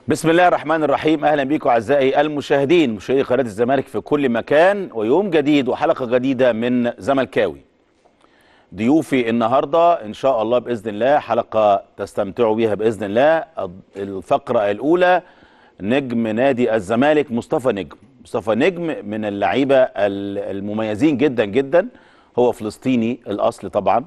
بسم الله الرحمن الرحيم اهلا بيكم اعزائي المشاهدين مشاهدي قناه الزمالك في كل مكان ويوم جديد وحلقه جديده من زملكاوي ضيوفي النهارده ان شاء الله باذن الله حلقه تستمتعوا بيها باذن الله الفقره الاولى نجم نادي الزمالك مصطفى نجم مصطفى نجم من اللعيبه المميزين جدا جدا هو فلسطيني الاصل طبعا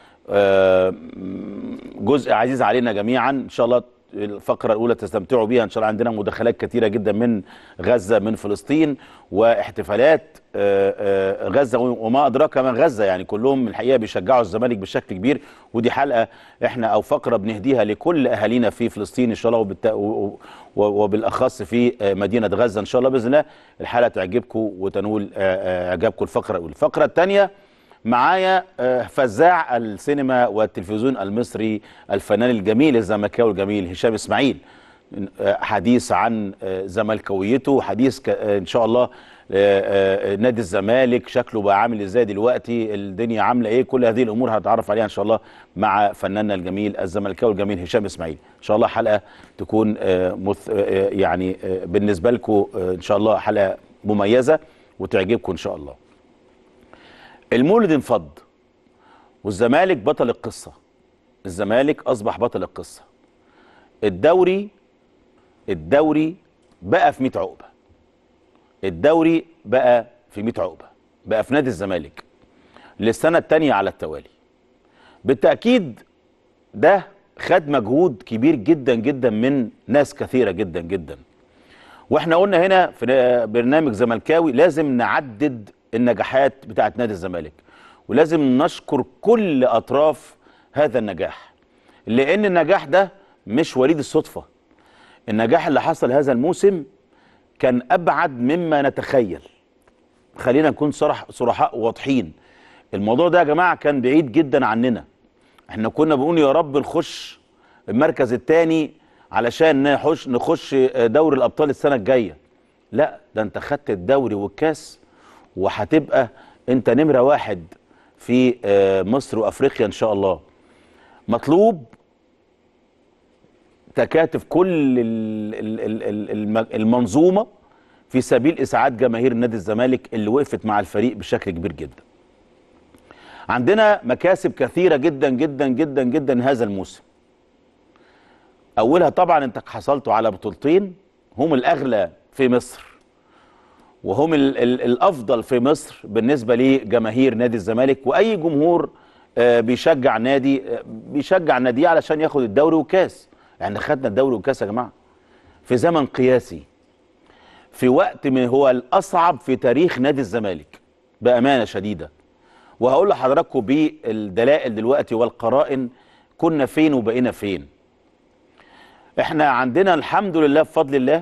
جزء عزيز علينا جميعا ان شاء الله الفقرة الأولى تستمتعوا بيها إن شاء الله عندنا مداخلات كثيرة جدا من غزة من فلسطين واحتفالات غزة وما أدراك من غزة يعني كلهم الحقيقة بيشجعوا الزمالك بشكل كبير ودي حلقة إحنا أو فقرة بنهديها لكل أهالينا في فلسطين إن شاء الله وبالت... وبالأخص في مدينة غزة إن شاء الله بإذن الله الحلقة تعجبكم وتنول إعجابكم الفقرة الأولى الفقرة الثانية معايا فزاع السينما والتلفزيون المصري الفنان الجميل الزملكاوي الجميل هشام اسماعيل حديث عن زملكاويته حديث ان شاء الله نادي الزمالك شكله بقى عامل ازاي دلوقتي الدنيا عامله ايه كل هذه الامور هنتعرف عليها ان شاء الله مع فناننا الجميل الزملكاوي الجميل هشام اسماعيل ان شاء الله حلقه تكون مث يعني بالنسبه لكم ان شاء الله حلقه مميزه وتعجبكم ان شاء الله المولد انفض والزمالك بطل القصة الزمالك أصبح بطل القصة الدوري الدوري بقى في 100 عقبة الدوري بقى في 100 عقبة بقى في نادي الزمالك للسنة الثانية على التوالي بالتأكيد ده خد مجهود كبير جدا جدا من ناس كثيرة جدا جدا واحنا قلنا هنا في برنامج زملكاوي لازم نعدد النجاحات بتاعت نادي الزمالك ولازم نشكر كل اطراف هذا النجاح لان النجاح ده مش وليد الصدفه النجاح اللي حصل هذا الموسم كان ابعد مما نتخيل خلينا نكون صرح صرحاء واضحين الموضوع ده يا جماعه كان بعيد جدا عننا احنا كنا بنقول يا رب نخش المركز الثاني علشان نخش نخش دوري الابطال السنه الجايه لا ده انت خدت الدوري والكاس وهتبقى انت نمره واحد في مصر وافريقيا ان شاء الله مطلوب تكاتف كل المنظومه في سبيل اسعاد جماهير نادي الزمالك اللي وقفت مع الفريق بشكل كبير جدا عندنا مكاسب كثيره جدا جدا جدا جدا هذا الموسم اولها طبعا انت حصلتوا على بطولتين هم الاغلى في مصر وهم ال ال الافضل في مصر بالنسبه لجماهير نادي الزمالك واي جمهور آه بيشجع نادي آه بيشجع ناديه علشان ياخد الدوري والكاس يعني خدنا الدوري والكاس يا جماعه في زمن قياسي في وقت ما هو الاصعب في تاريخ نادي الزمالك بامانه شديده وهقول لحضراتكم بالدلائل دلوقتي والقرائن كنا فين وبقينا فين احنا عندنا الحمد لله بفضل الله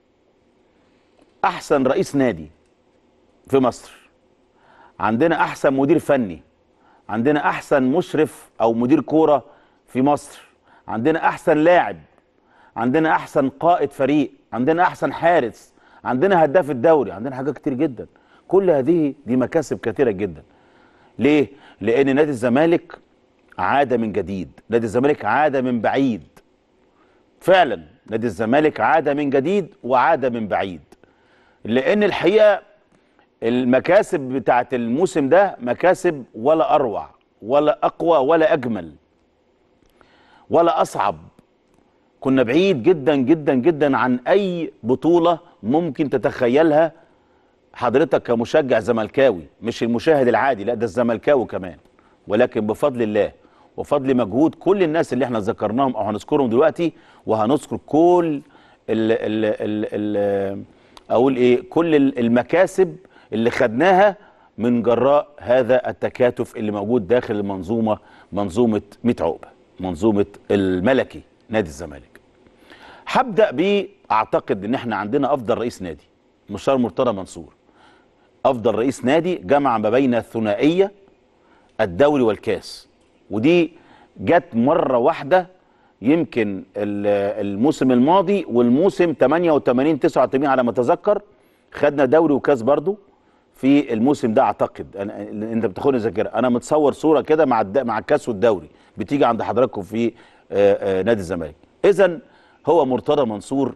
احسن رئيس نادي في مصر عندنا احسن مدير فني عندنا احسن مشرف او مدير كوره في مصر عندنا احسن لاعب عندنا احسن قائد فريق عندنا احسن حارس عندنا هداف الدوري عندنا حاجات كتير جدا كل هذه دي مكاسب كثيره جدا ليه لان نادي الزمالك عاد من جديد نادي الزمالك عاد من بعيد فعلا نادي الزمالك عاد من جديد وعاد من بعيد لان الحقيقه المكاسب بتاعت الموسم ده مكاسب ولا اروع ولا اقوى ولا اجمل ولا اصعب كنا بعيد جدا جدا جدا عن اي بطوله ممكن تتخيلها حضرتك كمشجع زملكاوي مش المشاهد العادي لا ده الزملكاوي كمان ولكن بفضل الله وفضل مجهود كل الناس اللي احنا ذكرناهم او هنذكرهم دلوقتي وهنذكر كل ال ال ال ال اقول ايه كل المكاسب اللي خدناها من جراء هذا التكاتف اللي موجود داخل المنظومه منظومه 100 عقبه منظومه الملكي نادي الزمالك هبدا باعتقد ان احنا عندنا افضل رئيس نادي مستشار مرتضى منصور افضل رئيس نادي جمع ما بين الثنائيه الدوري والكاس ودي جت مره واحده يمكن الموسم الماضي والموسم 88 89 على ما اتذكر خدنا دوري وكاس برضو في الموسم ده اعتقد أنا انت بتاخدني ذاكره انا متصور صوره كده مع الد... مع الكاس والدوري بتيجي عند حضراتكم في آآ آآ نادي الزمالك اذا هو مرتضى منصور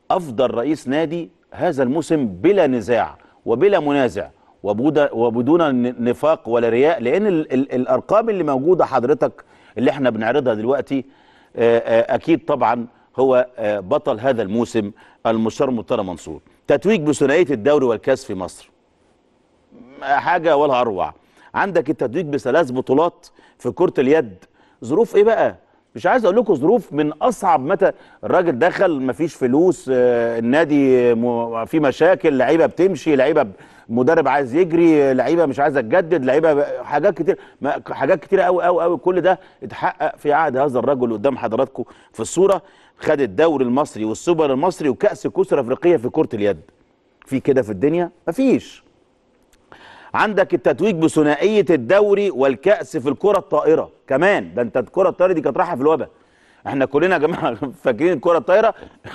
افضل رئيس نادي هذا الموسم بلا نزاع وبلا منازع وبودا- وبدون ن- نفاق ولا رياء لان ال ال الارقام اللي موجوده حضرتك اللي احنا بنعرضها دلوقتي آه، آه، اكيد طبعا هو آه، بطل هذا الموسم المستشار مرتضى منصور تتويج بثنائيه الدوري والكاس في مصر حاجه ولا اروع عندك التتويج بثلاث بطولات في كره اليد ظروف ايه بقى مش عايز اقول لكم ظروف من اصعب متى الراجل دخل مفيش فلوس آه، النادي م- في مشاكل لعيبه بتمشي لعيبه ب- مدرب عايز يجري لعيبه مش عايزه تجدد لعيبه ب- حاجات كتير ما- حاجات كتيره قوي قوي قوي كل ده اتحقق في عهد هذا الرجل قدام حضراتكم في الصوره خد الدوري المصري والسوبر المصري وكاس كؤوس الافريقيه في كره اليد في كده في الدنيا مفيش عندك التتويج بثنائيه الدوري والكاس في الكره الطائره كمان ده انت الكره الطائره دي كانت رايحه في الوباء احنا كلنا يا جماعه فاكرين الكره الطائره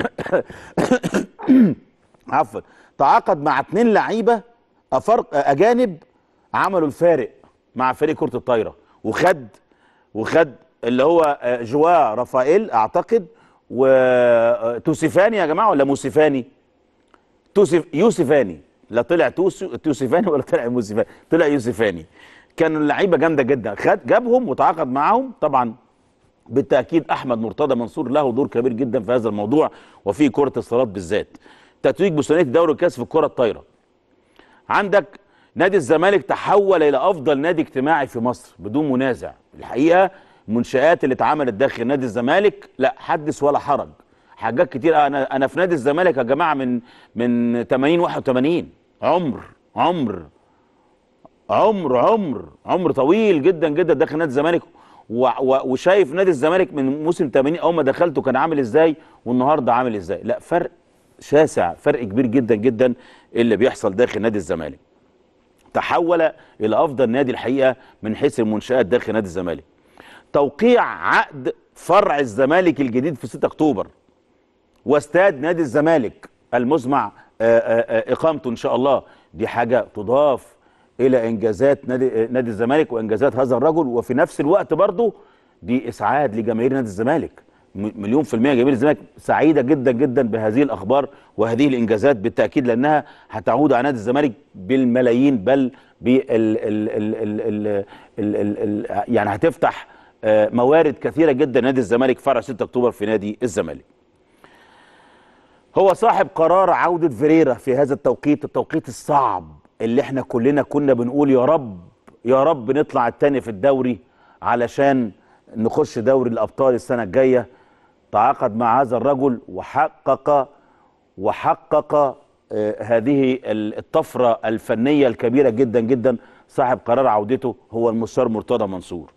عفوا تعاقد مع اتنين لعيبه افارق اجانب عملوا الفارق مع فريق كره الطايره وخد وخد اللي هو آه، جوا رافائيل اعتقد وتوسيفاني يا جماعه ولا موسيفاني توسف يوسفاني لا طلع توسو توسيفاني ولا طلع موسيفاني طلع يوسفاني كانوا اللعيبه جامده جدا خد جابهم وتعاقد معاهم طبعا بالتاكيد احمد مرتضى منصور له دور كبير جدا في هذا الموضوع وفي كره الصالات بالذات تتويج بثنائيه دوري الكاس في الكره الطايره عندك نادي الزمالك تحول الى افضل نادي اجتماعي في مصر بدون منازع الحقيقه المنشات اللي اتعملت داخل نادي الزمالك لا حدث ولا حرج حاجات كتير انا انا في نادي الزمالك يا جماعه من من 80 81 عمر عمر عمر عمر عمر طويل جدا جدا داخل نادي الزمالك و- و- وشايف نادي الزمالك من موسم 80 اول ما دخلته كان عامل ازاي والنهارده عامل ازاي لا فرق شاسع فرق كبير جدا جدا اللي بيحصل داخل نادي الزمالك تحول الى افضل نادي الحقيقه من حيث المنشات داخل نادي الزمالك توقيع عقد فرع الزمالك الجديد في 6 اكتوبر واستاد نادي الزمالك المزمع آه، آه، آه، اقامته ان شاء الله دي حاجه تضاف الى انجازات نادي آه، نادي الزمالك وانجازات هذا الرجل وفي نفس الوقت برضه دي اسعاد لجماهير نادي الزمالك م- مليون في المية جماهير الزمالك سعيدة جدا جدا بهذه الأخبار وهذه الإنجازات بالتأكيد لأنها هتعود على نادي الزمالك بالملايين بل بال ال ال ال ال ال ال ال ال يعني هتفتح آه، موارد كثيرة جدا نادي الزمالك فرع 6 أكتوبر في نادي الزمالك هو صاحب قرار عودة فيريرا في هذا التوقيت التوقيت الصعب اللي احنا كلنا كنا بنقول يا رب يا رب نطلع التاني في الدوري علشان نخش دوري الأبطال السنة الجاية تعاقد مع هذا الرجل وحقق وحقق آه، هذه ال- الطفرة الفنية الكبيرة جدا جدا صاحب قرار عودته هو المستشار مرتضى منصور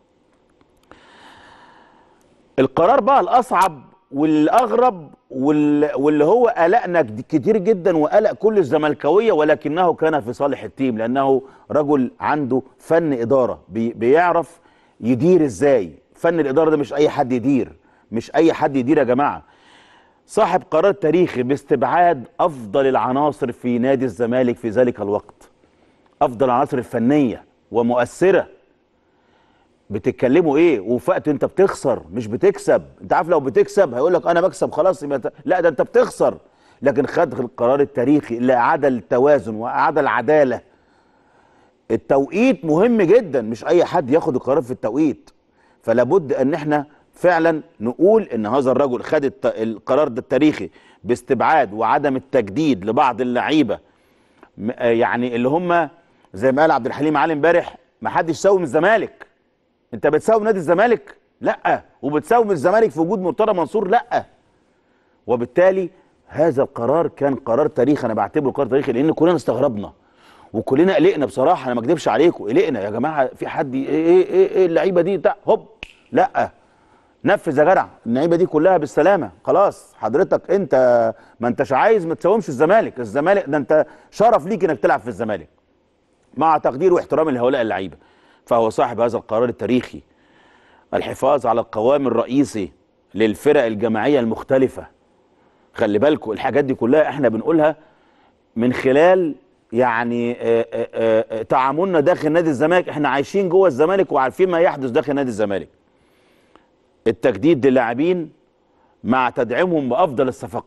القرار بقى الاصعب والاغرب وال- واللي هو قلقنا كد- كتير جدا وقلق كل الزملكاويه ولكنه كان في صالح التيم لانه رجل عنده فن اداره بي بيعرف يدير ازاي فن الاداره ده مش اي حد يدير مش اي حد يدير يا جماعه صاحب قرار تاريخي باستبعاد افضل العناصر في نادي الزمالك في ذلك الوقت افضل العناصر الفنيه ومؤثره بتتكلموا ايه وفي وقت انت بتخسر مش بتكسب انت عارف لو بتكسب هيقول لك انا بكسب خلاص يبقى ت- لا ده انت بتخسر لكن خد القرار التاريخي اللي اعاد التوازن واعاد العداله التوقيت مهم جدا مش اي حد ياخد القرار في التوقيت فلا بد ان احنا فعلا نقول ان هذا الرجل خد الت- القرار ده التاريخي باستبعاد وعدم التجديد لبعض اللعيبه م- آه يعني اللي هم زي ما قال عبد الحليم علي امبارح ما حدش ساوي من الزمالك انت بتساوي نادي الزمالك لا وبتساوي الزمالك في وجود مرتضى منصور لا وبالتالي هذا القرار كان قرار تاريخي انا بعتبره قرار تاريخي لان كلنا استغربنا وكلنا قلقنا بصراحه انا ما اكذبش عليكم قلقنا يا جماعه في حد ايه ايه ايه, إيه اللعيبه دي بتاع هوب لا نفذ يا جدع اللعيبه دي كلها بالسلامه خلاص حضرتك انت ما انتش عايز ما تساومش الزمالك الزمالك ده انت شرف ليك انك تلعب في الزمالك مع تقدير واحترام لهؤلاء اللعيبه فهو صاحب هذا القرار التاريخي الحفاظ على القوام الرئيسي للفرق الجماعيه المختلفه خلي بالكم الحاجات دي كلها احنا بنقولها من خلال يعني آه، آه، آه، تعاملنا داخل نادي الزمالك احنا عايشين جوه الزمالك وعارفين ما يحدث داخل نادي الزمالك التجديد للاعبين مع تدعيمهم بافضل الصفقات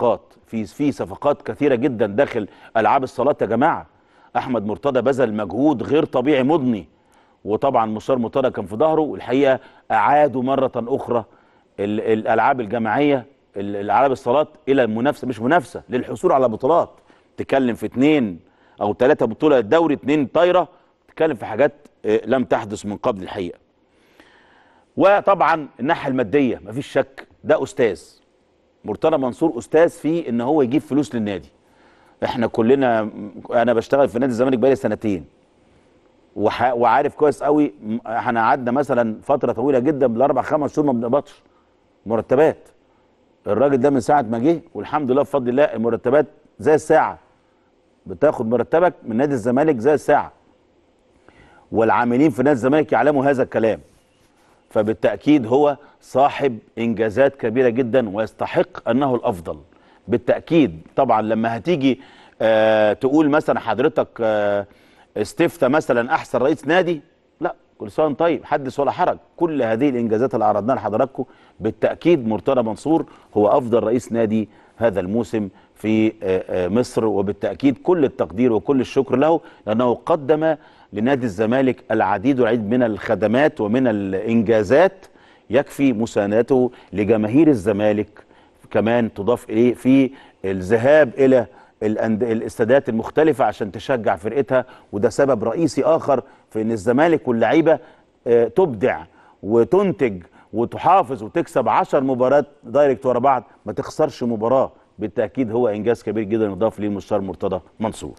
في في صفقات كثيره جدا داخل العاب الصالات يا جماعه احمد مرتضى بذل مجهود غير طبيعي مضني وطبعا مشوار مرتضى كان في ظهره والحقيقه اعادوا مره اخرى ال- الالعاب الجماعيه ال- الالعاب الصالات الى المنافسه مش منافسه للحصول على بطولات تتكلم في اثنين او ثلاثه بطوله الدوري اثنين طايره تتكلم في حاجات آه، لم تحدث من قبل الحقيقه وطبعا الناحيه الماديه مفيش شك ده استاذ مرتضى منصور استاذ في ان هو يجيب فلوس للنادي احنا كلنا انا بشتغل في نادي الزمالك بقالي سنتين وح... وعارف كويس قوي م- احنا قعدنا مثلا فتره طويله جدا بالاربع خمس شهور ما بنقبضش مرتبات الراجل ده من ساعه ما جه والحمد لله بفضل الله المرتبات زي الساعه بتاخد مرتبك من نادي الزمالك زي الساعه والعاملين في نادي الزمالك يعلموا هذا الكلام فبالتأكيد هو صاحب إنجازات كبيرة جدا ويستحق أنه الأفضل بالتأكيد طبعا لما هتيجي آه تقول مثلا حضرتك آه استفتى مثلا أحسن رئيس نادي لا كل سنة وأنت طيب حدث ولا حرج كل هذه الإنجازات اللي عرضناها لحضراتكم بالتأكيد مرتضى منصور هو أفضل رئيس نادي هذا الموسم في آه، آه، مصر وبالتأكيد كل التقدير وكل الشكر له لأنه قدم لنادي الزمالك العديد والعديد من الخدمات ومن الإنجازات يكفي مساندته لجماهير الزمالك كمان تضاف إليه في الذهاب إلى الأند- الاستادات المختلفة عشان تشجع فرقتها وده سبب رئيسي آخر في أن الزمالك واللعيبة آه، تبدع وتنتج وتحافظ وتكسب 10 مباريات دايركت ورا بعض ما تخسرش مباراة بالتأكيد هو إنجاز كبير جدا يضاف ليه المستشار مرتضى منصور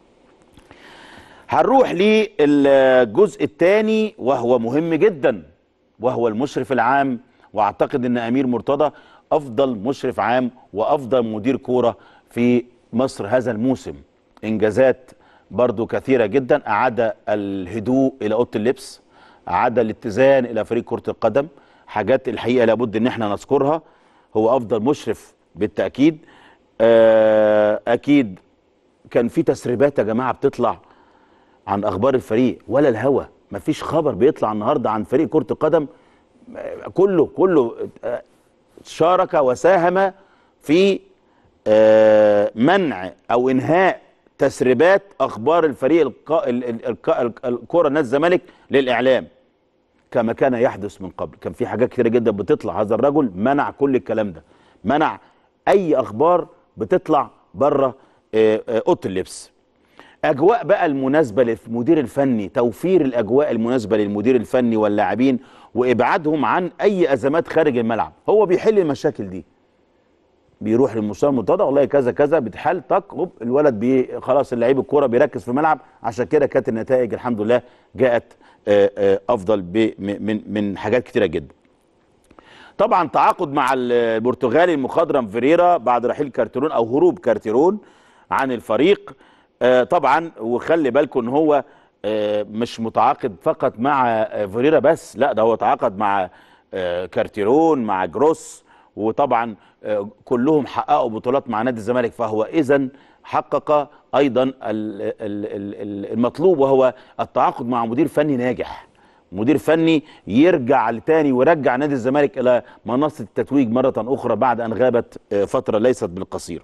هنروح للجزء الثاني وهو مهم جدا وهو المشرف العام واعتقد ان امير مرتضى افضل مشرف عام وافضل مدير كوره في مصر هذا الموسم انجازات برضو كثيره جدا اعاد الهدوء الى اوضه اللبس اعاد الاتزان الى فريق كره القدم حاجات الحقيقه لابد ان احنا نذكرها هو افضل مشرف بالتاكيد آه، اكيد كان في تسريبات يا جماعه بتطلع عن اخبار الفريق ولا الهوى مفيش خبر بيطلع النهارده عن فريق كره القدم آه، كله كله آه، شارك وساهم في آه، منع او انهاء تسريبات اخبار الفريق الق- ال- ال- الك- ال- الكره نادي الزمالك للاعلام كما كان يحدث من قبل كان في حاجات كتيره جدا بتطلع هذا الرجل منع كل الكلام ده منع اي اخبار بتطلع بره آه، آه، اوضه اللبس اجواء بقى المناسبه للمدير الفني توفير الاجواء المناسبه للمدير الفني واللاعبين وابعادهم عن اي ازمات خارج الملعب هو بيحل المشاكل دي بيروح للمستشار المرتضى والله كذا كذا بتحل طق هوب الولد بي خلاص اللعيب الكوره بيركز في الملعب عشان كده كانت النتائج الحمد لله جاءت آه، آه، افضل ب- م- من من حاجات كتيره جدا طبعا تعاقد مع البرتغالي المخضرم فيريرا بعد رحيل كارتيرون او هروب كارتيرون عن الفريق آه، طبعا وخلي بالكم ان هو آه، مش متعاقد فقط مع آه، فيريرا بس لا ده هو تعاقد مع آه، كارتيرون مع جروس وطبعا آه، كلهم حققوا بطولات مع نادي الزمالك فهو اذا حقق ايضا ال- ال- ال- ال- المطلوب وهو التعاقد مع مدير فني ناجح مدير فني يرجع لتاني ويرجع نادي الزمالك الى منصه التتويج مره اخرى بعد ان غابت آه، فتره ليست بالقصيره.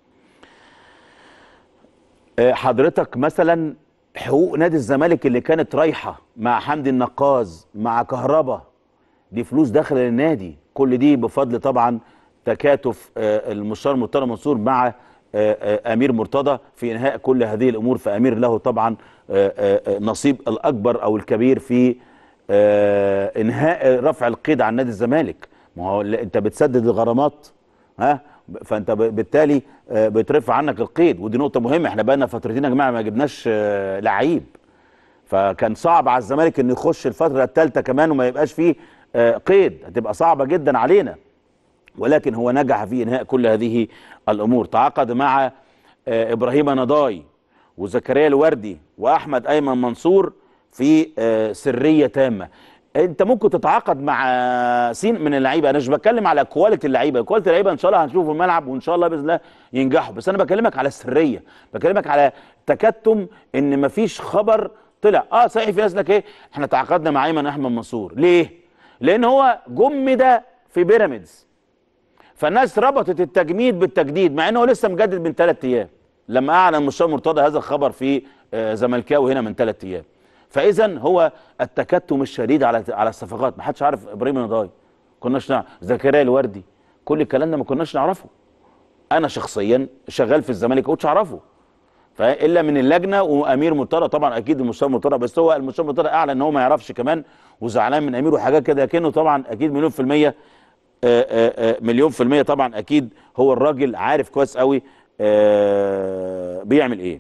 آه، حضرتك مثلا حقوق نادي الزمالك اللي كانت رايحه مع حمدي النقاز مع كهربا دي فلوس داخله للنادي كل دي بفضل طبعا تكاتف آه، المستشار مرتضى منصور مع آه، آه، امير مرتضى في انهاء كل هذه الامور فامير له طبعا آه، آه، نصيب الاكبر او الكبير في آه، انهاء رفع القيد عن نادي الزمالك ما هو ل- انت بتسدد الغرامات ها فانت ب- بالتالي آه، بيترفع عنك القيد ودي نقطه مهمه احنا بقالنا فترتين يا جماعه ما جبناش آه، لعيب فكان صعب على الزمالك انه يخش الفتره الثالثه كمان وما يبقاش فيه آه، قيد هتبقى صعبه جدا علينا ولكن هو نجح في انهاء كل هذه الامور تعاقد مع آه، ابراهيم نضاي وزكريا الوردي واحمد ايمن منصور في آه، سريه تامه انت ممكن تتعاقد مع سين من اللعيبه انا مش بتكلم على كواليتي اللعيبه كواليتي اللعيبه ان شاء الله هنشوفه في الملعب وان شاء الله باذن الله ينجحوا بس انا بكلمك على السريه بكلمك على تكتم ان مفيش خبر طلع اه صحيح في ناس لك ايه احنا تعاقدنا مع ايمن احمد منصور ليه لان هو جمد في بيراميدز فالناس ربطت التجميد بالتجديد مع انه لسه مجدد من ثلاث ايام لما اعلن مستشار مرتضى هذا الخبر في آه، زملكاوي هنا من ثلاث ايام فاذا هو التكتم الشديد على على الصفقات ما حدش عارف ابراهيم النضاي كناش نعرف زكريا الوردي كل الكلام ده ما كناش نعرفه انا شخصيا شغال في الزمالك كنتش اعرفه فالا من اللجنه وامير مرتضى طبعا اكيد المستشار مرتضى بس هو المستشار مرتضى اعلن ان هو ما يعرفش كمان وزعلان من امير وحاجات كده لكنه طبعا اكيد مليون في الميه آه، آه، آه، مليون في الميه طبعا اكيد هو الراجل عارف كويس قوي آه، بيعمل ايه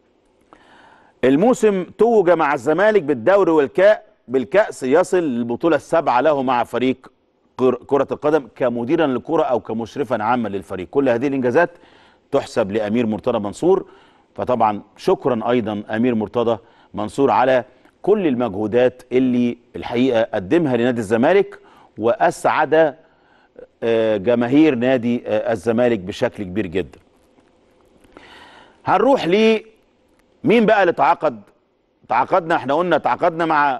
الموسم توج مع الزمالك بالدوري والكاء بالكأس يصل للبطولة السابعة له مع فريق كر- كرة القدم كمديرا للكرة أو كمشرفا عاما للفريق كل هذه الإنجازات تحسب لأمير مرتضى منصور فطبعا شكرا أيضا أمير مرتضى منصور على كل المجهودات اللي الحقيقة قدمها لنادي الزمالك وأسعد آه، جماهير نادي آه، الزمالك بشكل كبير جدا هنروح ل مين بقى اللي تعاقد تعاقدنا احنا قلنا تعاقدنا مع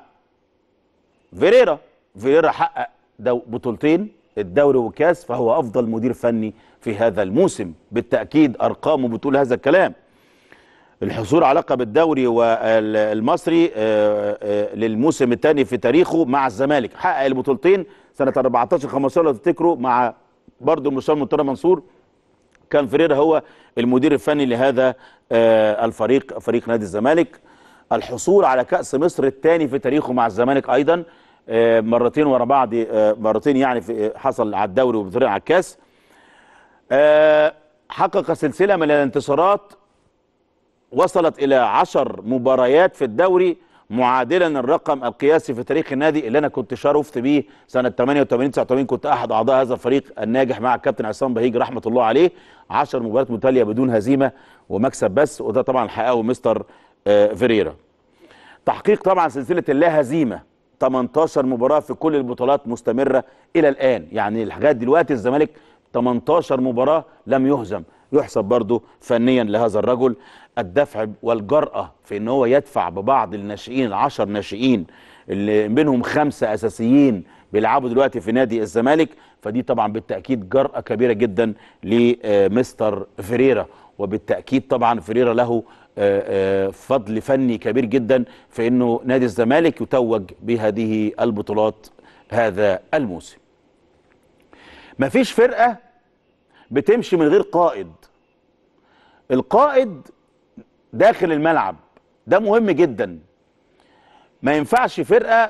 فيريرا فيريرا حقق دو بطولتين الدوري والكاس فهو افضل مدير فني في هذا الموسم بالتاكيد ارقامه بتقول هذا الكلام الحصول على لقب الدوري والمصري آه، آه، للموسم الثاني في تاريخه مع الزمالك حقق البطولتين سنه 14 15 لو تفتكروا مع برضه المستشار مرتضى منصور كان فريرا هو المدير الفني لهذا آه، الفريق فريق نادي الزمالك الحصول على كأس مصر الثاني في تاريخه مع الزمالك أيضا آه، مرتين ورا بعض آه، مرتين يعني في حصل على الدوري وبطريقة على الكاس آه، حقق سلسلة من الانتصارات وصلت إلى عشر مباريات في الدوري معادلا الرقم القياسي في تاريخ النادي اللي انا كنت شرفت بيه سنه 88 89 كنت احد اعضاء هذا الفريق الناجح مع الكابتن عصام بهيج رحمه الله عليه 10 مباريات متتاليه بدون هزيمه ومكسب بس وده طبعا حققه مستر آه، فيريرا تحقيق طبعا سلسله اللا هزيمه 18 مباراه في كل البطولات مستمره الى الان يعني لغايه دلوقتي الزمالك 18 مباراه لم يهزم يحسب برضه فنيا لهذا الرجل الدفع والجرأة في ان هو يدفع ببعض الناشئين العشر ناشئين اللي منهم خمسة اساسيين بيلعبوا دلوقتي في نادي الزمالك فدي طبعا بالتأكيد جرأة كبيرة جدا لمستر فيريرا وبالتأكيد طبعا فيريرا له آه، آه، فضل فني كبير جدا في انه نادي الزمالك يتوج بهذه البطولات هذا الموسم مفيش فرقة بتمشي من غير قائد القائد داخل الملعب ده مهم جدا ما ينفعش فرقة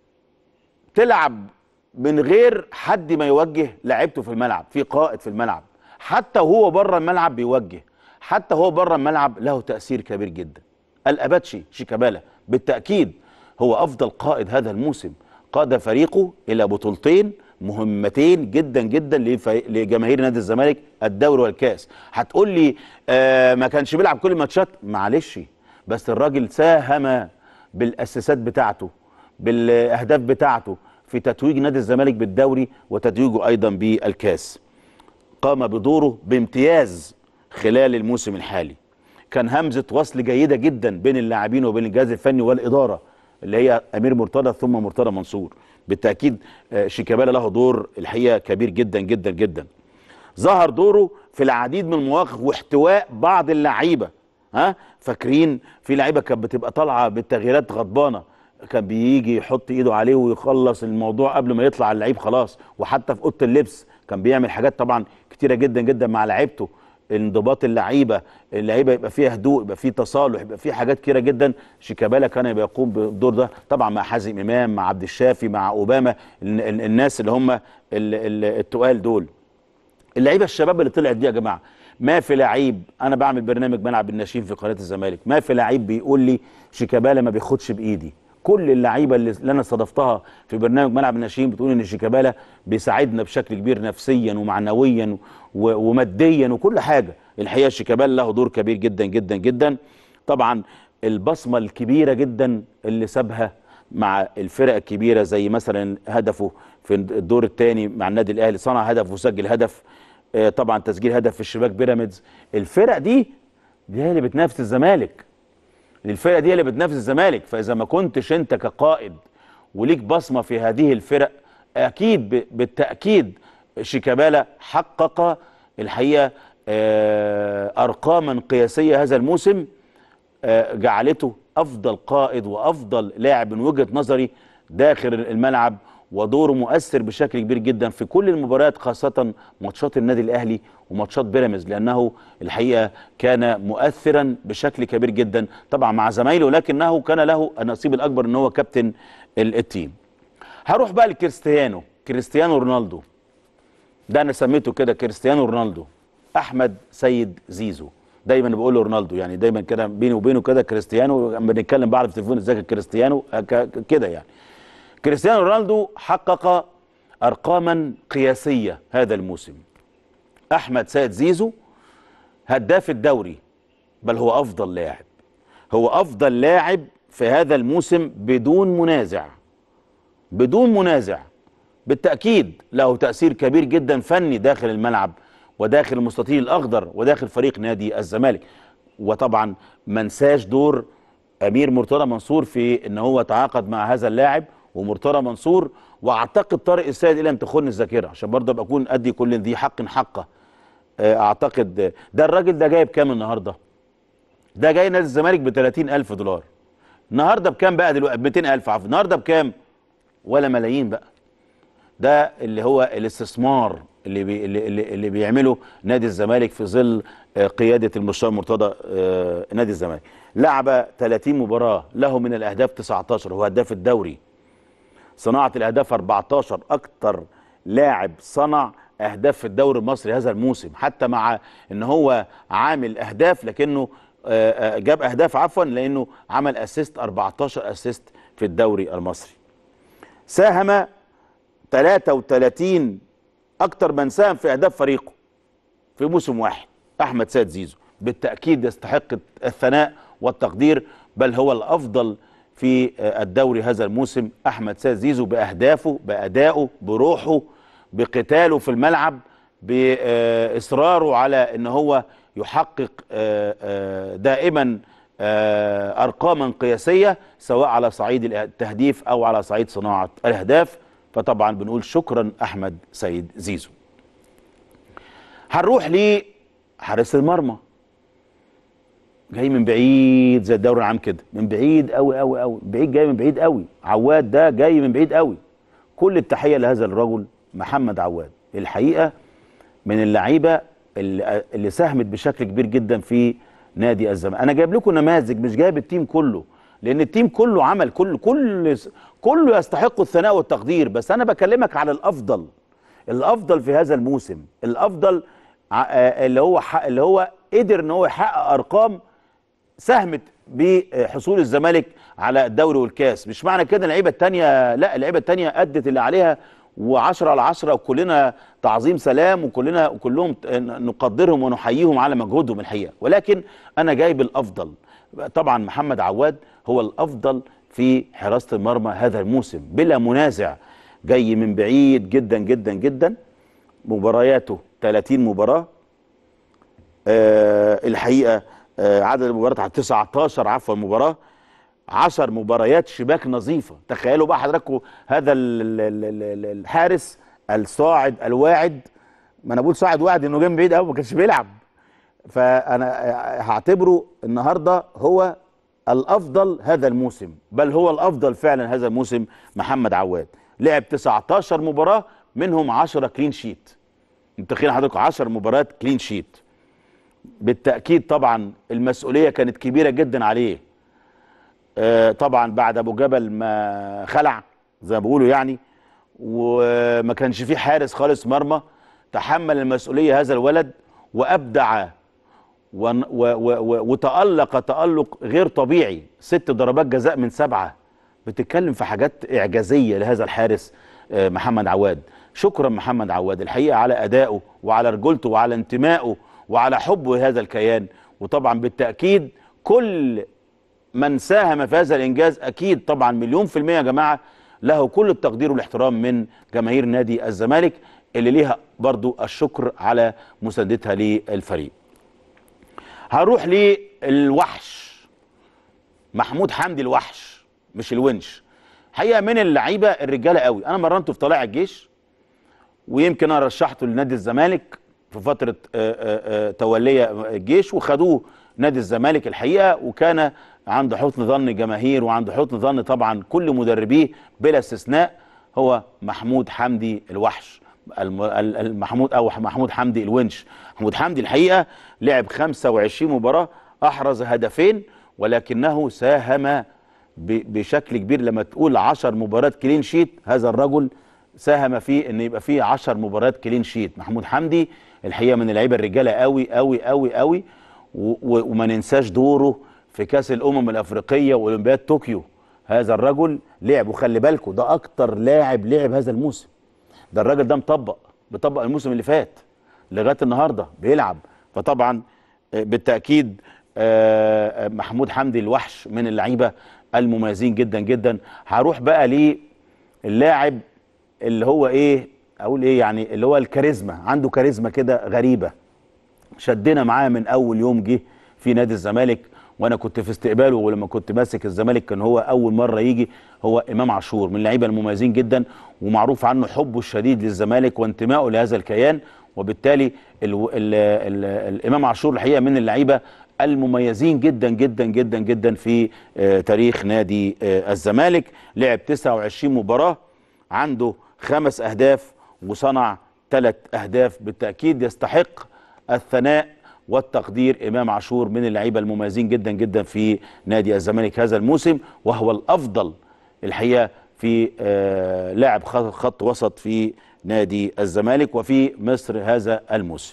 تلعب من غير حد ما يوجه لعيبته في الملعب في قائد في الملعب حتى وهو بره الملعب بيوجه حتى هو بره الملعب له تأثير كبير جدا الأباتشي شيكابالا بالتأكيد هو أفضل قائد هذا الموسم قاد فريقه إلى بطولتين مهمتين جدا جدا لفريق- لجماهير نادي الزمالك الدوري والكاس هتقول لي آه ما كانش بيلعب كل الماتشات معلش بس الراجل ساهم بالاساسات بتاعته بالاهداف بتاعته في تتويج نادي الزمالك بالدوري وتتويجه ايضا بالكاس قام بدوره بامتياز خلال الموسم الحالي كان همزه وصل جيده جدا بين اللاعبين وبين الجهاز الفني والاداره اللي هي امير مرتضى ثم مرتضى منصور بالتاكيد آه، شيكابالا له دور الحقيقه كبير جدا جدا جدا ظهر دوره في العديد من المواقف واحتواء بعض اللعيبه ها فاكرين في لعيبه كانت بتبقى طالعه بالتغييرات غضبانه كان بيجي يحط ايده عليه ويخلص الموضوع قبل ما يطلع اللعيب خلاص وحتى في اوضه اللبس كان بيعمل حاجات طبعا كتيره جدا جدا مع لعيبته انضباط اللعيبه اللعيبه يبقى فيها هدوء يبقى فيه تصالح يبقى فيه حاجات كتيره جدا شيكابالا كان بيقوم بالدور ده طبعا مع حازم امام مع عبد الشافي مع اوباما ال- ال- الناس اللي هم ال- ال- التقال دول اللعيبه الشباب اللي طلعت دي يا جماعه ما في لعيب انا بعمل برنامج ملعب الناشئين في قناه الزمالك ما في لعيب بيقول لي شيكابالا ما بياخدش بايدي كل اللعيبه اللي اللي انا استضفتها في برنامج ملعب الناشئين بتقول ان شيكابالا بيساعدنا بشكل كبير نفسيا ومعنويا و- وماديا وكل حاجه الحقيقه شيكابالا له دور كبير جدا جدا جدا طبعا البصمه الكبيره جدا اللي سابها مع الفرق الكبيره زي مثلا هدفه في الدور الثاني مع النادي الاهلي صنع هدف وسجل هدف آه، طبعا تسجيل هدف في الشباك بيراميدز الفرق دي دي هي اللي بتنافس الزمالك الفرقه دي هي اللي بتنافس الزمالك فاذا ما كنتش انت كقائد وليك بصمه في هذه الفرق اكيد ب- بالتاكيد شيكابالا حقق الحقيقه آه، ارقاما قياسيه هذا الموسم آه، جعلته افضل قائد وافضل لاعب من وجهه نظري داخل الملعب ودوره مؤثر بشكل كبير جدا في كل المباريات خاصه ماتشات النادي الاهلي وماتشات بيراميدز لانه الحقيقه كان مؤثرا بشكل كبير جدا طبعا مع زمايله ولكنه كان له النصيب الاكبر ان هو كابتن ال- التيم. هروح بقى لكريستيانو كريستيانو رونالدو ده انا سميته كده كريستيانو رونالدو احمد سيد زيزو دايما بقول له رونالدو يعني دايما كده بيني وبينه كده كريستيانو لما بنتكلم بعض في التليفون ازيك يا كريستيانو ك- ك- كده يعني كريستيانو رونالدو حقق ارقاما قياسيه هذا الموسم احمد سيد زيزو هداف الدوري بل هو افضل لاعب هو افضل لاعب في هذا الموسم بدون منازع بدون منازع بالتأكيد له تأثير كبير جدا فني داخل الملعب وداخل المستطيل الأخضر وداخل فريق نادي الزمالك وطبعا منساش دور أمير مرتضى منصور في أن هو تعاقد مع هذا اللاعب ومرتضى منصور واعتقد طارق السيد الى لم تخن الذاكره عشان برضه ابقى اكون ادي كل ذي حق حقه آه، اعتقد ده الراجل ده جايب كام النهارده ده جاي نادي الزمالك ب 30000 دولار النهارده بكام بقى دلوقتي ب 200000 عفوا النهارده بكام ولا ملايين بقى ده اللي هو الاستثمار اللي بي اللي, اللي, اللي بيعمله نادي الزمالك في ظل آه، قياده المستشار مرتضى آه، نادي الزمالك لعب 30 مباراه له من الاهداف 19 هو هداف الدوري صناعه الاهداف 14 اكتر لاعب صنع اهداف في الدوري المصري هذا الموسم حتى مع ان هو عامل اهداف لكنه آه، آه، جاب اهداف عفوا لانه عمل اسيست 14 اسيست في الدوري المصري ساهم 33 اكتر من ساهم في اهداف فريقه في موسم واحد احمد سيد زيزو بالتاكيد يستحق الثناء والتقدير بل هو الافضل في الدوري هذا الموسم احمد سيد زيزو باهدافه بادائه بروحه بقتاله في الملعب باصراره على ان هو يحقق آه، آه، دائما آه، ارقاما قياسيه سواء على صعيد التهديف او على صعيد صناعه الاهداف فطبعا بنقول شكرا احمد سيد زيزو هنروح لحارس المرمى جاي من بعيد زي الدوري العام كده من بعيد قوي قوي قوي بعيد جاي من بعيد قوي عواد ده جاي من بعيد قوي كل التحيه لهذا الرجل محمد عواد الحقيقه من اللعيبه اللي, اللي ساهمت بشكل كبير جدا في نادي الزمالك انا جايب لكم نماذج مش جايب التيم كله لان التيم كله عمل كل كل كله يستحق الثناء والتقدير بس انا بكلمك على الافضل الافضل في هذا الموسم الافضل ع- آه، اللي هو ح- اللي هو قدر ان هو يحقق ارقام ساهمت بحصول الزمالك على الدوري والكاس مش معنى كده اللعيبه التانية لا اللعيبه التانية ادت اللي عليها و10 على 10 وكلنا تعظيم سلام وكلنا وكلهم ت- نقدرهم ونحييهم على مجهودهم الحقيقه ولكن انا جايب الافضل طبعا محمد عواد هو الافضل في حراسه المرمى هذا الموسم بلا منازع جاي من بعيد جدا جدا جدا مبارياته 30 مباراه آه الحقيقه آه عدد المباريات على 19 عفوا مباراه 10 مباريات شباك نظيفه تخيلوا بقى حضراتكم هذا ال- ال- ال- ال- الحارس الصاعد الواعد ما انا بقول صاعد واعد انه جاي من بعيد قوي ما كانش بيلعب فانا هعتبره النهارده هو الافضل هذا الموسم بل هو الافضل فعلا هذا الموسم محمد عواد لعب 19 مباراه منهم 10 كلين شيت متخيل حضرتك 10 مباريات كلين شيت بالتاكيد طبعا المسؤوليه كانت كبيره جدا عليه آه، طبعا بعد ابو جبل ما خلع زي ما بيقولوا يعني وما كانش فيه حارس خالص مرمى تحمل المسؤوليه هذا الولد وابدع ون- و و و وتألق تألق غير طبيعي ست ضربات جزاء من سبعة بتتكلم في حاجات إعجازية لهذا الحارس آه، محمد عواد شكرا محمد عواد الحقيقة على أدائه وعلى رجولته وعلى انتمائه وعلى حبه لهذا الكيان وطبعا بالتأكيد كل من ساهم في هذا الإنجاز أكيد طبعا مليون في المية يا جماعة له كل التقدير والاحترام من جماهير نادي الزمالك اللي ليها برضو الشكر على مساندتها للفريق هنروح للوحش محمود حمدي الوحش مش الونش حقيقه من اللعيبه الرجاله قوي انا مرنته في طلائع الجيش ويمكن انا رشحته لنادي الزمالك في فتره آه، آه، آه، توليه الجيش وخدوه نادي الزمالك الحقيقه وكان عند حسن ظن جماهير وعند حسن ظن طبعا كل مدربيه بلا استثناء هو محمود حمدي الوحش الم- ال- ال- محمود او محمود حمدي الونش محمود حمدي الحقيقه لعب 25 مباراه احرز هدفين ولكنه ساهم ب- بشكل كبير لما تقول 10 مباريات كلين شيت هذا الرجل ساهم في ان يبقى فيه 10 مباريات كلين شيت محمود حمدي الحقيقه من اللعيبه الرجاله قوي قوي قوي قوي و- و- وما ننساش دوره في كاس الامم الافريقيه واولمبياد طوكيو هذا الرجل لعب وخلي بالكم ده اكتر لاعب لعب هذا الموسم ده الراجل ده مطبق بيطبق الموسم اللي فات لغايه النهارده بيلعب فطبعا آه، بالتاكيد آه، آه، محمود حمدي الوحش من اللعيبه المميزين جدا جدا هروح بقى للاعب اللي هو ايه اقول ايه يعني اللي هو الكاريزما عنده كاريزما كده غريبه شدنا معاه من اول يوم جه في نادي الزمالك وانا كنت في استقباله ولما كنت ماسك الزمالك كان هو اول مره يجي هو امام عاشور من اللعيبه المميزين جدا ومعروف عنه حبه الشديد للزمالك وانتمائه لهذا الكيان وبالتالي ال ال ال الامام عاشور الحقيقه من اللعيبه المميزين جدا جدا جدا جدا في آه، تاريخ نادي آه، الزمالك لعب 29 مباراه عنده خمس اهداف وصنع ثلاث اهداف بالتاكيد يستحق الثناء والتقدير امام عاشور من اللعيبه المميزين جدا جدا في نادي الزمالك هذا الموسم وهو الافضل الحقيقه في آه، لاعب خط خط وسط في نادي الزمالك وفي مصر هذا الموسم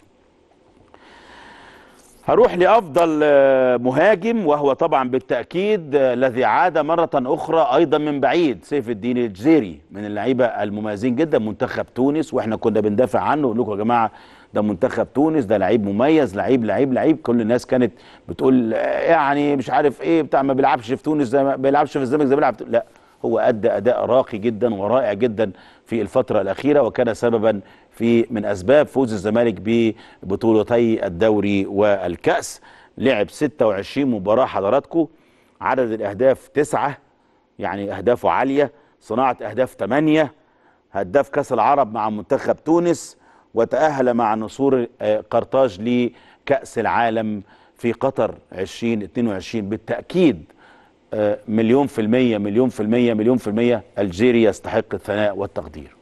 هروح لافضل آه، مهاجم وهو طبعا بالتاكيد آه، الذي عاد مره اخرى ايضا من بعيد سيف الدين الجزيري من اللعيبه المميزين جدا منتخب تونس واحنا كنا بندافع عنه نقول لكم يا جماعه ده منتخب تونس ده لعيب مميز لعيب لعيب لعيب كل الناس كانت بتقول آه، يعني مش عارف ايه بتاع ما بيلعبش في تونس زي ما بيلعبش في الزمالك زي ما بيلعب في- لا هو ادى اداء راقي جدا ورائع جدا في الفتره الاخيره وكان سببا في من اسباب فوز الزمالك ببطولتي الدوري والكاس لعب 26 مباراه حضراتكم عدد الاهداف تسعه يعني اهدافه عاليه صناعه اهداف ثمانيه هداف كاس العرب مع منتخب تونس وتاهل مع نصور آه، قرطاج لكاس العالم في قطر 2022 بالتاكيد آه، مليون في المية مليون في المية مليون في المية الجيريا يستحق الثناء والتقدير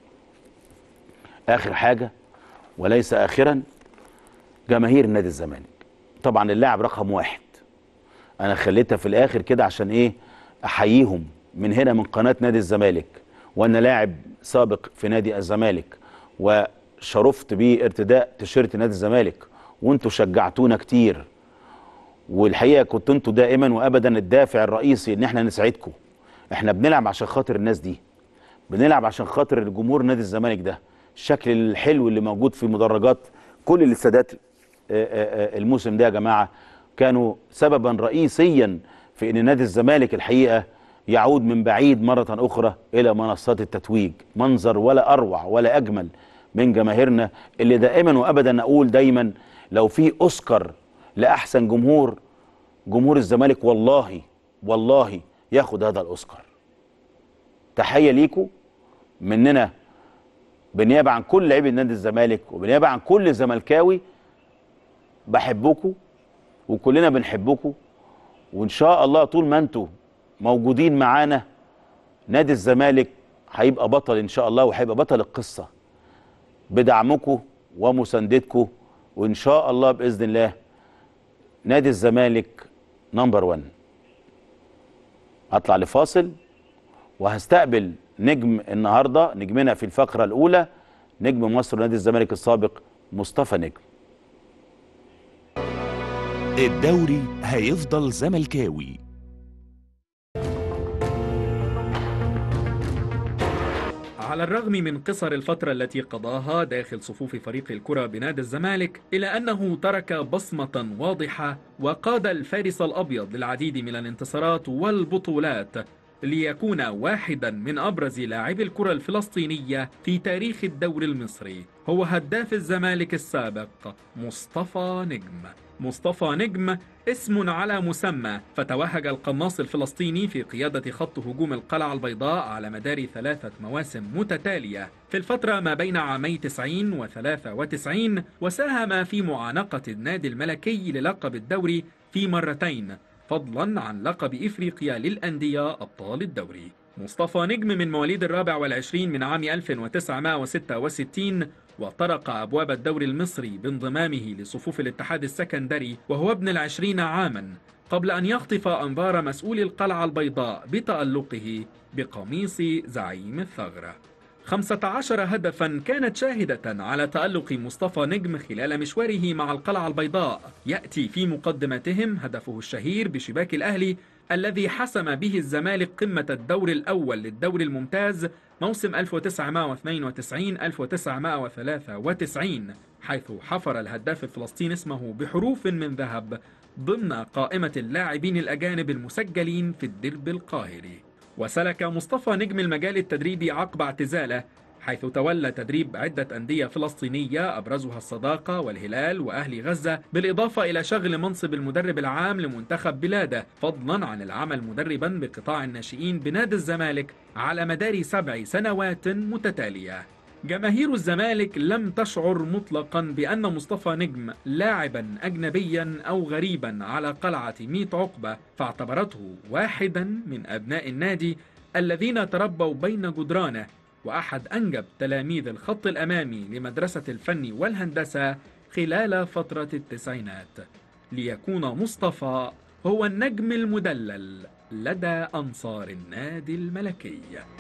آخر حاجة وليس آخرا جماهير نادي الزمالك طبعا اللاعب رقم واحد أنا خليتها في الآخر كده عشان إيه أحييهم من هنا من قناة نادي الزمالك وأنا لاعب سابق في نادي الزمالك وشرفت بارتداء تيشيرت نادي الزمالك وانتوا شجعتونا كتير والحقيقه كنت انتوا دائما وابدا الدافع الرئيسي ان احنا نسعدكم احنا بنلعب عشان خاطر الناس دي بنلعب عشان خاطر الجمهور نادي الزمالك ده الشكل الحلو اللي موجود في مدرجات كل الاستادات آه، آه، آه، الموسم ده يا جماعه كانوا سببا رئيسيا في ان نادي الزمالك الحقيقه يعود من بعيد مره اخرى الى منصات التتويج منظر ولا اروع ولا اجمل من جماهيرنا اللي دائما وابدا اقول دايما لو في اوسكار لاحسن جمهور جمهور الزمالك والله والله ياخد هذا الاوسكار تحيه ليكم مننا بالنيابه عن كل لعيبه نادي الزمالك وبالنيابه عن كل زملكاوي بحبكم وكلنا بنحبكم وان شاء الله طول ما انتم موجودين معانا نادي الزمالك هيبقى بطل ان شاء الله وهيبقى بطل القصه بدعمكم ومساندتكم وان شاء الله باذن الله نادي الزمالك نمبر 1 هطلع لفاصل وهستقبل نجم النهارده نجمنا في الفقره الاولى نجم مصر نادي الزمالك السابق مصطفى نجم الدوري هيفضل زملكاوي على الرغم من قصر الفترة التي قضاها داخل صفوف فريق الكرة بنادي الزمالك إلا أنه ترك بصمة واضحة وقاد الفارس الأبيض للعديد من الانتصارات والبطولات ليكون واحدا من أبرز لاعبي الكرة الفلسطينية في تاريخ الدوري المصري هو هداف الزمالك السابق مصطفى نجم مصطفى نجم اسم على مسمى فتوهج القناص الفلسطيني في قيادة خط هجوم القلعة البيضاء على مدار ثلاثة مواسم متتالية في الفترة ما بين عامي 90 و 93 وساهم في معانقة النادي الملكي للقب الدوري في مرتين فضلا عن لقب إفريقيا للأندية أبطال الدوري مصطفى نجم من مواليد الرابع والعشرين من عام 1966 وطرق أبواب الدوري المصري بانضمامه لصفوف الاتحاد السكندري وهو ابن العشرين عاما قبل أن يخطف أنظار مسؤولي القلعة البيضاء بتألقه بقميص زعيم الثغرة 15 هدفا كانت شاهدة على تألق مصطفى نجم خلال مشواره مع القلعة البيضاء يأتي في مقدمتهم هدفه الشهير بشباك الأهلي الذي حسم به الزمالك قمة الدور الأول للدور الممتاز موسم 1992-1993 حيث حفر الهداف الفلسطيني اسمه بحروف من ذهب ضمن قائمة اللاعبين الأجانب المسجلين في الدرب القاهري وسلك مصطفى نجم المجال التدريبي عقب اعتزاله حيث تولى تدريب عدة أندية فلسطينية أبرزها الصداقة والهلال وأهلي غزة بالإضافة إلى شغل منصب المدرب العام لمنتخب بلاده فضلا عن العمل مدربا بقطاع الناشئين بنادي الزمالك على مدار سبع سنوات متتالية جماهير الزمالك لم تشعر مطلقا بأن مصطفى نجم لاعبا أجنبيا أو غريبا على قلعة ميت عقبة فاعتبرته واحدا من أبناء النادي الذين تربوا بين جدرانه وأحد أنجب تلاميذ الخط الأمامي لمدرسة الفن والهندسة خلال فترة التسعينات ليكون مصطفى هو النجم المدلل لدى أنصار النادي الملكي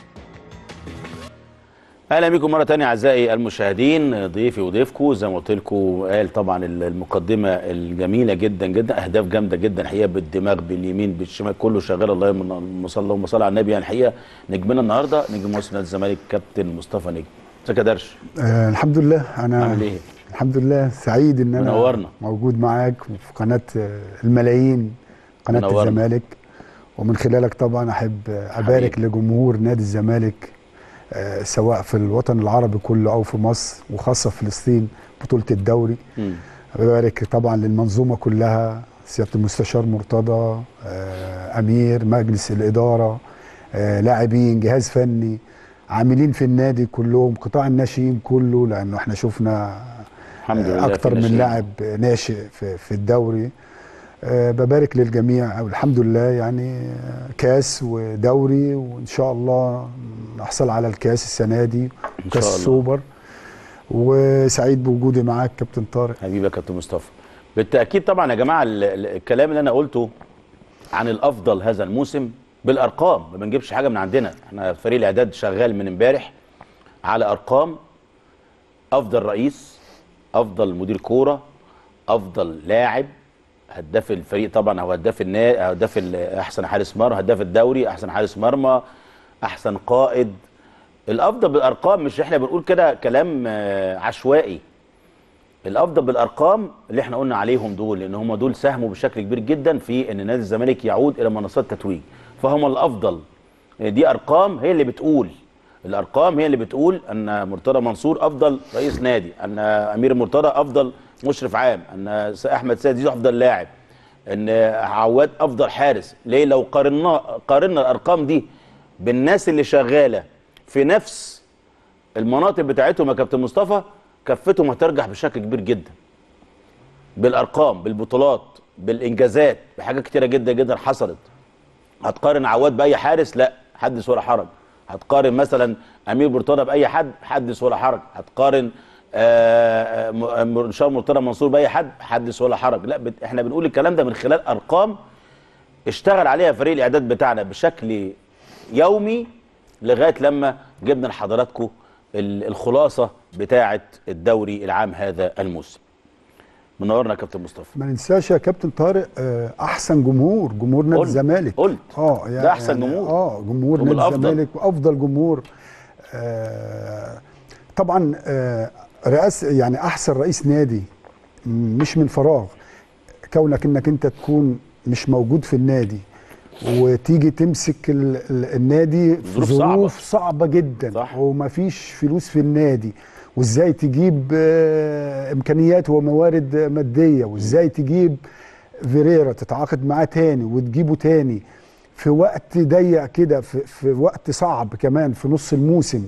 اهلا بكم مره تانية اعزائي المشاهدين ضيفي وضيفكم زي ما قلت لكم قال طبعا المقدمه الجميله جدا جدا اهداف جامده جدا الحقيقه بالدماغ باليمين بالشمال كله شغال الله اللهم صل اللهم صل على النبي يعني الحقيقه نجمنا النهارده نجم مصر نادي الزمالك كابتن مصطفى نجم ازيك يا درش آه الحمد لله انا عامل ايه الحمد لله سعيد ان انا منورنا. موجود معاك في قناه آه، الملايين قناه منورنا. الزمالك ومن خلالك طبعا احب آه، ابارك حبيبي. لجمهور نادي الزمالك آه، سواء في الوطن العربي كله او في مصر وخاصه في فلسطين بطوله الدوري مم. ببارك طبعا للمنظومه كلها سياده المستشار مرتضى آه، امير مجلس الاداره آه، لاعبين جهاز فني عاملين في النادي كلهم قطاع الناشئين كله لانه احنا شفنا الحمد لله اكتر في من الناشئين. لاعب ناشئ في, في الدوري آه، ببارك للجميع والحمد لله يعني آه، كاس ودوري وان شاء الله نحصل على الكاس السنه دي إن كاس شاء الله. السوبر وسعيد بوجودي معاك كابتن طارق حبيبي يا كابتن مصطفى بالتاكيد طبعا يا جماعه ال- ال- الكلام اللي انا قلته عن الافضل هذا الموسم بالارقام ما بنجيبش حاجه من عندنا احنا فريق الاعداد شغال من امبارح على ارقام افضل رئيس افضل مدير كوره افضل لاعب هداف الفريق طبعا او هداف النا هداف ال- احسن حارس مرمى هداف الدوري احسن حارس مرمى احسن قائد الافضل بالارقام مش احنا بنقول كده كلام آه، عشوائي الافضل بالارقام اللي احنا قلنا عليهم دول لان هم دول ساهموا بشكل كبير جدا في ان نادي الزمالك يعود الى منصات التتويج فهم الافضل دي ارقام هي اللي بتقول الارقام هي اللي بتقول ان مرتضى منصور افضل رئيس نادي ان امير مرتضى افضل مشرف عام ان احمد سيد زيزو افضل لاعب ان عواد افضل حارس ليه لو قارنا قارنا الارقام دي بالناس اللي شغاله في نفس المناطق بتاعتهم يا كابتن مصطفى كفتهم هترجح بشكل كبير جدا بالارقام بالبطولات بالانجازات بحاجات كتيره جدا جدا حصلت هتقارن عواد باي حارس لا حدث ولا حرج هتقارن مثلا امير مرتضى باي حد حدث ولا حرج هتقارن آه، آه، م- مشار مرتضى منصور باي حد حدث ولا حرج لا بت- احنا بنقول الكلام ده من خلال ارقام اشتغل عليها فريق الاعداد بتاعنا بشكل يومي لغايه لما جبنا لحضراتكم ال- الخلاصه بتاعه الدوري العام هذا الموسم منورنا يا كابتن مصطفى ما ننساش يا كابتن طارق آه، احسن جمهور جمهور نادي قلت- الزمالك قلت. اه ده أحسن جمهور. اه جمهور هم نادي الأفضل. الزمالك وافضل جمهور آه طبعا آه رئاس يعني احسن رئيس نادي م- مش من فراغ كونك انك انت تكون مش موجود في النادي وتيجي تمسك ال ال النادي في ظروف صعبة. ظروف صعبة جدا صح. ومفيش فلوس في النادي وازاي تجيب آه، امكانيات وموارد ماديه وازاي تجيب فيريرا تتعاقد معاه تاني وتجيبه تاني في وقت ضيق كده في, في وقت صعب كمان في نص الموسم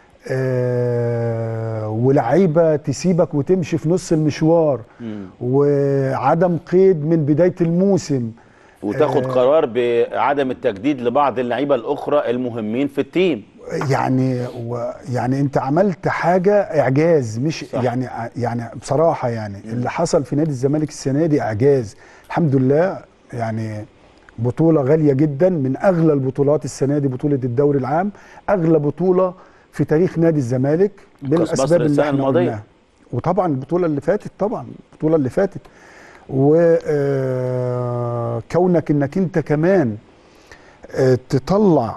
آه ولعيبه تسيبك وتمشي في نص المشوار وعدم قيد من بدايه الموسم وتاخد آه. قرار بعدم التجديد لبعض اللعيبه الاخرى المهمين في التيم يعني و يعني انت عملت حاجه اعجاز مش صح. يعني يعني بصراحه يعني اللي حصل في نادي الزمالك السنه دي اعجاز الحمد لله يعني بطوله غاليه جدا من اغلى البطولات السنه دي بطوله الدوري العام اغلى بطوله في تاريخ نادي الزمالك كأس مصر بالاسباب اللي السنة احنا الماضية. قلناها وطبعا البطوله اللي فاتت طبعا البطوله اللي فاتت وكونك انك انت كمان آه، تطلع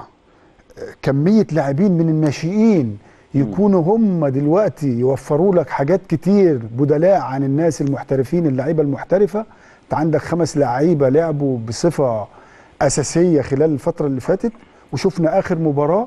كميه لاعبين من الناشئين يكونوا هم دلوقتي يوفروا لك حاجات كتير بدلاء عن الناس المحترفين اللعيبه المحترفه انت عندك خمس لعيبه لعبوا بصفه اساسيه خلال الفتره اللي فاتت وشفنا اخر مباراه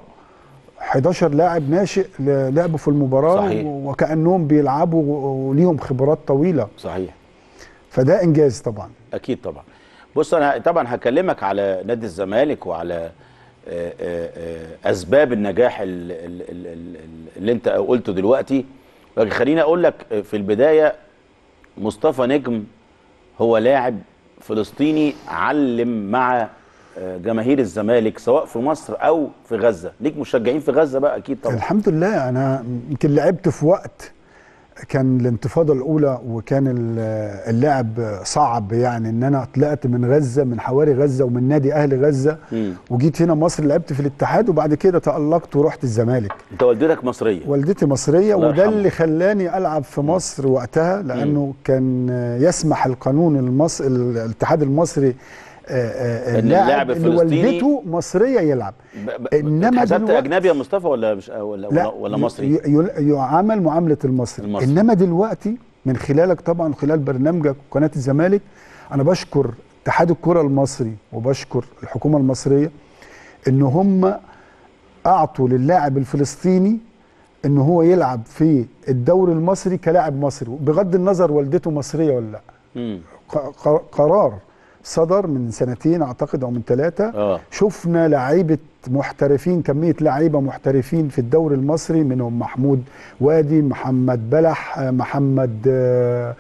11 لاعب ناشئ ل- لعبوا في المباراه صحيح. و- وكانهم بيلعبوا وليهم خبرات طويله صحيح فده انجاز طبعا اكيد طبعا بص انا طبعا هكلمك على نادي الزمالك وعلى آه، آه، آه، اسباب النجاح ال- ال- ال- ال- اللي انت قلته دلوقتي لكن خليني اقول لك في البدايه مصطفى نجم هو لاعب فلسطيني علم مع آه، جماهير الزمالك سواء في مصر او في غزه ليك مشجعين في غزه بقى اكيد طبعا الحمد لله انا يمكن لعبت في وقت كان الانتفاضه الاولى وكان ال- اللعب صعب يعني ان انا طلعت من غزه من حواري غزه ومن نادي اهل غزه مم. وجيت هنا مصر لعبت في الاتحاد وبعد كده تالقت ورحت الزمالك انت والدتك مصريه والدتي مصريه الله وده يرحمه. اللي خلاني العب في مصر وقتها لانه كان يسمح القانون المص... الاتحاد المصري آه، آه، إن اللاعب اللاعب اللي الفلسطيني والدته مصريه يلعب ب- ب- إنما حسبت دلوقتي- اجنبي يا مصطفى ولا مش ولا ولا, ولا ي- مصري ي- ي- يعامل معامله المصري. المصري. انما دلوقتي من خلالك طبعا خلال برنامجك قناه الزمالك انا بشكر اتحاد الكره المصري وبشكر الحكومه المصريه ان هم اعطوا للاعب الفلسطيني ان هو يلعب في الدوري المصري كلاعب مصري بغض النظر والدته مصريه ولا لا مم. ق- ق- قرار صدر من سنتين اعتقد او من ثلاثه اه شفنا لعيبه محترفين كميه لعيبه محترفين في الدوري المصري منهم محمود وادي محمد بلح آه، محمد آه،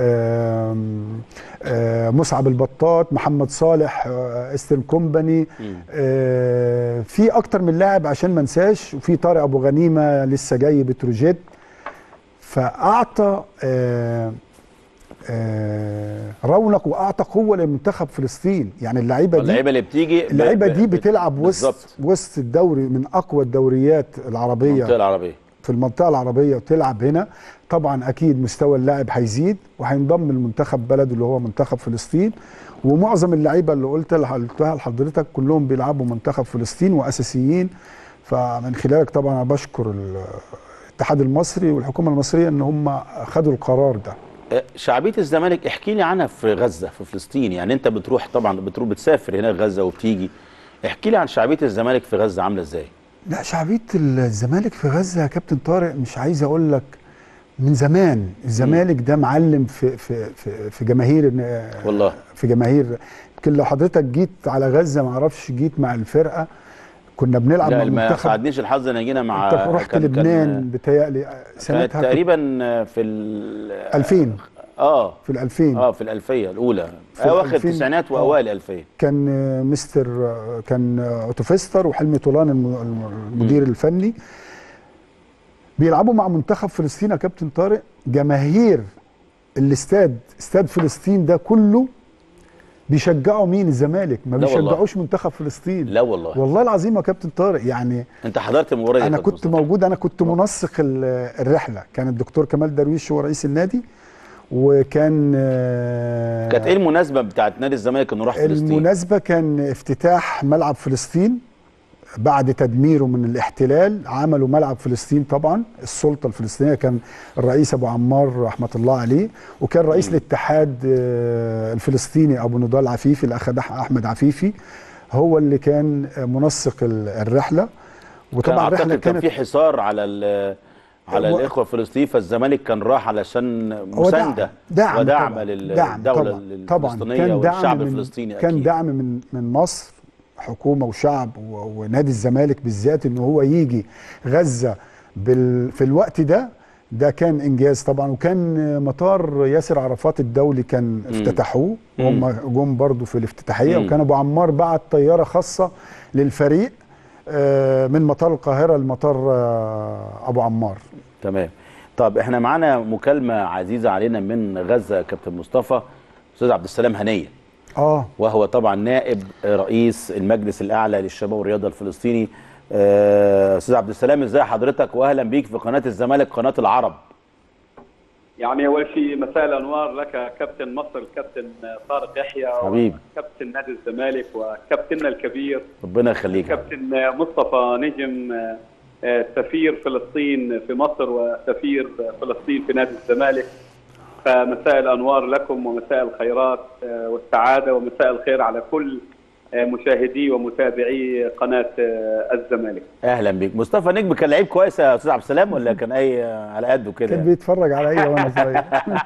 آم، آه، مصعب البطاط محمد صالح آه، استن كومباني مم. آه، في اكتر من لاعب عشان ما انساش وفي طارق ابو غنيمه لسه جاي بتروجيت فاعطى آه، آه، رونق واعطى قوه لمنتخب فلسطين يعني اللعيبه دي اللعيبه اللي بتيجي ب- اللعيبه ب- دي ب- بتلعب وسط بالظبط وسط الدوري من اقوى الدوريات العربيه المنطقه العربيه في المنطقه العربيه وتلعب هنا طبعا اكيد مستوى اللاعب هيزيد وهينضم لمنتخب بلده اللي هو منتخب فلسطين ومعظم اللعيبه اللي قلت قلتها لحضرتك كلهم بيلعبوا منتخب فلسطين واساسيين فمن خلالك طبعا انا بشكر الاتحاد المصري والحكومه المصريه ان هم خدوا القرار ده آه، شعبيه الزمالك احكي لي عنها في غزه في فلسطين يعني انت بتروح طبعا بتروح بتسافر هنا غزه وبتيجي احكي لي عن شعبيه الزمالك في غزه عامله ازاي لا شعبيه الزمالك في غزه يا كابتن طارق مش عايز اقول لك من زمان الزمالك ده معلم في في في, في جماهير والله في جماهير يمكن لو حضرتك جيت على غزه ما اعرفش جيت مع الفرقه كنا بنلعب لا مع ما المنتخب ساعدنيش الحظ ان جينا مع انت رحت كان- لبنان كان بتهيألي كانت سنتها كنت- تقريبا في ال 2000 اه في ال 2000 اه في الالفيه الاولى في اواخر 2000 التسعينات آه. واوائل الالفيه كان آه، مستر آه، كان آه، اوتوفيستر وحلمي طولان الم- الم- المدير الفني بيلعبوا مع منتخب فلسطين يا كابتن طارق جماهير الاستاد استاد فلسطين ده كله بيشجعوا مين الزمالك ما لا والله. بيشجعوش منتخب فلسطين لا والله والله العظيم يا كابتن طارق يعني انت حضرت المباراه دي انا يا كابتن كنت مصطفى. موجود انا كنت منسق ال- الرحله كان الدكتور كمال درويش هو رئيس النادي وكان آه، كانت ايه المناسبه بتاعت نادي الزمالك انه راح فلسطين المناسبة كان افتتاح ملعب فلسطين بعد تدميره من الاحتلال عملوا ملعب فلسطين طبعا السلطة الفلسطينية كان الرئيس أبو عمار رحمة الله عليه وكان رئيس الاتحاد آه، الفلسطيني أبو نضال عفيفي الأخ أح- أحمد عفيفي هو اللي كان آه، منسق ال- الرحلة كان وطبعا الرحلة اعتقد كان كانت في حصار على ال- على و- الاخوه الفلسطينيين فالزمالك كان راح علشان هو مسانده دعم ودعم طبعاً. للدوله دعم طبعا طبعا الفلسطينيه كان دعم والشعب من الفلسطيني كان أكيد. دعم من من مصر حكومه وشعب و- ونادي الزمالك بالذات ان هو يجي غزه بال في الوقت ده ده كان انجاز طبعا وكان مطار ياسر عرفات الدولي كان افتتحوه وهم جم برضو في الافتتاحيه مم. وكان ابو عمار بعت طياره خاصه للفريق آه، من مطار القاهره لمطار آه، ابو عمار تمام طب احنا معانا مكالمه عزيزه علينا من غزه يا كابتن مصطفى استاذ عبد السلام هنيه اه وهو طبعا نائب رئيس المجلس الاعلى للشباب والرياضه الفلسطيني آه، استاذ عبد السلام ازاي حضرتك واهلا بيك في قناه الزمالك قناه العرب يعني اول شيء مساء الانوار لك كابتن مصر الكابتن طارق يحيى حبيبي. كابتن نادي الزمالك وكابتننا الكبير ربنا يخليك كابتن مصطفى نجم آه، آه، سفير فلسطين في مصر وسفير فلسطين في نادي الزمالك فمساء الانوار لكم ومساء الخيرات آه، والسعاده ومساء الخير على كل آه، مشاهدي ومتابعي قناه آه، الزمالك. اهلا بيك مصطفى نجم كان لعيب كويس يا استاذ عبد السلام ولا كان اي على قده كان كده بيتفرج عليا وانا صغير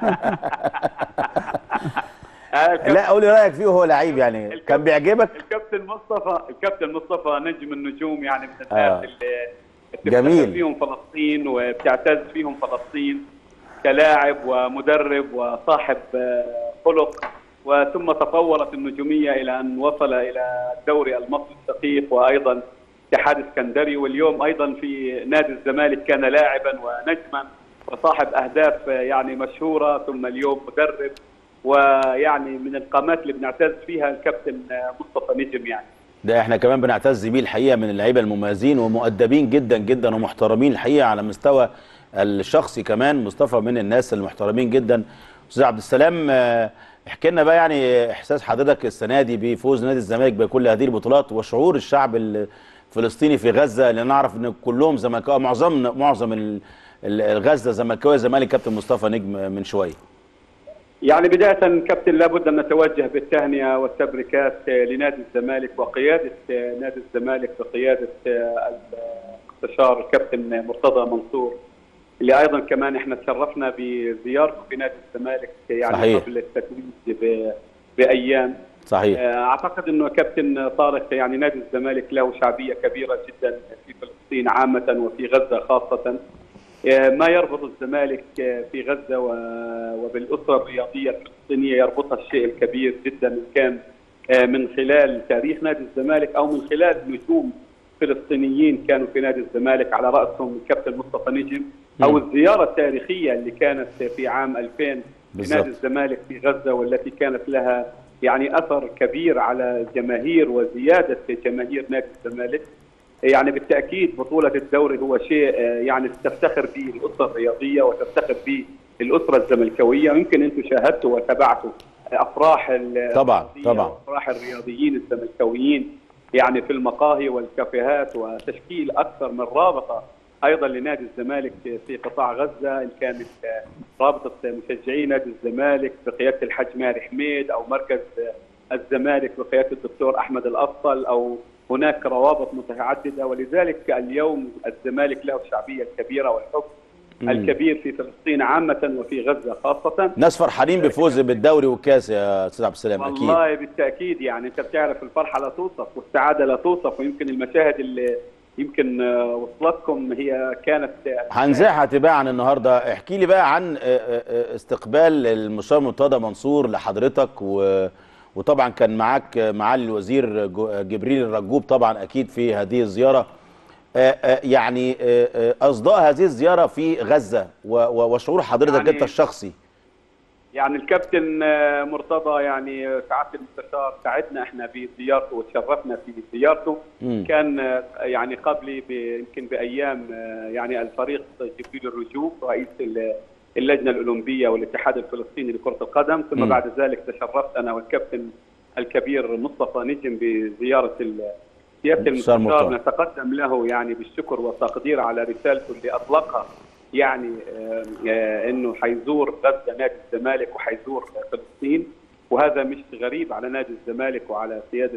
آه، لا قولي رايك فيه وهو لعيب يعني كان بيعجبك الكابتن مصطفى الكابتن مصطفى نجم النجوم يعني من آه. الناس اللي بتفتخر جميل. فيهم فلسطين وبتعتز فيهم فلسطين كلاعب ومدرب وصاحب آه، خلق وثم تطورت النجوميه الى ان وصل الى الدوري المصري الشقيق وايضا اتحاد اسكندري واليوم ايضا في نادي الزمالك كان لاعبا ونجما وصاحب اهداف آه، يعني مشهوره ثم اليوم مدرب ويعني من القامات اللي بنعتز فيها الكابتن آه، مصطفى نجم يعني ده احنا كمان بنعتز بيه الحقيقه من اللعيبه المميزين ومؤدبين جدا جدا ومحترمين الحقيقه على مستوى الشخصي كمان مصطفى من الناس المحترمين جدا استاذ عبد السلام آه، احكي لنا بقى يعني احساس حضرتك السنه دي بفوز نادي الزمالك بكل هذه البطولات وشعور الشعب الفلسطيني في غزه لان نعرف ان كلهم زملكاويه معظم معظم ال- ال- غزه زملكاويه زمالك كابتن مصطفى نجم من شويه يعني بداية كابتن لابد أن نتوجه بالتهنئة والتبريكات آه، لنادي الزمالك وقيادة آه، نادي الزمالك بقيادة آه، المستشار الكابتن مرتضى منصور اللي أيضا كمان احنا تشرفنا بزيارته في نادي الزمالك يعني صحيح. قبل التتويج ب- بأيام صحيح آه، اعتقد انه كابتن طارق يعني نادي الزمالك له شعبيه كبيره جدا في فلسطين عامه وفي غزه خاصه آه، ما يربط الزمالك آه، في غزه و- وبالاسره الرياضيه الفلسطينيه يربطها الشيء الكبير جدا إن كان آه، من خلال تاريخ نادي الزمالك او من خلال نجوم فلسطينيين كانوا في نادي الزمالك على راسهم الكابتن مصطفى نجم او مم. الزياره التاريخيه اللي كانت في عام 2000 في بالظبط. نادي الزمالك في غزه والتي كانت لها يعني اثر كبير على الجماهير وزياده جماهير نادي الزمالك يعني بالتاكيد بطوله الدوري هو شيء آه، يعني تفتخر به الاسره الرياضيه وتفتخر به الاسره الزملكاويه ويمكن انتم شاهدتوا وتابعتوا افراح ال- طبعاً، الرياضية طبعاً. وافراح الرياضيين الزملكاويين يعني في المقاهي والكافيهات وتشكيل اكثر من رابطه ايضا لنادي الزمالك في قطاع غزه ان كانت رابطه مشجعي نادي الزمالك بقياده الحاج ماهر حميد او مركز الزمالك بقياده الدكتور احمد الافضل او هناك روابط متعدده ولذلك اليوم الزمالك له الشعبيه الكبيره والحب مم. الكبير في فلسطين عامه وفي غزه خاصه ناس فرحانين بفوز بالدوري والكاس يا استاذ عبد السلام اكيد والله بالتاكيد يعني انت بتعرف الفرحه لا توصف والسعاده لا توصف ويمكن المشاهد اللي يمكن آه، وصلتكم هي كانت هنزعها تباعا النهارده احكي لي بقى عن آه، آه، آه، استقبال المستشار مرتضى منصور لحضرتك و وطبعا كان معاك آه، معالي الوزير جو- جبريل الرجوب طبعا اكيد في هذه الزياره آه، آه، يعني آه، آه، اصداء هذه الزياره في غزه و- و- وشعور حضرتك يعني انت الشخصي يعني الكابتن آه، مرتضى يعني سعاده المستشار ساعدنا احنا في زيارته وتشرفنا في زيارته مم. كان آه، يعني قبلي ب- يمكن بايام آه، يعني الفريق جبريل الرجوب رئيس ال- اللجنه الاولمبيه والاتحاد الفلسطيني لكره القدم ثم مم. بعد ذلك تشرفت انا والكابتن الكبير مصطفى نجم بزياره ال- سياده المستشار المستشار مرتضى. نتقدم له يعني بالشكر والتقدير على رسالته اللي اطلقها يعني آه، آه، انه حيزور غزه نادي الزمالك وحيزور فلسطين وهذا مش غريب على نادي الزمالك وعلى سياده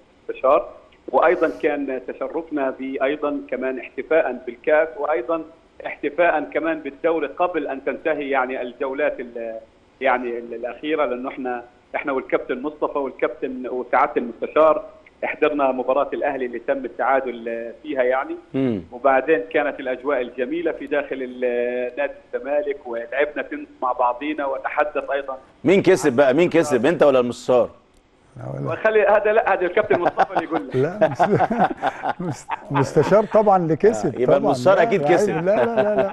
المستشار وايضا كان تشرفنا بايضا كمان احتفاء بالكاس وايضا احتفاء كمان بالدوري قبل ان تنتهي يعني الجولات ال- يعني ال- الاخيره لانه احنا احنا والكابتن مصطفى والكابتن وسعاده المستشار احضرنا مباراه الاهلي اللي تم التعادل فيها يعني مم. وبعدين كانت الاجواء الجميله في داخل ال- نادي الزمالك ولعبنا تنس مع بعضينا وتحدث ايضا مين كسب بقى مين كسب انت ولا المستشار وخلي هذا لا هذا الكابتن مصطفى اللي يقول لك لا مس- مس- مستشار طبعا اللي كسب آه، يبقى طبعا المستشار لا، أكيد عيب. كسب. لا لا لا لا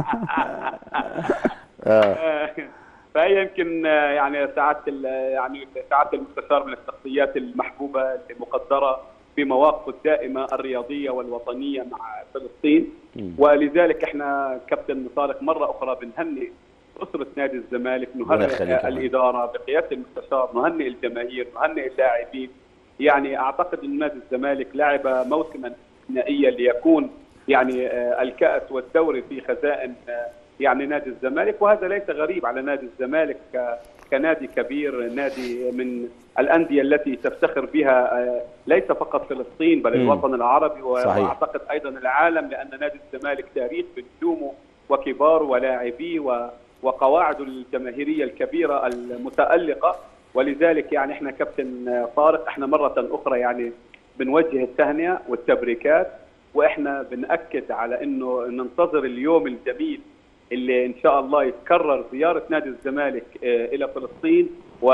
فهي يمكن آه، يعني سعاده ال- يعني سعاده المستشار من الشخصيات المحبوبه المقدره في مواقفه الدائمه الرياضيه والوطنيه مع فلسطين ولذلك احنا كابتن طارق مره اخرى بنهنئ اسره نادي الزمالك الله نهنئ يخليك يا فندم. الاداره بقياده المستشار نهنئ الجماهير نهنئ اللاعبين يعني اعتقد ان نادي الزمالك لعب موسما استثنائيا ليكون يعني آه، الكاس والدوري في خزائن آه، يعني نادي الزمالك وهذا ليس غريب على نادي الزمالك ك- كنادي كبير نادي من الانديه التي تفتخر بها آه، ليس فقط فلسطين بل مم. الوطن العربي صحيح. واعتقد ايضا العالم لان نادي الزمالك تاريخ بنجومه وكبار ولاعبيه و- وقواعده الجماهيريه الكبيره المتالقه ولذلك يعني احنا كابتن آه، طارق احنا مره اخرى يعني بنوجه التهنئه والتبريكات واحنا بناكد على انه ننتظر اليوم الجميل اللي ان شاء الله يتكرر زياره نادي الزمالك آه، الى فلسطين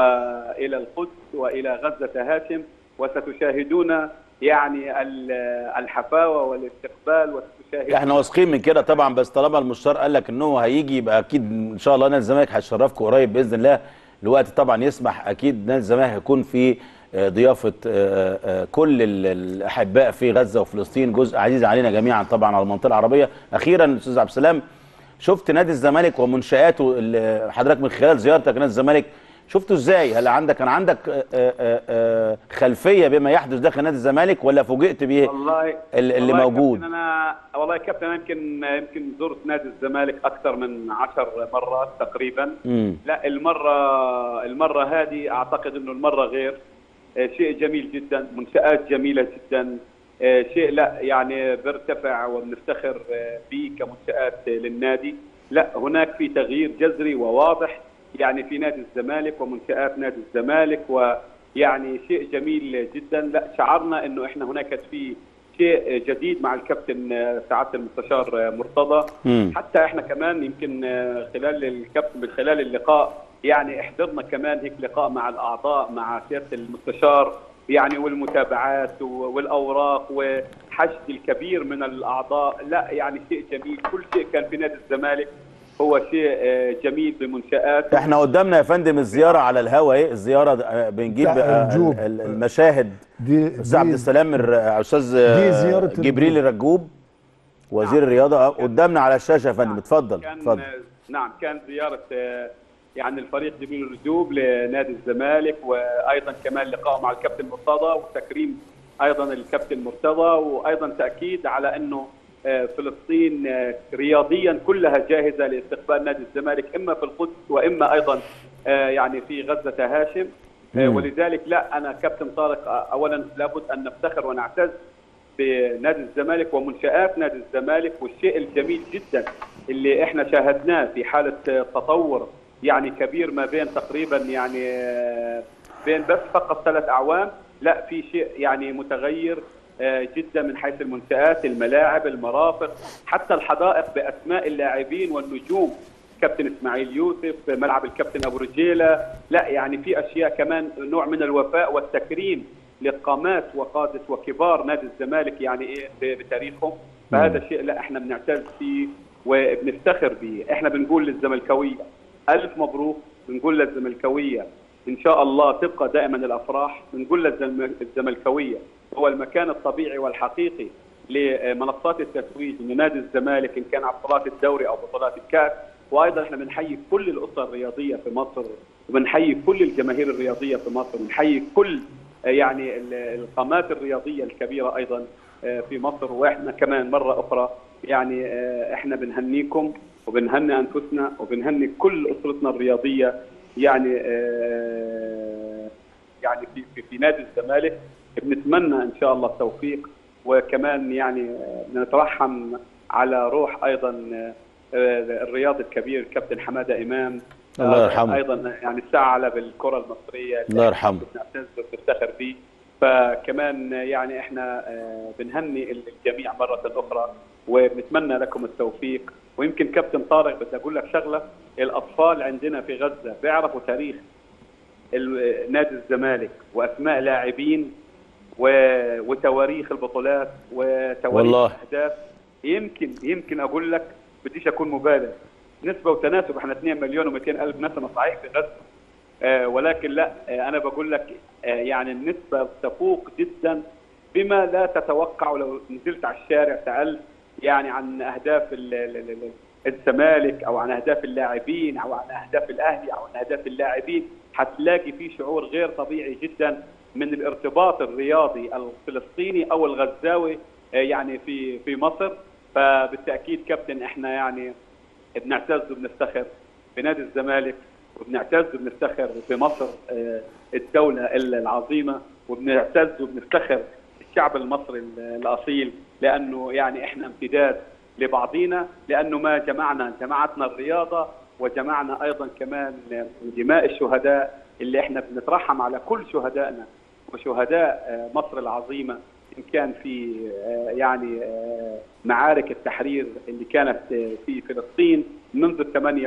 والى القدس والى غزه هاشم وستشاهدون يعني ال- الحفاوه والاستقبال وستشاهدون احنا واثقين من كده طبعا بس طالما المستشار قال لك ان هو هيجي يبقى اكيد ان شاء الله نادي الزمالك هيشرفكم قريب باذن الله الوقت طبعا يسمح اكيد نادي الزمالك هيكون في آه، ضيافه آه، آه، كل ال- الاحباء في غزه وفلسطين جزء عزيز علينا جميعا طبعا على المنطقه العربيه اخيرا استاذ عبد السلام شفت نادي الزمالك ومنشاته اللي حضرتك من خلال زيارتك نادي الزمالك شفته ازاي هل عندك كان عندك آه، آه، آه، خلفيه بما يحدث داخل نادي الزمالك ولا فوجئت بيه والله اللي والله يا موجود. كابتن انا والله يا كابتن أنا يمكن يمكن زرت نادي الزمالك اكثر من عشر مرات تقريبا امم لا المره المره هذه اعتقد انه المره غير آه، شيء جميل جدا منشات جميله جدا آه، شيء لا يعني بيرتفع وبنفتخر آه، به كمنشات آه، للنادي لا هناك في تغيير جذري وواضح يعني في نادي الزمالك ومنشات نادي الزمالك ويعني شيء جميل جدا لا شعرنا انه احنا هناك في شيء جديد مع الكابتن آه، سعاده المستشار آه، مرتضى مم. حتى احنا كمان يمكن آه، خلال الكابتن من خلال اللقاء يعني احضرنا كمان هيك لقاء مع الاعضاء مع سياده المستشار يعني والمتابعات و- والاوراق وحشد الكبير من الاعضاء لا يعني شيء جميل كل شيء كان في نادي الزمالك هو شيء آه، جميل بمنشآت احنا قدامنا يا فندم الزياره على الهوا ايه الزياره آه، بنجيب بتاع آه، الجوب. ال- المشاهد دي استاذ عبد دي- السلام الر- استاذ آه، دي زيارة جبريل الرجوب وزير الرياضه آه، قدامنا على الشاشه يا فندم اتفضل كان اتفضل نعم كان زياره آه، يعني الفريق جبريل الرجوب لنادي الزمالك وايضا كمان لقاء مع الكابتن مرتضى وتكريم ايضا الكابتن مرتضى وايضا تاكيد على انه آه، فلسطين آه، رياضيا كلها جاهزه لاستقبال نادي الزمالك اما في القدس واما ايضا آه، يعني في غزه هاشم آه، مم. ولذلك لا انا كابتن طارق آه، اولا لابد ان نفتخر ونعتز بنادي الزمالك ومنشآت نادي الزمالك والشيء الجميل جدا اللي احنا شاهدناه في حالة تطور يعني كبير ما بين تقريبا يعني آه، بين بس فقط ثلاث أعوام لا في شيء يعني متغير آه، جدا من حيث المنشآت الملاعب المرافق حتى الحدائق بأسماء اللاعبين والنجوم كابتن اسماعيل يوسف ملعب الكابتن ابو رجيله لا يعني في اشياء كمان نوع من الوفاء والتكريم لقامات وقاده وكبار نادي الزمالك يعني ايه ب- بتاريخهم فهذا شيء لا احنا بنعتز فيه وبنفتخر به احنا بنقول للزملكاويه الف مبروك بنقول للزملكاويه ان شاء الله تبقى دائما الافراح بنقول للزملكاويه هو المكان الطبيعي والحقيقي لمنصات التتويج من نادي الزمالك ان كان على بطولات الدوري او بطولات الكاس وايضا احنا بنحيي كل الاسر الرياضيه في مصر وبنحيي كل الجماهير الرياضيه في مصر بنحيي كل آه، يعني ال- القامات الرياضيه الكبيره ايضا آه، في مصر واحنا كمان مره اخرى يعني آه، احنا بنهنيكم وبنهني انفسنا وبنهني كل اسرتنا الرياضيه يعني آه، يعني في في, في نادي الزمالك بنتمنى ان شاء الله التوفيق وكمان يعني آه، نترحم على روح ايضا آه، الرياضي الكبير كابتن حماده امام الله آه، يرحمه. ايضا يعني استعلى بالكره المصريه الله يرحمه. بنعتز وبنفتخر به فكمان يعني احنا آه، بنهني الجميع مره اخرى وبنتمنى لكم التوفيق ويمكن كابتن طارق بدي اقول لك شغله الاطفال عندنا في غزه بيعرفوا تاريخ ال- نادي الزمالك واسماء لاعبين و- وتواريخ البطولات وتواريخ والله. الاهداف يمكن يمكن اقول لك بديش اكون مبالغ نسبه وتناسب احنا 2 مليون و200 الف نسمه صحيح في غزه آه ولكن لا آه انا بقول لك آه يعني النسبه تفوق جدا بما لا تتوقع لو نزلت على الشارع سالت يعني عن اهداف ال- ال- ال- ال- الزمالك او عن اهداف اللاعبين او عن اهداف الاهلي او عن اهداف اللاعبين هتلاقي في شعور غير طبيعي جدا من الارتباط الرياضي الفلسطيني او الغزاوي آه، يعني في في مصر فبالتاكيد كابتن احنا يعني بنعتز وبنفتخر بنادي الزمالك وبنعتز وبنفتخر بمصر آه، الدولة العظيمة وبنعتز وبنفتخر الشعب المصري ال- الأصيل لأنه يعني إحنا امتداد لبعضينا لأنه ما جمعنا جمعتنا الرياضة وجمعنا أيضا كمان دماء الشهداء اللي إحنا بنترحم على كل شهدائنا وشهداء آه، مصر العظيمة إن كان في آه، يعني آه، معارك التحرير اللي كانت آه، في فلسطين منذ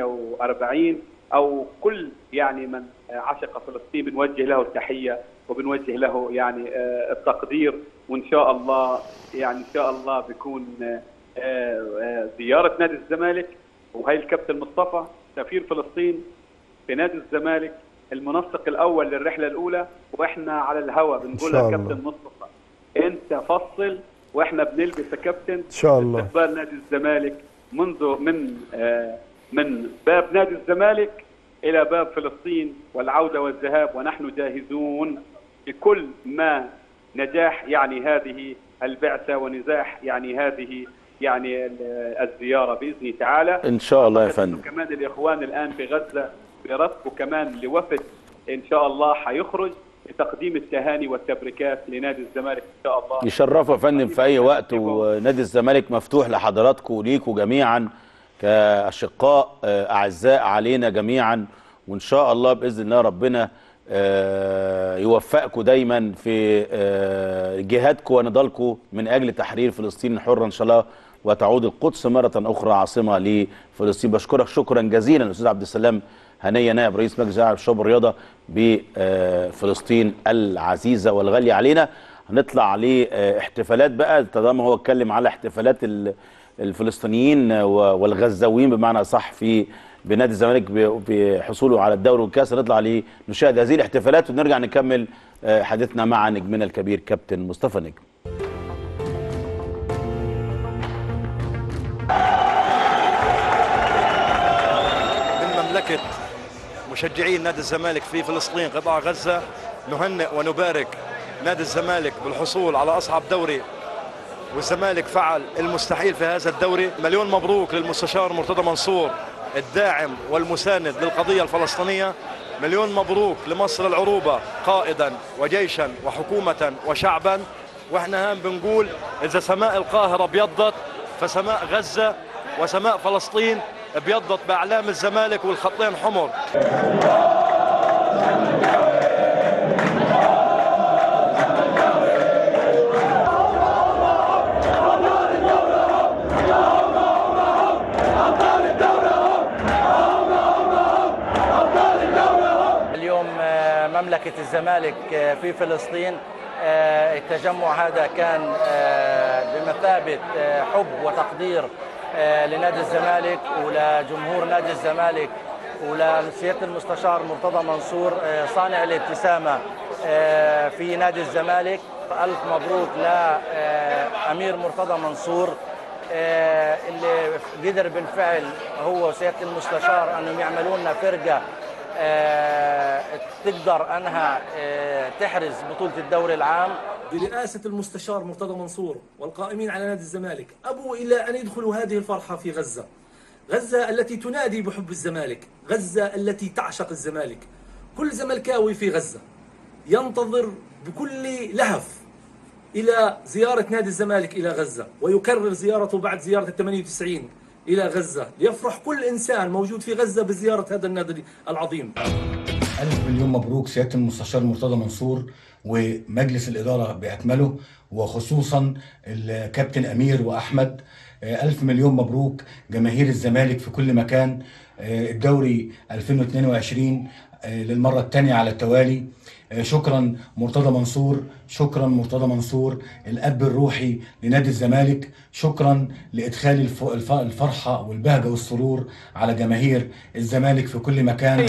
48 أو كل يعني من آه، عشق فلسطين بنوجه له التحية وبنوجه له يعني آه، التقدير وإن شاء الله يعني إن شاء الله بيكون آه، آه، زيارة نادي الزمالك وهي الكابتن مصطفى سفير فلسطين في نادي الزمالك المنسق الاول للرحله الاولى واحنا على الهواء بنقول شاء يا الله. كابتن مصطفى انت فصل واحنا بنلبس يا كابتن ان شاء الله استقبال نادي الزمالك منذ من آه، من باب نادي الزمالك الى باب فلسطين والعوده والذهاب ونحن جاهزون لكل ما نجاح يعني هذه البعثه ونجاح يعني هذه يعني ال- الزياره باذن تعالى ان شاء الله يا أعتقد إنه فندم كمان الاخوان الان في غزه برفقه كمان لوفد ان شاء الله حيخرج لتقديم التهاني والتبريكات لنادي الزمالك ان شاء الله يشرفوا يا فندم في اي وقت ونادي الزمالك مفتوح لحضراتكم وليكم جميعا كاشقاء آه، اعزاء علينا جميعا وان شاء الله باذن الله ربنا آه، يوفقكم دايما في آه، جهادكم ونضالكم من اجل تحرير فلسطين الحره ان شاء الله وتعود القدس مره اخرى عاصمه لفلسطين بشكرك شكرا جزيلا الاستاذ عبد السلام هنيه نائب رئيس مجلس الشعب الشباب والرياضه بفلسطين العزيزه والغاليه علينا هنطلع لاحتفالات بقى طالما هو اتكلم على احتفالات ال- الفلسطينيين و- والغزاويين بمعنى صح في بنادي الزمالك ب- بحصوله على الدوري والكاس هنطلع لنشاهد هذه الاحتفالات ونرجع نكمل آه، حديثنا مع نجمنا الكبير كابتن مصطفى نجم من مملكة مشجعين نادي الزمالك في فلسطين قطاع غزة نهنئ ونبارك نادي الزمالك بالحصول على أصعب دوري والزمالك فعل المستحيل في هذا الدوري مليون مبروك للمستشار مرتضى منصور الداعم والمساند للقضية الفلسطينية مليون مبروك لمصر العروبة قائدا وجيشا وحكومة وشعبا واحنا هان بنقول إذا سماء القاهرة ابيضت فسماء غزة وسماء فلسطين ابيضت بأعلام الزمالك والخطين حمر اليوم آه، مملكة الزمالك آه، في فلسطين آه، التجمع هذا كان آه، بمثابة آه، حب وتقدير آه، لنادي الزمالك ولجمهور نادي الزمالك ولسيادة المستشار مرتضى منصور آه، صانع الابتسامة آه، في نادي الزمالك ألف مبروك لأمير مرتضى منصور آه، اللي قدر بالفعل هو وسيادة المستشار أنهم يعملوا لنا فرقة آه، تقدر انها آه، تحرز بطوله الدوري العام برئاسة المستشار مرتضى منصور والقائمين على نادي الزمالك أبوا إلى أن يدخلوا هذه الفرحة في غزة غزة التي تنادي بحب الزمالك غزة التي تعشق الزمالك كل زملكاوي في غزة ينتظر بكل لهف إلى زيارة نادي الزمالك إلى غزة ويكرر زيارته بعد زيارة ال 98 إلى غزة ليفرح كل إنسان موجود في غزة بزيارة هذا النادي العظيم ألف مليون مبروك سيادة المستشار مرتضى منصور ومجلس الإدارة بأكمله وخصوصا الكابتن أمير وأحمد آه، ألف مليون مبروك جماهير الزمالك في كل مكان آه، الدوري 2022 آه، للمرة الثانية على التوالي آه، شكرا مرتضى منصور شكرا مرتضى منصور الأب الروحي لنادي الزمالك شكرا لإدخال الف- الف- الفرحة والبهجة والسرور على جماهير الزمالك في كل مكان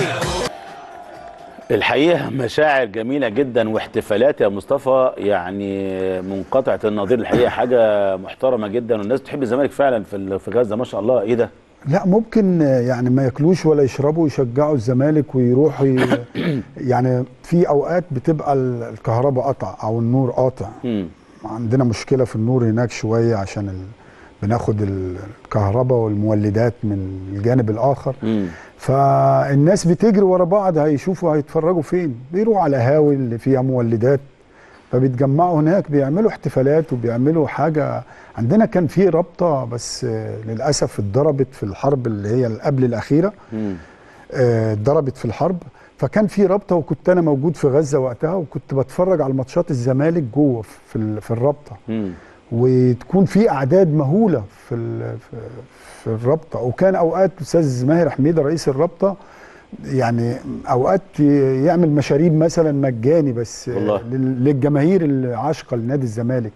الحقيقه مشاعر جميله جدا واحتفالات يا مصطفى يعني منقطعه النظير الحقيقه حاجه محترمه جدا والناس بتحب الزمالك فعلا في ال- في غزه ما شاء الله ايه ده لا ممكن آه، يعني ما ياكلوش ولا يشربوا يشجعوا الزمالك ويروحوا ي- يعني في اوقات بتبقى ال- الكهرباء قطع او النور قاطع مم. عندنا مشكله في النور هناك شويه عشان ال... بناخد ال- الكهرباء والمولدات من الجانب الاخر مم. فالناس بتجري ورا بعض هيشوفوا هيتفرجوا فين بيروحوا على هاوي اللي فيها مولدات فبيتجمعوا هناك بيعملوا احتفالات وبيعملوا حاجه عندنا كان في رابطه بس آه، للاسف اتضربت في الحرب اللي هي اللي قبل الاخيره مم. آه، اتضربت في الحرب فكان في رابطه وكنت انا موجود في غزه وقتها وكنت بتفرج على ماتشات الزمالك جوه في ال- في الرابطه مم. وتكون في اعداد مهوله في ال- في- في الرابطه وكان اوقات استاذ ماهر حميده رئيس الرابطه يعني اوقات يعمل مشاريب مثلا مجاني بس والله. لل- للجماهير العاشقه لنادي الزمالك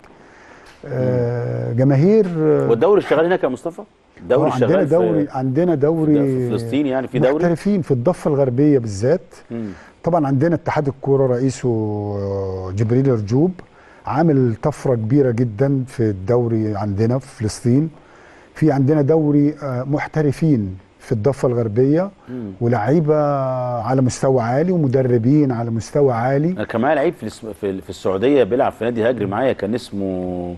آه، جماهير آه، والدوري شغال هناك يا مصطفى دوري آه، عندنا شغال دوري في, عندنا دوري في فلسطين يعني في دوري محترفين في الضفه الغربيه بالذات مم. طبعا عندنا اتحاد الكوره رئيسه آه، جبريل رجوب عامل طفره كبيره جدا في الدوري عندنا في فلسطين في عندنا دوري آه، محترفين في الضفه الغربيه مم. ولاعيبه على مستوى عالي ومدربين على مستوى عالي انا كان معايا لعيب في الس- في في السعوديه بيلعب في نادي هجر معايا كان اسمه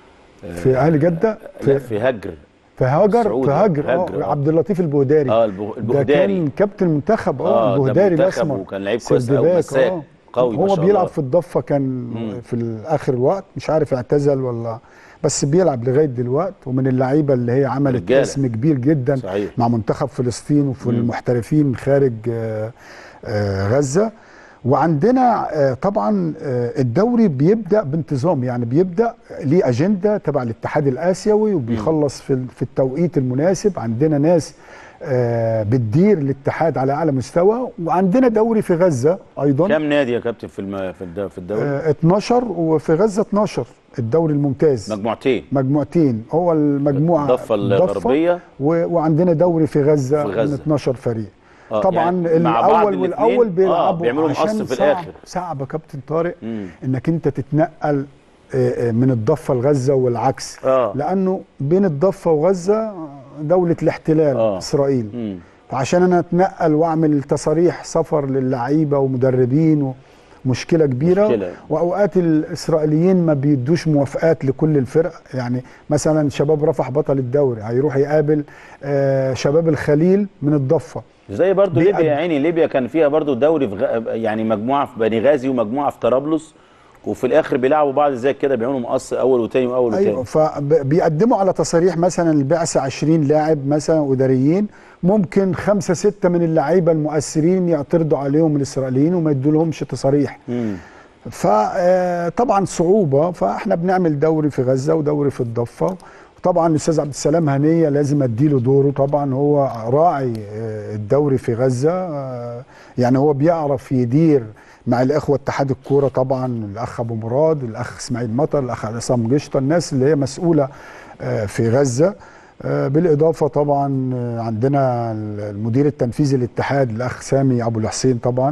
في اهل جده لا في, في هجر في هاجر السعودي، في هاجر هاجر، اه آه. عبد اللطيف البهداري اه البه- ده البهداري كان كابتن منتخب اه اه ده البهداري منتخب الاسمر وكان لعيب كويس قوي سردباك، مساك آه. قوي ما هو شاء بيلعب الله. في الضفه كان مم. في اخر الوقت مش عارف اعتزل ولا بس بيلعب لغايه دلوقتي ومن اللعيبه اللي هي عملت رجالة. اسم كبير جدا صحيح مع منتخب فلسطين وفي مم. المحترفين خارج آه، آه، غزه وعندنا آه، طبعا آه، الدوري بيبدا بانتظام يعني بيبدا ليه اجنده تبع الاتحاد الاسيوي وبيخلص في في التوقيت المناسب عندنا ناس آه، بتدير الاتحاد على اعلى مستوى وعندنا دوري في غزه ايضا كام نادي يا كابتن في الم... في الد- في الدوري آه، 12 وفي غزه 12 الدوري الممتاز مجموعتين مجموعتين هو المجموعه الضفه الغربيه و... وعندنا دوري في غزه, في غزة. من 12 فريق آه، طبعا يعني مع بعض الاول الاتنين، والاول آه، بيلعبوا بيعملوا عشان مقص في صعب الآخر. صعب يا كابتن طارق مم. انك انت تتنقل آه، آه، من الضفه لغزه والعكس اه لانه بين الضفه وغزه دوله الاحتلال آه. اسرائيل مم. فعشان انا اتنقل واعمل تصاريح سفر للعيبه ومدربين ومشكله كبيره مشكلة. واوقات الاسرائيليين ما بيدوش موافقات لكل الفرق يعني مثلا شباب رفح بطل الدوري هيروح يقابل آه، شباب الخليل من الضفه زي برضو بيقد- ليبيا يا عيني ليبيا كان فيها برضو دوري في غ... يعني مجموعه في بني غازي ومجموعه في طرابلس وفي الاخر بيلعبوا بعض زي كده بيعملوا مقص اول وتاني واول ايوه وتاني فبيقدموا على تصاريح مثلا البعثه 20 لاعب مثلا اداريين ممكن خمسه سته من اللعيبه المؤثرين يعترضوا عليهم الاسرائيليين وما يدولهمش تصاريح مم. فطبعا صعوبه فاحنا بنعمل دوري في غزه ودوري في الضفه طبعا الاستاذ عبد السلام هنيه لازم اديله دوره طبعا هو راعي آه، الدوري في غزه آه، يعني هو بيعرف يدير مع الاخوه اتحاد الكوره طبعا الاخ ابو مراد الاخ اسماعيل مطر الاخ عصام قشطه الناس اللي هي مسؤوله آه، في غزه آه، بالاضافه طبعا آه، عندنا المدير التنفيذي للاتحاد الاخ سامي ابو الحسين طبعا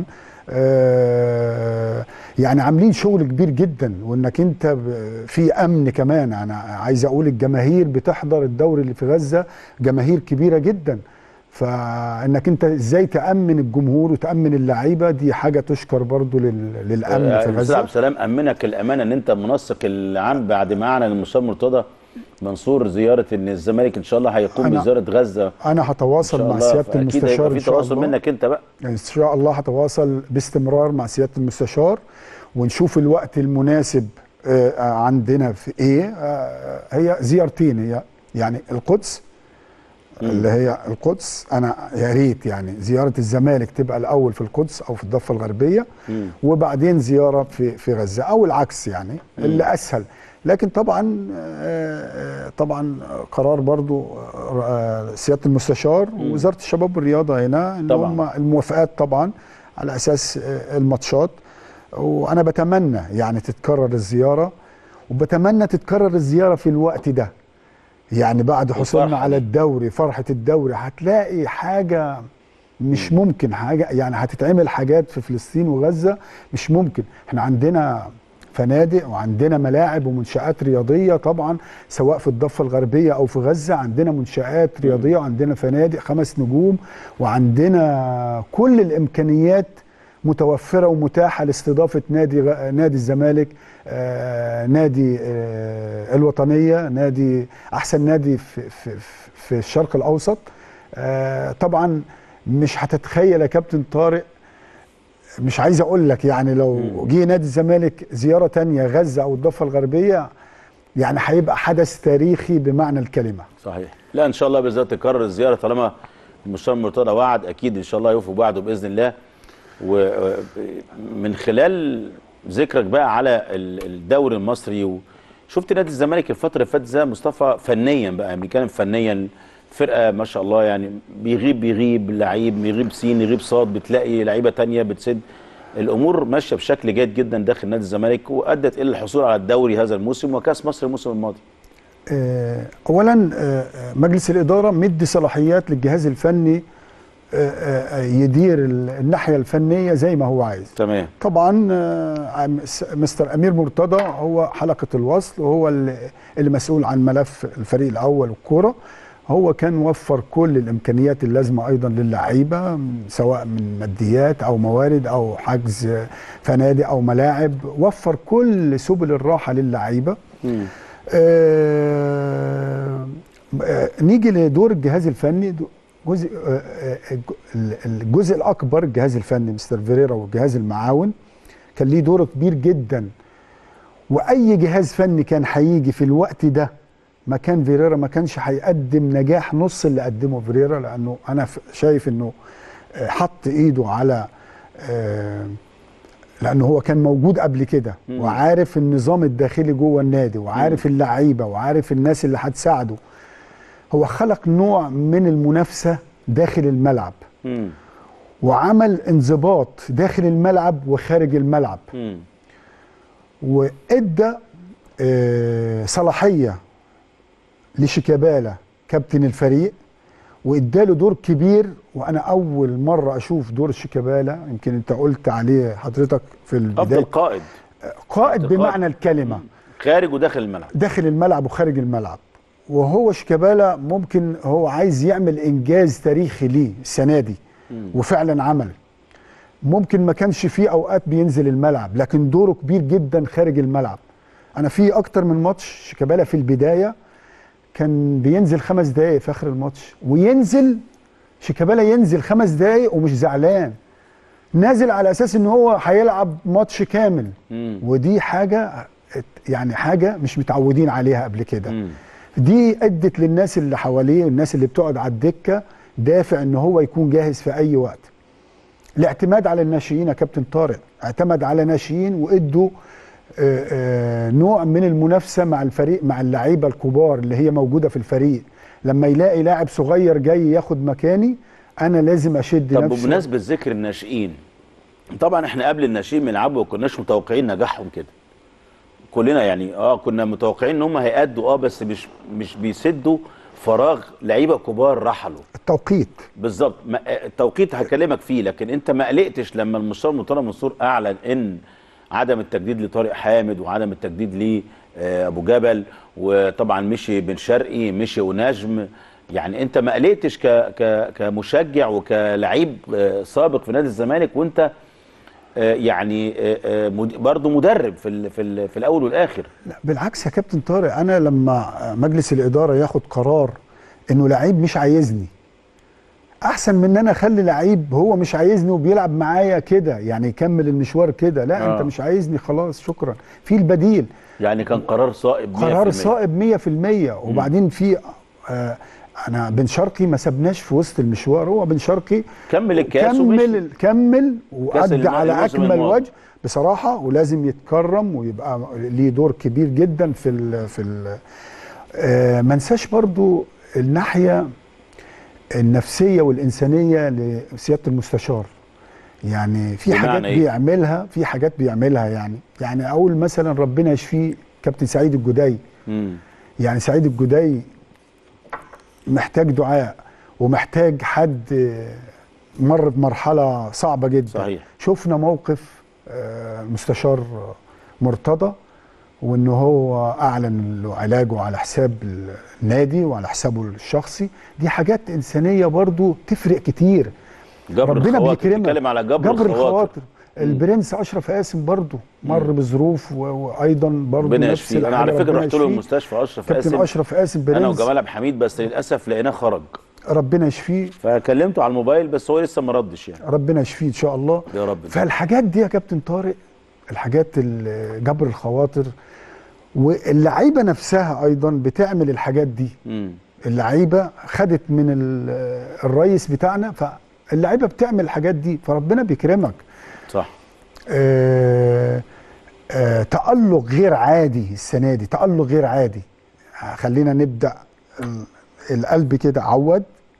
آه، يعني عاملين شغل كبير جدا وانك انت ب- في امن كمان انا عايز اقول الجماهير بتحضر الدوري اللي في غزه جماهير كبيره جدا فانك انت ازاي تامن الجمهور وتامن اللعيبه دي حاجه تشكر برضو لل- للامن آه، في الاستاذ عبد غزه السلام امنك الامانه ان انت منسق العام بعد ما اعلن المستشار مرتضى منصور زياره ان الزمالك ان شاء الله هيقوم أنا- بزياره غزه انا ان هتواصل شاء مع الله سياده فاكيد المستشار هيبقى ان في شاء تواصل الله منك انت بقى ان شاء الله هتواصل باستمرار مع سياده المستشار ونشوف الوقت المناسب آه، عندنا في ايه آه، هي زيارتين هي يعني القدس اللي هي القدس انا يا ريت يعني زياره الزمالك تبقى الاول في القدس او في الضفه الغربيه مم. وبعدين زياره في في غزه او العكس يعني اللي اسهل لكن طبعا آه، آه، طبعا قرار برضو آه، سياده المستشار ووزاره الشباب والرياضه هنا ان طبعاً. هم الموافقات طبعا على اساس آه، الماتشات وانا بتمنى يعني تتكرر الزياره وبتمنى تتكرر الزياره في الوقت ده يعني بعد حصولنا الفرحة على دي. الدوري فرحه الدوري هتلاقي حاجه مش ممكن حاجه يعني هتتعمل حاجات في فلسطين وغزه مش ممكن احنا عندنا فنادق وعندنا ملاعب ومنشآت رياضية طبعا سواء في الضفة الغربية أو في غزة عندنا منشآت رياضية وعندنا فنادق خمس نجوم وعندنا كل الإمكانيات متوفرة ومتاحة لاستضافة نادي غ- نادي الزمالك آه، نادي آه، الوطنية نادي أحسن نادي في, في, في الشرق الأوسط آه، طبعا مش هتتخيل يا كابتن طارق مش عايز اقول لك يعني لو جه نادي الزمالك زياره تانية غزه او الضفه الغربيه يعني هيبقى حدث تاريخي بمعنى الكلمه صحيح لا ان شاء الله باذن الله تكرر الزياره طالما المستشار مرتضى وعد اكيد ان شاء الله يوفي بوعده باذن الله ومن خلال ذكرك بقى على ال- الدوري المصري وشفت نادي الزمالك الفتره اللي فاتت زي مصطفى فنيا بقى بنتكلم فنيا فرقه ما شاء الله يعني بيغيب بيغيب لعيب بيغيب سين يغيب صاد بتلاقي لعيبه تانية بتسد الامور ماشيه بشكل جيد جدا داخل نادي الزمالك وادت الى الحصول على الدوري هذا الموسم وكاس مصر الموسم الماضي آه، اولا آه، آه، مجلس الاداره مدي صلاحيات للجهاز الفني آه، آه، يدير ال- الناحيه الفنيه زي ما هو عايز تمام طبعا آه، عم- س- مستر امير مرتضى هو حلقه الوصل وهو اللي اللي مسؤول عن ملف الفريق الاول والكوره هو كان وفر كل الامكانيات اللازمه ايضا للعيبه م- سواء من ماديات او موارد او حجز فنادق او ملاعب وفر كل سبل الراحه للعيبه مم. آه، آه، نيجي لدور الجهاز الفني دو- جزء آه، آه، الج- الجزء الاكبر الجهاز الفني مستر فيريرا والجهاز المعاون كان ليه دور كبير جدا واي جهاز فني كان هيجي في الوقت ده مكان فيريرا ما كانش هيقدم نجاح نص اللي قدمه فيريرا لانه انا ف- شايف انه آه، حط ايده على آه، لانه هو كان موجود قبل كده مم. وعارف النظام الداخلي جوه النادي وعارف اللعيبه وعارف الناس اللي هتساعده هو خلق نوع من المنافسه داخل الملعب مم. وعمل انضباط داخل الملعب وخارج الملعب مم. وادى آه، صلاحيه لشيكابالا كابتن الفريق واداله دور كبير وانا اول مره اشوف دور شيكابالا يمكن انت قلت عليه حضرتك في افضل البدايه قائد قائد أفضل بمعنى قائد. الكلمه خارج وداخل الملعب داخل الملعب وخارج الملعب وهو شيكابالا ممكن هو عايز يعمل انجاز تاريخي ليه السنه دي وفعلا عمل ممكن ما كانش فيه اوقات بينزل الملعب لكن دوره كبير جدا خارج الملعب انا في اكتر من ماتش شيكابالا في البدايه كان بينزل خمس دقايق في اخر الماتش وينزل شيكابالا ينزل خمس دقايق ومش زعلان نازل على اساس ان هو هيلعب ماتش كامل مم. ودي حاجه يعني حاجه مش متعودين عليها قبل كده مم. دي ادت للناس اللي حواليه الناس اللي بتقعد على الدكه دافع ان هو يكون جاهز في اي وقت الاعتماد على الناشئين يا كابتن طارق اعتمد على ناشئين وادوا آه، آه، نوع من المنافسه مع الفريق مع اللعيبه الكبار اللي هي موجوده في الفريق لما يلاقي لاعب صغير جاي ياخد مكاني انا لازم اشد طب نفسي بمناسبه ذكر الناشئين طبعا احنا قبل الناشئين بنلعبوا ما كناش متوقعين نجاحهم كده كلنا يعني اه كنا متوقعين ان هم هيأدوا اه بس مش مش بيسدوا فراغ لعيبه كبار رحلوا التوقيت بالظبط ما- آه، التوقيت هكلمك فيه لكن انت ما قلقتش لما المستشار مرتضى منصور اعلن ان عدم التجديد لطارق حامد وعدم التجديد لابو جبل وطبعا مشي بن شرقي مشي ونجم يعني انت ما قلقتش ك ك كمشجع وكلعيب آه، سابق في نادي الزمالك وانت آه، يعني آه، آه، مد- برضه مدرب في ال في ال في الاول والاخر لا بالعكس يا كابتن طارق انا لما مجلس الاداره ياخد قرار انه لعيب مش عايزني احسن من ان انا اخلي لعيب هو مش عايزني وبيلعب معايا كده يعني يكمل المشوار كده لا آه. انت مش عايزني خلاص شكرا في البديل يعني كان قرار صائب 100% قرار صائب 100% وبعدين في آه انا بن شرقي ما سابناش في وسط المشوار هو بن شرقي كمل الكاس ومشي. كمل كمل وادى الم- على الموسم اكمل الماضي. وجه بصراحه ولازم يتكرم ويبقى ليه دور كبير جدا في ال في ال آه ما ننساش برضو الناحيه النفسيه والانسانيه لسياده المستشار يعني في بمعنى حاجات إيه؟ بيعملها في حاجات بيعملها يعني يعني اقول مثلا ربنا يشفيه كابتن سعيد الجدي مم. يعني سعيد الجدي محتاج دعاء ومحتاج حد مر بمرحله صعبه جدا صحيح. شفنا موقف آه، المستشار مرتضى وان هو اعلن له علاجه على حساب النادي وعلى حسابه الشخصي دي حاجات انسانيه برضو تفرق كتير جبر ربنا الخواطر بيكرمك بتتكلم على جبر, جبر الخواطر الخواطر البرنس اشرف قاسم برضو مر بظروف و- وايضا برضو ربنا نفس يشفيه انا الحاجة، على فكره ربنا رحت له يشفيه. المستشفى اشرف كابتن قاسم اشرف قاسم برنس انا وجمال عبد الحميد بس للاسف لقيناه خرج ربنا يشفيه فكلمته على الموبايل بس هو لسه ما ردش يعني ربنا يشفيه ان شاء الله يا رب فالحاجات دي يا كابتن طارق الحاجات ال- جبر الخواطر واللعيبه نفسها ايضا بتعمل الحاجات دي مم. اللعيبه خدت من ال- الرئيس بتاعنا فاللعيبه بتعمل الحاجات دي فربنا بيكرمك صح آه آه تألق غير عادي السنه دي تألق غير عادي خلينا نبدا ال- القلب كده عود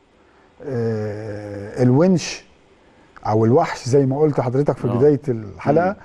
آه الونش او الوحش زي ما قلت حضرتك في آه. بدايه الحلقه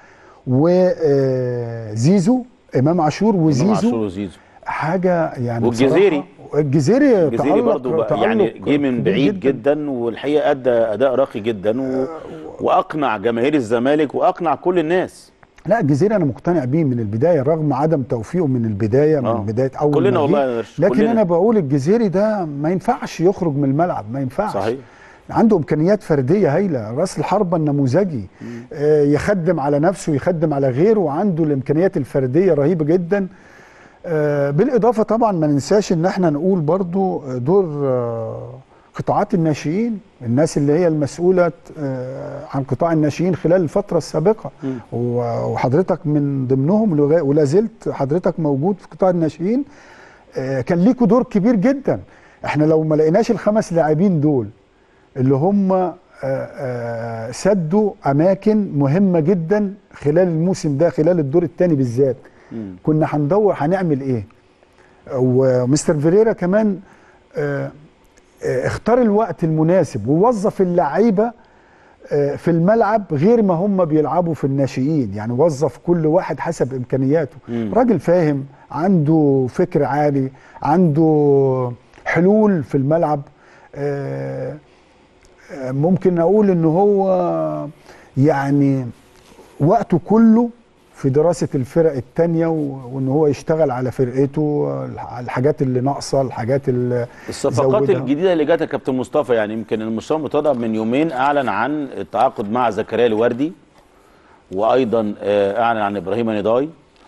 وزيزو امام عاشور امام عاشور وزيزو وزيزو حاجه يعني والجزيري. بصراحة الجزيري الجزيري تألق- برضه بقى يعني تألق جه من كبير بعيد جدا, والحقيقه ادى اداء راقي جدا و... واقنع جماهير الزمالك واقنع كل الناس لا الجزيري انا مقتنع بيه من البدايه رغم عدم توفيقه من البدايه من آه. بدايه اول كلنا ما جه. والله يا درش، لكن كلنا. انا بقول الجزيري ده ما ينفعش يخرج من الملعب ما ينفعش صحيح عنده امكانيات فرديه هايله راس الحربه النموذجي آه يخدم على نفسه يخدم على غيره وعنده الامكانيات الفرديه رهيبه جدا آه بالاضافه طبعا ما ننساش ان احنا نقول برضو دور آه قطاعات الناشئين الناس اللي هي المسؤوله آه عن قطاع الناشئين خلال الفتره السابقه مم. و- وحضرتك من ضمنهم لغا- ولا زلت حضرتك موجود في قطاع الناشئين آه، كان ليكوا دور كبير جدا احنا لو ما لقيناش الخمس لاعبين دول اللي هم آه، آه، سدوا اماكن مهمه جدا خلال الموسم ده خلال الدور الثاني بالذات مم. كنا هندور هنعمل ايه ومستر فيريرا كمان آه، آه، اختار الوقت المناسب ووظف اللعيبه آه، في الملعب غير ما هم بيلعبوا في الناشئين يعني وظف كل واحد حسب امكانياته مم. راجل فاهم عنده فكر عالي عنده حلول في الملعب آه، آه، ممكن اقول ان هو يعني وقته كله في دراسة الفرق التانية و- وان هو يشتغل على فرقته الح- الحاجات اللي ناقصة الحاجات اللي الصفقات زودها. الجديده اللي جت يا كابتن مصطفى يعني يمكن المستشار مرتضى من يومين اعلن عن التعاقد مع زكريا الوردي وايضا آه، اعلن عن ابراهيم نضاي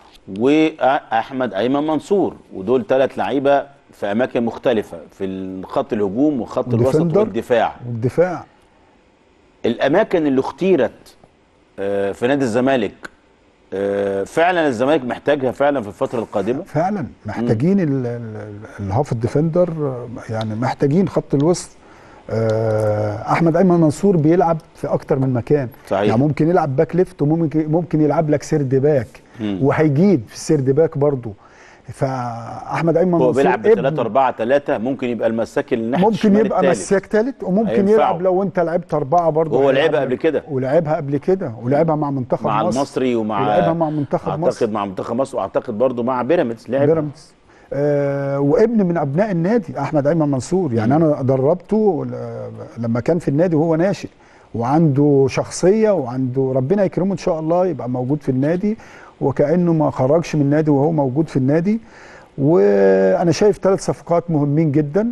واحمد ايمن منصور ودول ثلاث لعيبه في اماكن مختلفه في خط الهجوم وخط الوسط والديفندر. والدفاع والدفاع الاماكن اللي اختيرت آه، في نادي الزمالك آه، فعلا الزمالك محتاجها فعلا في الفتره القادمه فعلا محتاجين ال- ال- الهاف الديفندر آه، يعني محتاجين خط الوسط آه، احمد ايمن منصور بيلعب في اكتر من مكان صحيح. يعني ممكن يلعب باك ليفت وممكن ممكن يلعب لك سيرد باك مم. وهيجيد في السيرد باك برضه فاحمد ايمن هو منصور بيلعب ب ابن 3 4 3 ممكن يبقى المساك اللي ناحيه ممكن الشمال يبقى التالت. مساك ثالث وممكن هينفعه. يلعب لو انت لعبت اربعه برضه هو هيلعب لعبها لك. قبل كده. ولعبها قبل كده ولعبها مع منتخب مع مصر المصري ومع ولعبها مع منتخب اعتقد مصر مع منتخب مصر واعتقد برضو مع بيراميدز لعب بيراميدز آه وابن من ابناء النادي احمد ايمن منصور يعني انا دربته ل- لما كان في النادي وهو ناشئ وعنده شخصيه وعنده ربنا يكرمه ان شاء الله يبقى موجود في النادي وكانه ما خرجش من النادي وهو موجود في النادي وانا شايف ثلاث صفقات مهمين جدا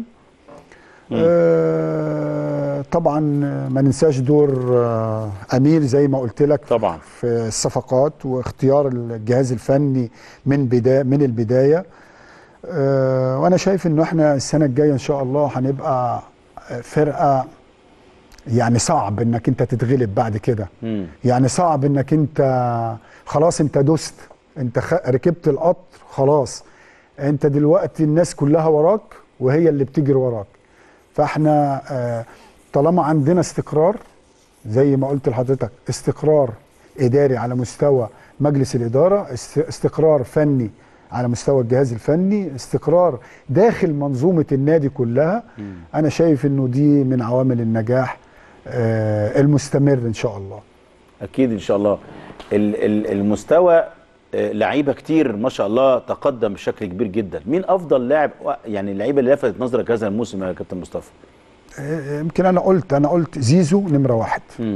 آه طبعا ما ننساش دور آه امير زي ما قلت لك طبعا في الصفقات واختيار الجهاز الفني من بدايه من البدايه آه، وانا شايف انه احنا السنه الجايه ان شاء الله هنبقى فرقه يعني صعب انك انت تتغلب بعد كده مم. يعني صعب انك انت خلاص انت دست انت خ... ركبت القطر خلاص انت دلوقتي الناس كلها وراك وهي اللي بتجري وراك فاحنا آه، طالما عندنا استقرار زي ما قلت لحضرتك استقرار اداري على مستوى مجلس الاداره است- استقرار فني على مستوى الجهاز الفني استقرار داخل منظومه النادي كلها انا شايف انه دي من عوامل النجاح آه، المستمر ان شاء الله اكيد ان شاء الله ال- ال- المستوى آه، لعيبه كتير ما شاء الله تقدم بشكل كبير جدا مين افضل لاعب يعني اللعيبه اللي لفتت نظرك هذا الموسم يا كابتن مصطفى آه، يمكن انا قلت انا قلت زيزو نمره واحد مم.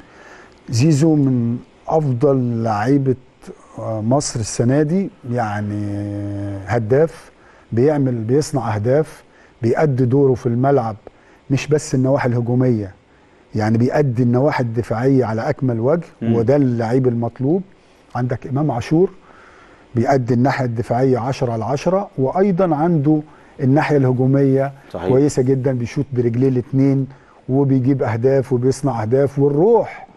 زيزو من افضل لعيبه آه، مصر السنه دي يعني هداف بيعمل بيصنع اهداف بيأدي دوره في الملعب مش بس النواحي الهجوميه يعني بيأدي النواحي الدفاعيه على اكمل وجه مم. وده اللعيب المطلوب عندك امام عاشور بيأدي الناحيه الدفاعيه 10 على 10 وايضا عنده الناحيه الهجوميه صحيح. كويسه جدا بيشوط برجليه الاثنين وبيجيب اهداف وبيصنع اهداف والروح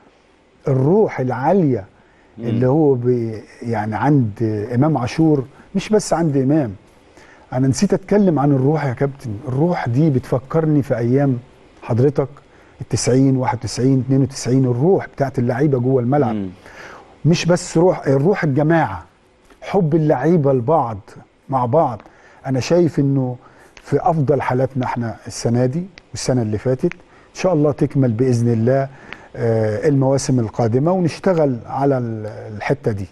الروح العاليه اللي هو بي يعني عند امام عاشور مش بس عند امام انا نسيت اتكلم عن الروح يا كابتن الروح دي بتفكرني في ايام حضرتك ال 90 91 92 الروح بتاعت اللعيبه جوه الملعب مم. مش بس روح الروح الجماعه حب اللعيبه لبعض مع بعض انا شايف انه في افضل حالاتنا احنا السنه دي والسنه اللي فاتت ان شاء الله تكمل باذن الله آه، المواسم القادمه ونشتغل على ال- الحته دي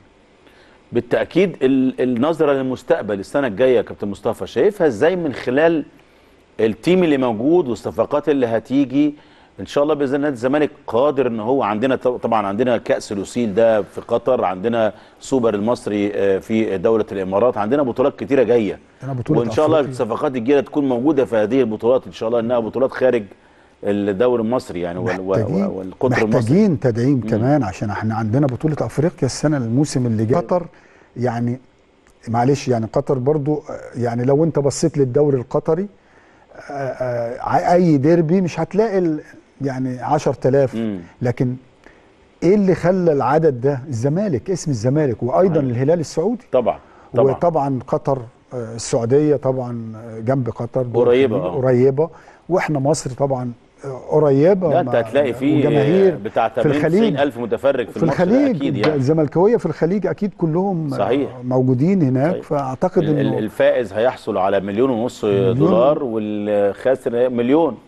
بالتاكيد ال- النظره للمستقبل السنه الجايه يا كابتن مصطفى شايفها ازاي من خلال التيم اللي موجود والصفقات اللي هتيجي ان شاء الله باذن الله نادي الزمالك قادر ان هو عندنا ط- طبعا عندنا كاس لوسيل ده في قطر عندنا سوبر المصري آه، في دوله الامارات عندنا بطولات كتيره جايه عندنا بطولة وان شاء الله أفريقيا. الصفقات الجديده تكون موجوده في هذه البطولات ان شاء الله انها بطولات خارج الدوري المصري يعني وال- وال- محتاجين والقطر المصري محتاجين تدعيم كمان عشان احنا عندنا بطولة افريقيا السنة الموسم اللي جاي قطر يعني معلش يعني قطر برضو آه، يعني لو انت بصيت للدوري القطري آه، آه، اي ديربي مش هتلاقي ال- يعني 10000 مم. لكن ايه اللي خلى العدد ده الزمالك اسم الزمالك وايضا صحيح. الهلال السعودي طبعا طبعا وطبعا قطر آه، السعوديه طبعا آه، جنب قطر دول قريبة، خليج، آه. قريبه واحنا مصر طبعا آه، قريبه لا انت مع- هتلاقي فيه وجماهير بتاع في 80 الخليج 90 الف متفرج في, في الماتش ده الخليج اكيد يعني الزملكاويه في الخليج اكيد كلهم آه، صحيح. موجودين هناك صحيح. فاعتقد ال- ال- انه الفائز هيحصل على مليون ونص دولار والخاسر مليون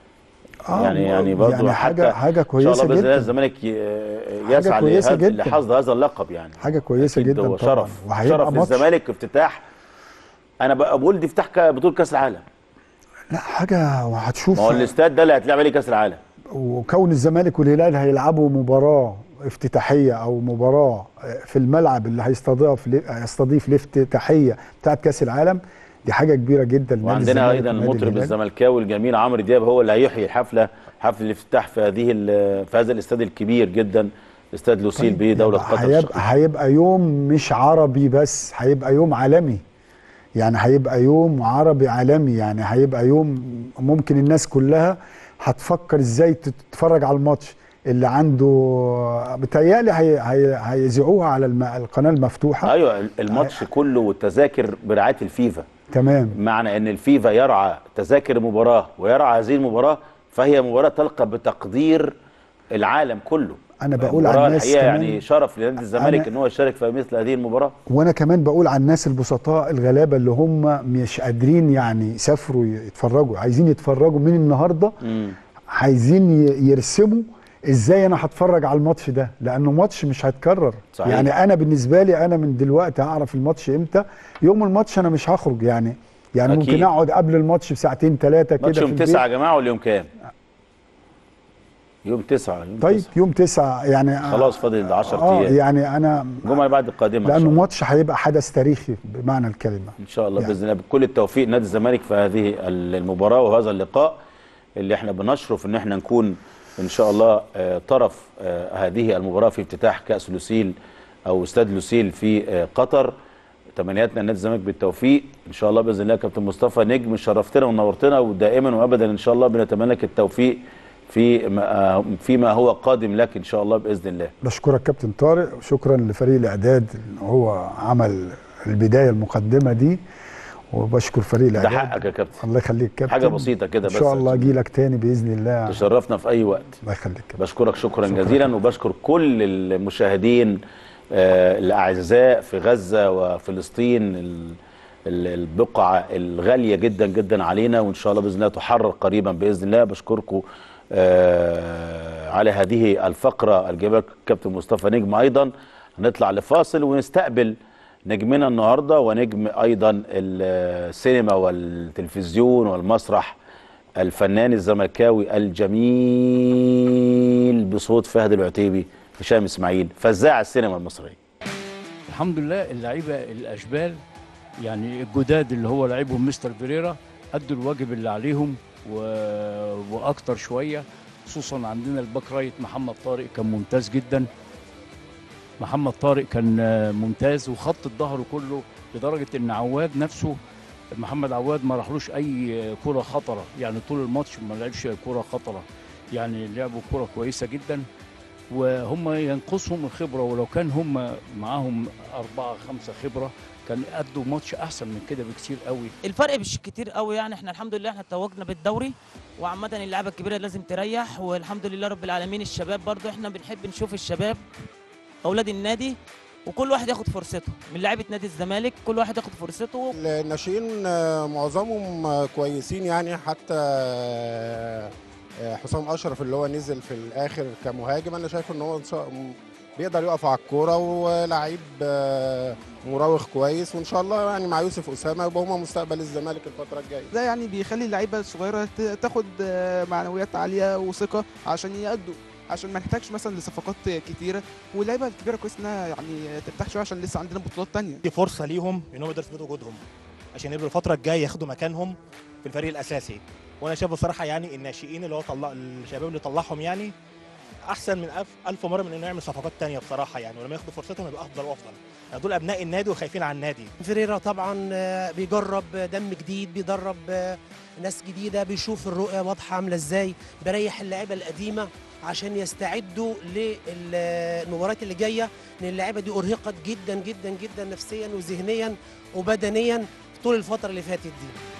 آه، يعني يعني برضه يعني حاجه حتى حاجه ان شاء كويسه الله باذن الله جدا الزمالك ي- يسعى كويسة لهذا- جدا. لحصد هذا اللقب يعني حاجه كويسه أكيد جدا هو طبعا شرف وهيبقى شرف ماتش للزمالك افتتاح انا بقى بقول دي افتتاح ك- بطوله كاس العالم لا حاجه وهتشوف ما هو الاستاد ده اللي هيتلعب عليه كاس العالم وكون الزمالك والهلال هيلعبوا مباراه افتتاحيه او مباراه في الملعب اللي هيستضيف هيستضيف الافتتاحيه بتاعت كاس العالم دي حاجه كبيره جدا لنادي وعندنا الزمالك ايضا ونادي المطرب الهلال. الزملكاوي الجميل عمرو دياب هو اللي هيحيي الحفله حفل الافتتاح في هذه ال- في هذا الاستاد الكبير جدا استاد لوسيل بدوله يبقى قطر هيبقى, الشقيقة. هيبقى يوم مش عربي بس هيبقى يوم عالمي يعني هيبقى يوم عربي عالمي يعني هيبقى يوم ممكن الناس كلها هتفكر ازاي تتفرج على الماتش اللي عنده بتهيألي هي- هي- هيذيعوها على الم- القناه المفتوحه ايوه الماتش كله والتذاكر برعايه الفيفا تمام معنى ان الفيفا يرعى تذاكر المباراه ويرعى هذه المباراه فهي مباراه تلقى بتقدير العالم كله أنا بقول مباراة على الناس الحقيقه كمان- يعني شرف لنادي الزمالك أنا- ان هو يشارك في مثل هذه المباراه وانا كمان بقول على الناس البسطاء الغلابه اللي هم مش قادرين يعني يسافروا يتفرجوا عايزين يتفرجوا من النهارده مم. عايزين ي- يرسموا ازاي انا هتفرج على الماتش ده لانه ماتش مش هيتكرر صحيح. يعني انا بالنسبه لي انا من دلوقتي هعرف الماتش امتى يوم الماتش انا مش هخرج يعني يعني أكيد. ممكن اقعد قبل الماتش بساعتين ثلاثه كده ماتش في يوم البيت. 9 يا جماعه ولا يوم كام؟ يوم 9 يوم طيب 9. يوم تسعة يعني خلاص فاضل 10 اه ايام يعني انا الجمعه اللي بعد القادمه إن شاء لانه الله. ماتش هيبقى حدث تاريخي بمعنى الكلمه ان شاء الله يعني. باذن الله بكل التوفيق نادي الزمالك في هذه المباراه وهذا اللقاء اللي احنا بنشرف ان احنا نكون ان شاء الله آه، طرف آه، هذه المباراه في افتتاح كاس لوسيل او استاد لوسيل في آه، قطر تمنياتنا لنادي الزمالك بالتوفيق ان شاء الله باذن الله يا كابتن مصطفى نجم شرفتنا ونورتنا ودائما وابدا ان شاء الله بنتمنى لك التوفيق في ما- فيما هو قادم لك ان شاء الله باذن الله بشكرك كابتن طارق وشكرا لفريق الاعداد ان هو عمل البدايه المقدمه دي وبشكر فريق ده الاعداد حقك يا كابتن الله يخليك كابتن حاجه بسيطه كده ان بس شاء الله اجي لك تاني باذن الله تشرفنا في اي وقت الله يخليك كابتن. بشكرك شكرا, شكرا. جزيلا وبشكر كل المشاهدين آه، الاعزاء في غزه وفلسطين ال- ال- البقعه الغاليه جدا جدا علينا وان شاء الله باذن الله تحرر قريبا باذن الله بشكركم آه، على هذه الفقره الجميله كابتن مصطفى نجم ايضا هنطلع لفاصل ونستقبل نجمنا النهارده ونجم ايضا السينما والتلفزيون والمسرح الفنان الزملكاوي الجميل بصوت فهد العتيبي هشام اسماعيل فزاع السينما المصريه الحمد لله اللعيبه الاشبال يعني الجداد اللي هو لعيبهم مستر فيريرا ادوا الواجب اللي عليهم و... واكتر شويه خصوصا عندنا الباك رايت محمد طارق كان ممتاز جدا محمد طارق كان آه، ممتاز وخط الظهر كله لدرجه ان عواد نفسه محمد عواد ما راحلوش اي كره خطره يعني طول الماتش ما لعبش كره خطره يعني لعبوا كره كويسه جدا وهم ينقصهم الخبره ولو كان هم معاهم أربعة خمسة خبره كان أدوا ماتش أحسن من كده بكتير قوي الفرق مش كتير قوي يعني احنا الحمد لله احنا توجنا بالدوري وعامة اللعيبة الكبيرة لازم تريح والحمد لله رب العالمين الشباب برضو احنا بنحب نشوف الشباب اولاد النادي وكل واحد ياخد فرصته من لعيبة نادي الزمالك كل واحد ياخد فرصته الناشئين آه، معظمهم آه، كويسين يعني حتى آه، آه، حسام اشرف اللي هو نزل في الاخر كمهاجم انا شايف ان هو إن شاء- م- بيقدر يقف على الكوره ولعيب آه، مراوغ كويس وان شاء الله يعني مع يوسف اسامه يبقى هما مستقبل الزمالك الفتره الجايه ده يعني بيخلي اللعيبه الصغيره ت- تاخد آه، معنويات عاليه وثقه عشان يأدوا عشان ما نحتاجش مثلا لصفقات كتيره واللعيبه الكبيره كويس انها يعني ترتاح شويه عشان لسه عندنا بطولات تانية دي فرصه ليهم انهم يقدروا يثبتوا وجودهم عشان يبقوا الفتره الجايه ياخدوا مكانهم في الفريق الاساسي وانا شايف بصراحه يعني الناشئين اللي هو طلع الشباب اللي طلعهم يعني احسن من ألف, ألف مره من انه يعمل صفقات تانية بصراحه يعني ولما ياخدوا فرصتهم يبقى افضل وافضل يعني دول ابناء النادي وخايفين على النادي فيريرا طبعا آه، بيجرب دم جديد بيدرب آه، ناس جديده بيشوف الرؤيه واضحه عامله ازاي بيريح اللعيبه القديمه عشان يستعدوا للمباريات اللي جايه لان اللعيبه دي ارهقت جدا جدا جدا نفسيا وذهنيا وبدنيا طول الفتره اللي فاتت دي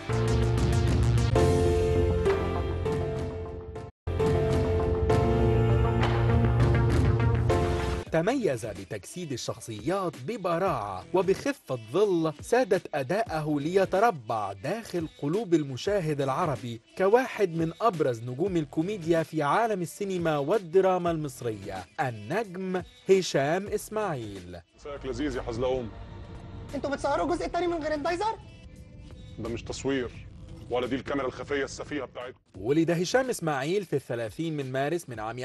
تميز بتجسيد الشخصيات ببراعة وبخفة ظل سادت أداءه ليتربع داخل قلوب المشاهد العربي كواحد من أبرز نجوم الكوميديا في عالم السينما والدراما المصرية النجم هشام إسماعيل مساك لذيذ يا حزلقوم انتوا بتصوروا الجزء الثاني من غير الدايزر؟ ده مش تصوير ولا دي الكاميرا الخفيه السفيهه بتاعتكم ولد هشام إسماعيل في الثلاثين من مارس من عام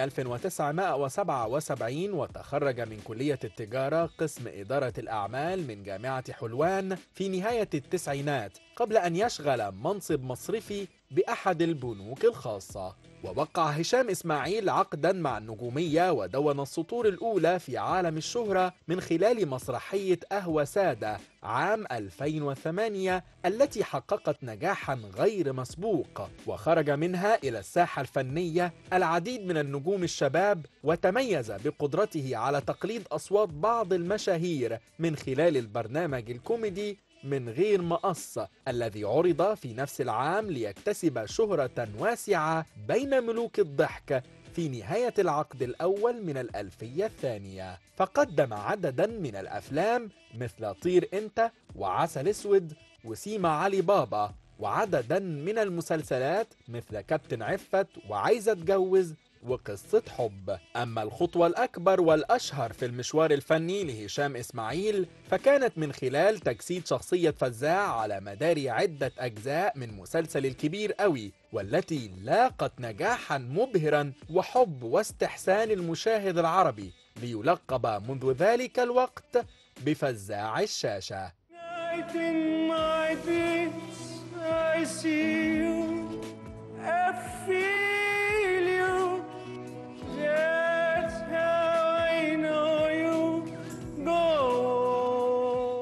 1977 وتخرج من كلية التجارة قسم إدارة الأعمال من جامعة حلوان في نهاية التسعينات قبل أن يشغل منصب مصرفي بأحد البنوك الخاصة ووقع هشام إسماعيل عقدا مع النجومية ودون السطور الأولى في عالم الشهرة من خلال مسرحية أهوى سادة عام 2008 التي حققت نجاحا غير مسبوق وخرج منها إلى الساحة الفنية العديد من النجوم الشباب وتميز بقدرته على تقليد أصوات بعض المشاهير من خلال البرنامج الكوميدي من غير مقص الذي عرض في نفس العام ليكتسب شهرة واسعة بين ملوك الضحك في نهاية العقد الأول من الألفية الثانية فقدم عددا من الأفلام مثل طير أنت وعسل أسود وسيما علي بابا وعددا من المسلسلات مثل كابتن عفت وعايزة اتجوز وقصة حب أما الخطوة الأكبر والأشهر في المشوار الفني لهشام إسماعيل فكانت من خلال تجسيد شخصية فزاع على مدار عدة أجزاء من مسلسل الكبير قوي والتي لاقت نجاحا مبهرا وحب واستحسان المشاهد العربي ليلقب منذ ذلك الوقت بفزاع الشاشة Night in my dreams, I see you, I feel you. That's how I know you go.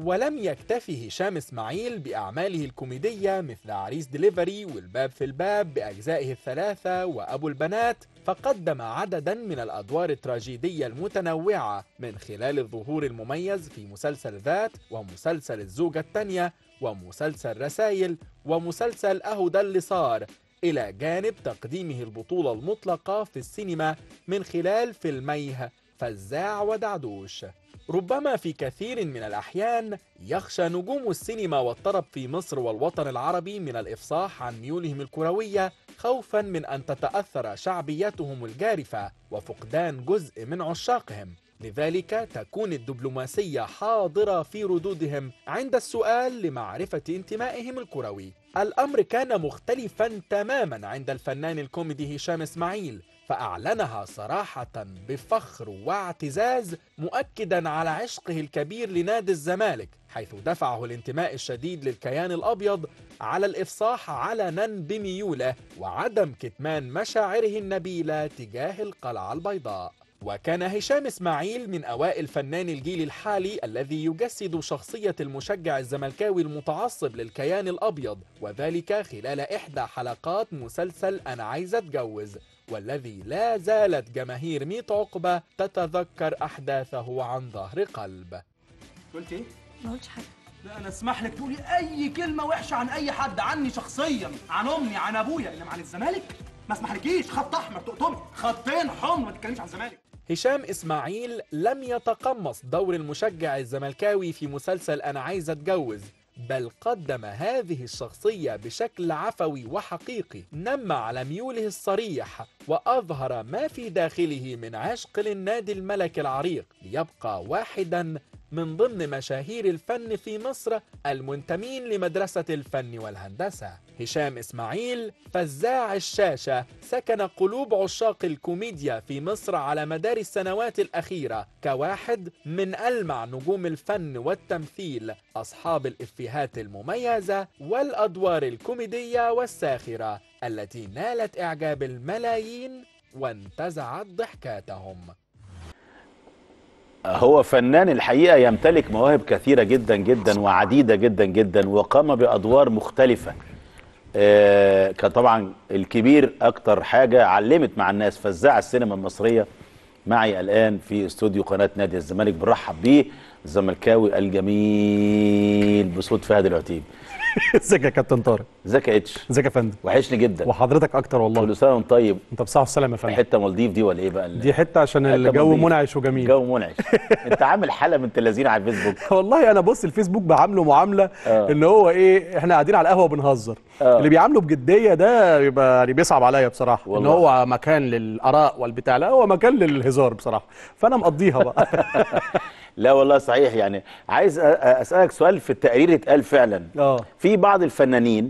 ولم يكتفي هشام إسماعيل بأعماله الكوميدية مثل عريس ديليفري والباب في الباب بأجزائه الثلاثة وأبو البنات فقدم عددا من الأدوار التراجيدية المتنوعة من خلال الظهور المميز في مسلسل ذات ومسلسل الزوجة الثانية ومسلسل رسايل ومسلسل أهو ده اللي صار إلى جانب تقديمه البطولة المطلقة في السينما من خلال فيلميه فزاع ودعدوش ربما في كثير من الأحيان يخشى نجوم السينما والطرب في مصر والوطن العربي من الإفصاح عن ميولهم الكروية خوفا من أن تتأثر شعبيتهم الجارفة وفقدان جزء من عشاقهم لذلك تكون الدبلوماسية حاضرة في ردودهم عند السؤال لمعرفة انتمائهم الكروي الأمر كان مختلفا تماما عند الفنان الكوميدي هشام إسماعيل فأعلنها صراحة بفخر واعتزاز مؤكدا على عشقه الكبير لنادي الزمالك حيث دفعه الانتماء الشديد للكيان الأبيض على الإفصاح علنا بميوله وعدم كتمان مشاعره النبيلة تجاه القلعة البيضاء وكان هشام إسماعيل من أوائل فنان الجيل الحالي الذي يجسد شخصية المشجع الزملكاوي المتعصب للكيان الأبيض وذلك خلال إحدى حلقات مسلسل أنا عايز أتجوز والذي لا زالت جماهير ميت عقبة تتذكر أحداثه عن ظهر قلب قلت ايه؟ ما قلتش حاجه لا انا اسمح لك تقولي اي كلمه وحشه عن اي حد عني شخصيا عن امي عن ابويا انما عن الزمالك ما اسمحلكيش خط احمر تقطمي خطين حمر ما تتكلميش عن الزمالك هشام إسماعيل لم يتقمص دور المشجع الزملكاوي في مسلسل أنا عايز أتجوز بل قدم هذه الشخصية بشكل عفوي وحقيقي نم على ميوله الصريح وأظهر ما في داخله من عشق للنادي الملك العريق ليبقى واحدا من ضمن مشاهير الفن في مصر المنتمين لمدرسة الفن والهندسة هشام إسماعيل فزاع الشاشة سكن قلوب عشاق الكوميديا في مصر على مدار السنوات الأخيرة كواحد من ألمع نجوم الفن والتمثيل أصحاب الإفيهات المميزة والأدوار الكوميدية والساخرة التي نالت إعجاب الملايين وانتزعت ضحكاتهم هو فنان الحقيقه يمتلك مواهب كثيره جدا جدا وعديده جدا جدا وقام بادوار مختلفه آه كان طبعا الكبير اكتر حاجه علمت مع الناس فزاع السينما المصريه معي الان في استوديو قناه نادي الزمالك بنرحب بيه الزملكاوي الجميل بصوت فهد العتيب ازيك يا كابتن طارق ازيك يا اتش ازيك يا فندم وحشني جدا وحضرتك اكتر والله كل سنه وانت طيب انت بصحه والسلامه يا فندم حته مالديف دي ولا ايه بقى ال- دي حته عشان حتة الجو مالديف. منعش وجميل جو منعش انت عامل حاله من تلازين على الفيسبوك والله انا بص الفيسبوك بعامله معامله آه. ان هو ايه احنا قاعدين على القهوه بنهزر آه. اللي بيعامله بجديه ده يبقى يعني بيصعب عليا بصراحه والله. ان هو مكان للاراء والبتاع لا هو مكان للهزار بصراحه فانا مقضيها بقى لا والله صحيح يعني عايز أ- أ- اسالك سؤال في التقرير اتقال فعلا اه في بعض الفنانين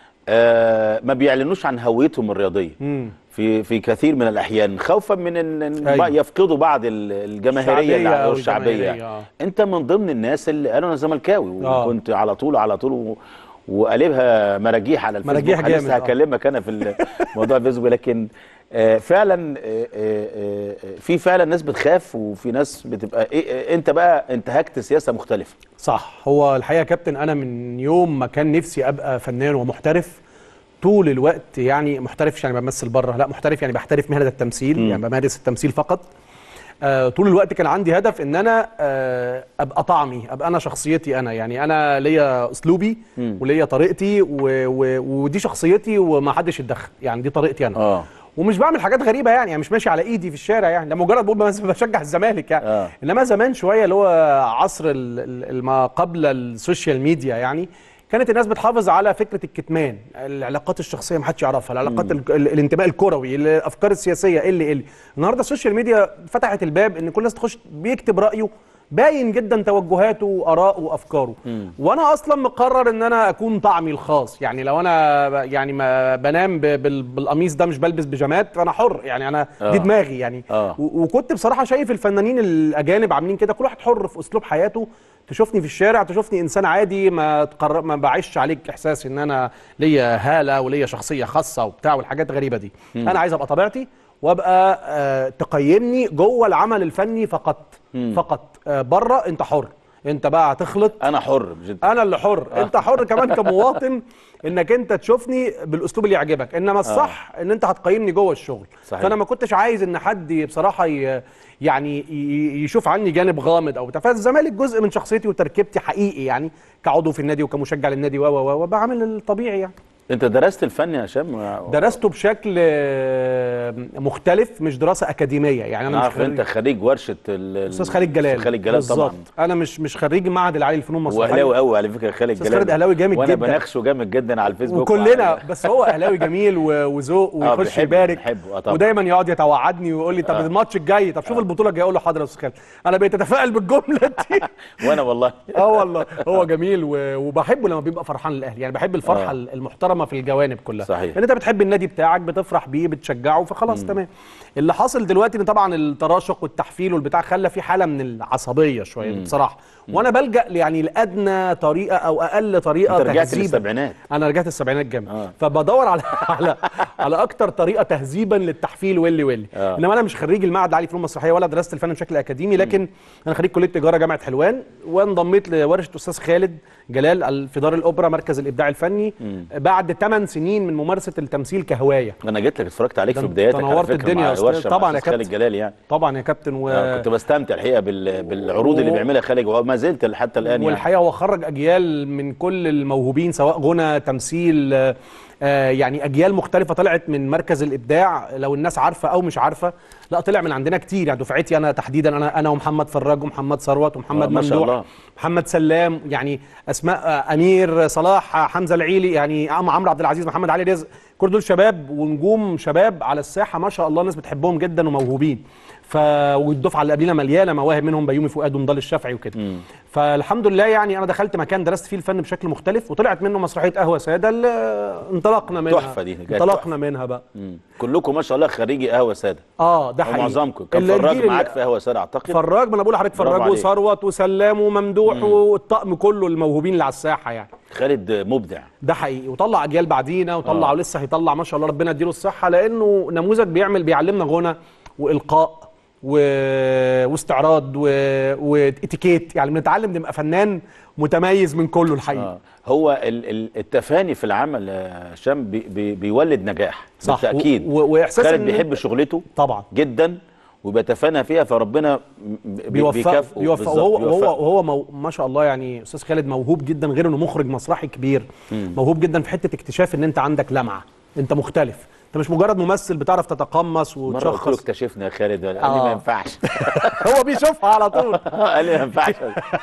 آه ما بيعلنوش عن هويتهم الرياضيه امم في في كثير من الاحيان خوفا من ان إن أيوة. يفقدوا بعض ال- الجماهيريه اللي الشعبية او أو الشعبيه الجماهيرية، يعني. آه. انت من ضمن الناس اللي قالوا انا زملكاوي آه. وكنت على طول على طول و- وقالبها مراجيح على الفيسبوك مراجيح جامد، لسه آه. هكلمك انا في موضوع الفيسبوك لكن آه، فعلا آه، آه، آه، في فعلا ناس بتخاف وفي ناس بتبقى إيه إيه، انت بقى انتهكت سياسه مختلفه صح هو الحقيقه يا كابتن انا من يوم ما كان نفسي ابقى فنان ومحترف طول الوقت يعني محترفش يعني بمثل بره لا محترف يعني بحترف مهنه التمثيل مم. يعني بمارس التمثيل فقط آه طول الوقت كان عندي هدف ان انا آه ابقى طعمي ابقى انا شخصيتي انا يعني انا ليا اسلوبي مم. وليا طريقتي و و ودي شخصيتي وما حدش يتدخل يعني دي طريقتي انا اه ومش بعمل حاجات غريبه يعني, يعني مش ماشي على ايدي في الشارع يعني ده مجرد بقول بس بشجع الزمالك يعني آه. انما زمان شويه اللي هو عصر ال- ال- ما قبل السوشيال ميديا يعني كانت الناس بتحافظ على فكره الكتمان العلاقات الشخصيه ما حدش يعرفها العلاقات ال- ال- الانتماء الكروي الافكار السياسيه ايه اللي إيه اللي النهارده السوشيال ميديا فتحت الباب ان كل الناس تخش بيكتب رايه باين جدا توجهاته واراءه وافكاره وانا اصلا مقرر ان انا اكون طعمي الخاص يعني لو انا ب- يعني ما بنام ب- بال- بالقميص ده مش بلبس بيجامات فانا حر يعني انا آه. دي دماغي يعني آه. و- وكنت بصراحه شايف الفنانين الاجانب عاملين كده كل واحد حر في اسلوب حياته تشوفني في الشارع تشوفني انسان عادي ما تقرر ما بعيش عليك احساس ان انا ليا هاله وليا شخصيه خاصه وبتاع والحاجات الغريبه دي مم. انا عايز ابقى طبيعتي وابقى آه تقيمني جوه العمل الفني فقط مم. فقط آه بره انت حر انت بقى هتخلط انا حر مش انت انا اللي حر انت حر كمان كمواطن انك انت تشوفني بالاسلوب اللي يعجبك انما الصح ان انت هتقيمني جوه الشغل صحيح. فانا ما كنتش عايز ان حد بصراحه ي... يعني ي- يشوف عني جانب غامض او بتاع فالزمالك جزء من شخصيتي وتركيبتي حقيقي يعني كعضو في النادي وكمشجع للنادي و و و وبعمل الطبيعي يعني انت درست الفن يا هشام درسته بشكل آه، مختلف مش دراسه اكاديميه يعني انا مش عارف انت خريج ورشه ال- استاذ خالد جلال أستاذ خالد جلال طبعا بالظبط. انا مش مش خريج معهد العالي للفنون المسرحيه واهلاوي قوي على فكره خالد أستاذ جلال خالد أهلاوي جامد وانا جدا. بناقشه جامد جدا على الفيسبوك وكلنا بس هو اهلاوي جميل و- وذوق ويخش بنحبه- يبارك بنحبه، آه طبعا. ودايما يقعد يتوعدني ويقول لي طب آه. الماتش الجاي طب شوف البطوله الجايه اقول له حاضر يا استاذ خالد انا بقيت اتفائل بالجمله دي وانا والله اه والله هو جميل و- وبحبه لما بيبقى فرحان للاهلي يعني بحب الفرحه آه. المحترمه في الجوانب كلها صحيح. ان انت بتحب النادي بتاعك بتفرح بيه بتشجعه فخلاص تمام اللي حاصل دلوقتي ان طبعا التراشق والتحفيل والبتاع خلى في حاله من العصبيه شويه مم. بصراحه وانا بلجا يعني لادنى طريقه او اقل طريقه انت رجعت تهذيباً. للسبعينات انا رجعت السبعينات جامد آه. فبدور على على على اكتر طريقه تهذيبا للتحفيل واللي واللي آه. آه. انما انا مش خريج المعهد العالي للفنون المسرحيه ولا درست الفن بشكل اكاديمي لكن انا خريج كليه تجاره جامعه حلوان وانضميت لورشه استاذ خالد جلال ال- في دار الاوبرا مركز الابداع الفني مم. بعد 8 سنين من ممارسه التمثيل كهوايه انا جيت لك اتفرجت عليك ده في انت بداياتك على نورت فكرة الدنيا مع يا أستاذ. الورشة مع طبعاً يا أستاذ خالد كابتن. جلال يعني طبعا يا كابتن و... آه كنت بستمتع الحقيقه بال... بالعروض اللي و- بيعملها خالد وما زلت حتى الان يعني والحقيقه هو خرج اجيال من كل الموهوبين سواء غنى تمثيل آه، آه، يعني اجيال مختلفه طلعت من مركز الابداع لو الناس عارفه او مش عارفه لا طلع من عندنا كتير يعني دفعتي انا تحديدا انا انا ومحمد فراج ومحمد ثروت ومحمد آه، ما شاء ممدوح الله. محمد سلام يعني اسماء آه، امير صلاح آه، حمزه العيلي يعني عم عمرو عبد العزيز محمد علي رزق كل دول شباب ونجوم شباب على الساحه ما شاء الله الناس بتحبهم جدا وموهوبين ف والدفعه اللي قبلنا مليانه مواهب منهم بيومي فؤاد ونضال الشافعي وكده فالحمد لله يعني انا دخلت مكان درست فيه الفن بشكل مختلف وطلعت منه مسرحيه قهوه ساده اللي انطلقنا منها تحفة دي، كانت انطلقنا منها بقى مم. كلكم ما شاء الله خريجي قهوه ساده اه ده أو حقيقي معظمكم كان اللي- فراج الجيل معاك اللي- في قهوه ساده اعتقد فراج ما انا بقول لحضرتك برافو فراج عليك. وثروت وسلام وممدوح والطقم كله الموهوبين اللي على الساحه يعني خالد مبدع ده حقيقي وطلع اجيال بعدينا وطلع آه. ولسه هيطلع ما شاء الله ربنا يديله الصحه لانه نموذج بيعمل بيعلمنا غنى والقاء و... واستعراض و... واتيكيت يعني بنتعلم نبقى فنان متميز من كله الحقيقه آه. هو ال- ال- التفاني في العمل يا هشام بي بي بيولد نجاح صح. بالتاكيد و- و- وإحساس خالد إن بيحب أنت- شغلته طبعا جدا وبيتفانى فيها فربنا بي- بيوفقه بيكافئه بيوفقه بالظبط، وهو بيوفقه. وهو وهو مو ما شاء الله يعني استاذ خالد موهوب جدا غير انه مخرج مسرحي كبير مم. موهوب جدا في حته اكتشاف ان انت عندك لمعه انت مختلف انت مش مجرد ممثل بتعرف تتقمص مره قلت له وتشخص اكتشفنا يا خالد قال لي آه. ما ينفعش هو بيشوفها على طول قال لي ما ينفعش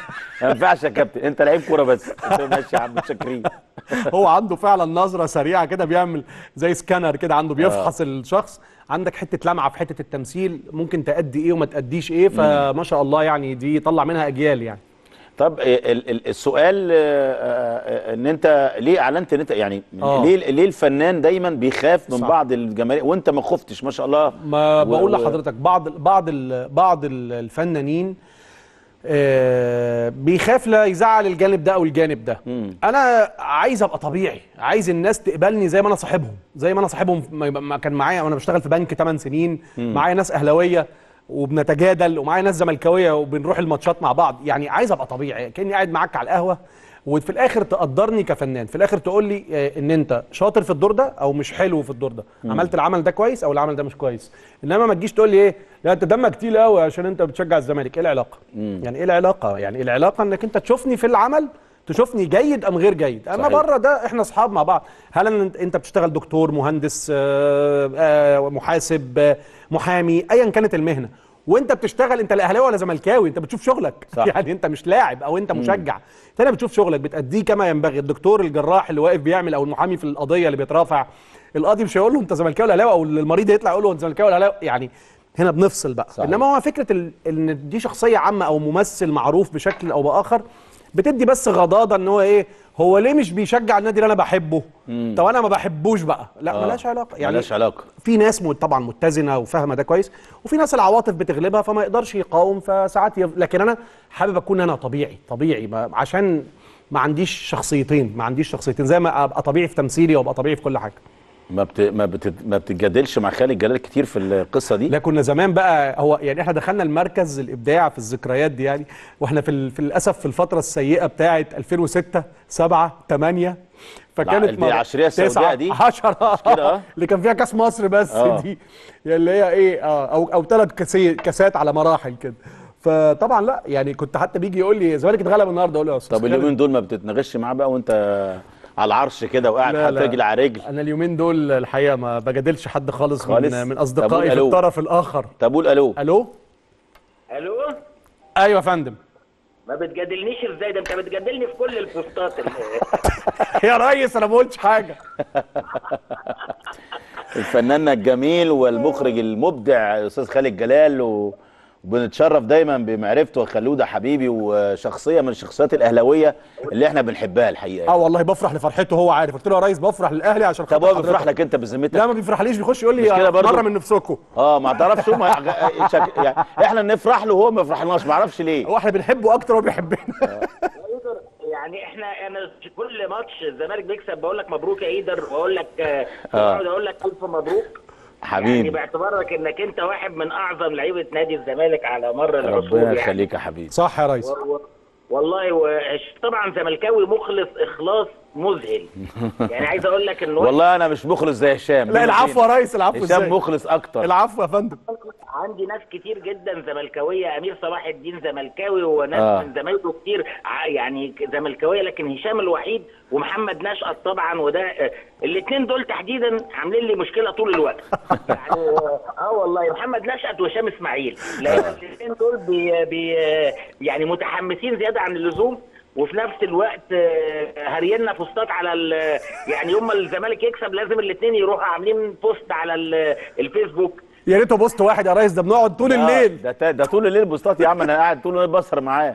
ما ينفعش يا كابتن انت لعيب كوره بس قلت له ماشي يا عم شاكرين هو عنده فعلا نظره سريعه كده بيعمل زي سكانر كده عنده بيفحص الشخص عندك حته لمعه في حته التمثيل ممكن تأدي ايه وما تأديش ايه فما شاء الله يعني دي طلع منها اجيال يعني طب ال- ال- السؤال آه، آه، ان انت ليه اعلنت ان انت يعني آه. ليه ليه الفنان دايما بيخاف من صح. بعض الجماهير وانت ما خفتش ما شاء الله ما و- بقول و- لحضرتك بعض بعض ال- بعض ال- الفنانين آه، بيخاف لا يزعل الجانب ده او الجانب ده انا عايز ابقى طبيعي عايز الناس تقبلني زي ما انا صاحبهم زي ما انا صاحبهم ما يبقى- ما كان معايا وانا بشتغل في بنك 8 سنين مم. معايا ناس اهلاويه وبنتجادل ومعايا ناس زملكاويه وبنروح الماتشات مع بعض يعني عايز ابقى طبيعي كاني قاعد معاك على القهوه وفي الاخر تقدرني كفنان في الاخر تقول لي آه، ان انت شاطر في الدور ده او مش حلو في الدور ده مم. عملت العمل ده كويس او العمل ده مش كويس انما ما تجيش تقول لي ايه لا انت دمك تقيل قوي عشان انت بتشجع الزمالك ايه العلاقه مم. يعني ايه العلاقه يعني إيه العلاقه انك انت تشوفني في العمل تشوفني جيد ام غير جيد اما صحيح. بره ده احنا اصحاب مع بعض هل أن انت بتشتغل دكتور مهندس آه، آه، محاسب آه، محامي ايا كانت المهنه وانت بتشتغل انت لا اهلاوي ولا زملكاوي انت بتشوف شغلك صح. يعني انت مش لاعب او انت مم. مشجع انت هنا بتشوف شغلك بتأديه كما ينبغي الدكتور الجراح اللي واقف بيعمل او المحامي في القضيه اللي بيترافع القاضي مش هيقول له انت زملكاوي ولا اهلاوي او المريض يطلع يقول له انت زملكاوي ولا اهلاوي يعني هنا بنفصل بقى صحيح. انما هو فكره ال- ان دي شخصيه عامه او ممثل معروف بشكل او باخر بتدي بس غضاضه ان هو ايه هو ليه مش بيشجع النادي اللي انا بحبه مم. طب انا ما بحبوش بقى لا آه. ملهاش علاقه يعني ملهاش علاقه في ناس م- طبعا متزنه وفاهمه ده كويس وفي ناس العواطف بتغلبها فما يقدرش يقاوم فساعات يف... لكن انا حابب اكون انا طبيعي طبيعي ما... عشان ما عنديش شخصيتين ما عنديش شخصيتين زي ما ابقى طبيعي في تمثيلي وابقى طبيعي في كل حاجه ما بت... ما, بت... ما بتتجادلش مع خالد جلال كتير في القصه دي لا كنا زمان بقى هو يعني احنا دخلنا المركز الابداع في الذكريات دي يعني واحنا في, ال... في للاسف في الفتره السيئه بتاعه 2006 7 8 فكانت دي العشرية السوداء دي 10 كده، آه. اللي كان فيها كاس مصر بس آه. دي اللي هي ايه اه او او ثلاث كاسي... كاسات على مراحل كده فطبعا لا يعني كنت حتى بيجي يقول لي الزمالك اتغلب النهارده اقول له يا استاذ طب خالد، اليومين دول ما بتتناغش معاه بقى وانت على العرش كده وقاعد لا، حاطط لا. رجل على رجل انا اليومين دول الحقيقه ما بجادلش حد خالص, خالص؟ من من طب اصدقائي قول في ألو. الطرف الاخر طب قول الو الو الو ايوه يا فندم ما بتجادلنيش ازاي ده انت بتجادلني في كل البوستات اللي يا ريس انا ما قلتش حاجه الفنان الجميل والمخرج المبدع الاستاذ خالد جلال و... وبنتشرف دايما بمعرفته وخلوده حبيبي وشخصيه من الشخصيات الاهلاويه اللي احنا بنحبها الحقيقه اه والله بفرح لفرحته هو عارف قلت له يا ريس بفرح للاهلي عشان طب خاطر هو بيفرح حضرتك. لك انت بذمتك لا ما بيفرحليش بيخش يقول مش لي كده برضو؟ مره من نفسكم اه ما تعرفش هو شك... يعني احنا نفرح له وهو ما يفرحلناش ما اعرفش ليه هو احنا بنحبه اكتر وهو بيحبنا يعني احنا انا كل ماتش الزمالك بيكسب بقول لك مبروك يا ايدر واقول لك آه، آه. بقعد اقول لك الف مبروك يعني حبيبي باعتبارك انك انت واحد من اعظم لعيبه نادي الزمالك على مر العصور ربنا يعني يخليك يا حبيبي صح يا ريس و- و- والله و... طبعا زملكاوي مخلص اخلاص مذهل يعني عايز اقول لك ان واحد والله انا مش مخلص زي هشام لا العفو يا ريس العفو هشام ازاي مخلص اكتر العفو يا فندم عندي ناس كتير جدا زملكاويه امير صلاح الدين زملكاوي وناس آه. آه. من زمايله كتير ع- يعني زملكاويه لكن هشام الوحيد ومحمد نشأت طبعا وده الاثنين دول تحديدا عاملين لي مشكله طول الوقت يعني اه آه والله محمد نشأت وهشام اسماعيل لان الاثنين دول بي بي يعني متحمسين زياده عن اللزوم وفي نفس الوقت آه، هرينا بوستات على ال- يعني يوم ما الزمالك يكسب لازم الاثنين يروحوا عاملين بوست على ال- الفيسبوك يا ريته بوست واحد يا ريس ده بنقعد طول آه، الليل ده تا- ده طول الليل بوستات يا عم انا قاعد طول الليل بسهر معاه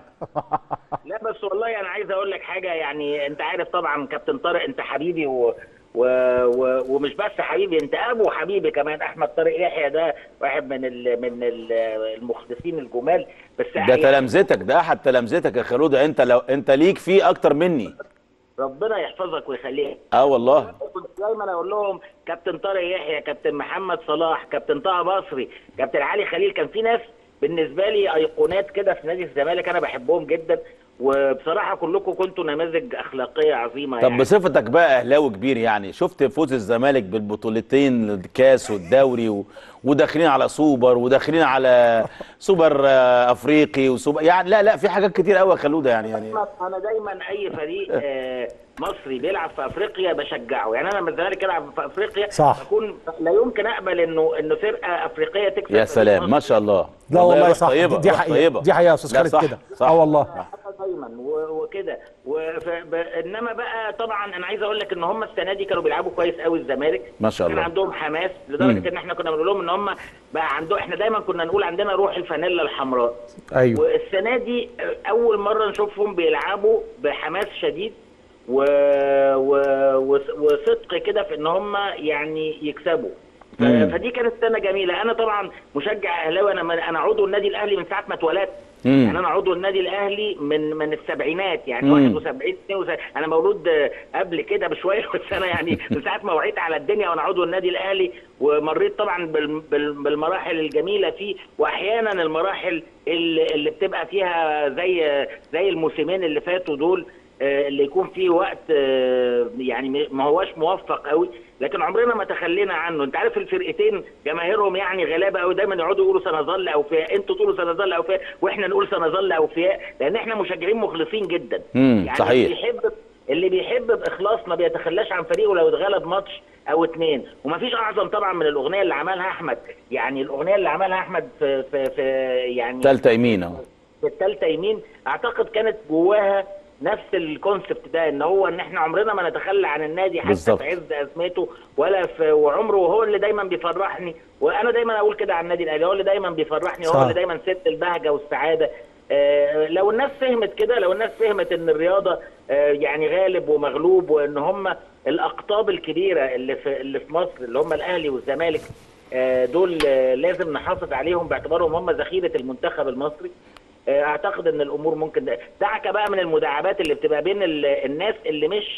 لا بس والله انا عايز اقول لك حاجه يعني انت عارف طبعا كابتن طارق انت حبيبي و... و... و... ومش بس حبيبي انت ابو حبيبي كمان احمد طارق يحيى ده واحد من ال... من ال- المخلصين الجمال بس ده يعني تلامذتك ده احد تلامذتك يا خلوده انت لو انت ليك فيه اكتر مني ربنا يحفظك ويخليك اه والله كنت دايما اقول لهم كابتن طارق يحيى كابتن محمد صلاح كابتن طه بصري كابتن علي خليل كان في ناس بالنسبه لي ايقونات كده في نادي الزمالك انا بحبهم جدا وبصراحه كلكم كنتوا نماذج اخلاقيه عظيمه طب يعني بصفتك بقى اهلاوي كبير يعني شفت فوز الزمالك بالبطولتين الكاس والدوري و... وداخلين على سوبر وداخلين على سوبر آه، افريقي وسوبر يعني لا لا في حاجات كتير قوي يا خلوده يعني يعني انا دايما اي فريق آه، مصري بيلعب في افريقيا بشجعه يعني انا لما الزمالك يلعب في افريقيا صح. بكون لا يمكن اقبل انه انه فرقه افريقيه تكسب يا فريق سلام مصري. ما شاء الله لا والله روح صح طيبة، دي, دي روح حقيقه طيبة. دي حقيقه يا استاذ لا، خالد صح، كده صح. اه والله دايما و- وكده وف... ب... انما بقى طبعا انا عايز اقول لك ان هم السنه دي كانوا بيلعبوا كويس قوي الزمالك ما شاء كان الله. عندهم حماس لدرجه مم. ان احنا كنا بنقول لهم ان هم بقى عندهم احنا دايما كنا نقول عندنا روح الفانيلا الحمراء ايوه والسنه دي اول مره نشوفهم بيلعبوا بحماس شديد و... و... وص- وصدق كده في ان هم يعني يكسبوا ف... مم. فدي كانت سنه جميله انا طبعا مشجع اهلاوي انا من... انا عضو النادي الاهلي من ساعه ما اتولدت مم. يعني انا عضو النادي الاهلي من من السبعينات يعني مم. 71 72 انا مولود آه، قبل كده بشويه بس انا يعني من ساعه ما وعيت على الدنيا وانا عضو النادي الاهلي ومريت طبعا بال- بال- بالمراحل الجميله فيه واحيانا المراحل اللي, اللي بتبقى فيها زي زي الموسمين اللي فاتوا دول آه، اللي يكون فيه وقت آه، يعني م- ما هواش موفق قوي لكن عمرنا ما تخلينا عنه انت عارف الفرقتين جماهيرهم يعني غلابه قوي دايما يقعدوا يقولوا سنظل اوفياء انتوا تقولوا سنظل اوفياء واحنا نقول سنظل اوفياء لان احنا مشجعين مخلصين جدا مم، يعني صحيح. اللي بيحب اللي بيحب باخلاص ما بيتخلاش عن فريقه لو اتغلب ماتش او اتنين ومفيش اعظم طبعا من الاغنيه اللي عملها احمد يعني الاغنيه اللي عملها احمد في في, في يعني تالتة يمين اهو في الثالثه يمين اعتقد كانت جواها نفس الكونسبت ده ان هو ان احنا عمرنا ما نتخلى عن النادي حتى بالظبط. في عز ازمته ولا في وعمره وهو اللي دايما بيفرحني وانا دايما اقول كده عن النادي الاهلي هو اللي دايما بيفرحني صح. هو اللي دايما ست البهجه والسعاده آه، لو الناس فهمت كده لو الناس فهمت ان الرياضه آه، يعني غالب ومغلوب وان هم الاقطاب الكبيره اللي في اللي في مصر اللي هم الاهلي والزمالك آه، دول آه، لازم نحافظ عليهم باعتبارهم هم ذخيره المنتخب المصري آه، اعتقد ان الامور ممكن دعك بقى من المداعبات اللي بتبقى بين ال- الناس اللي مش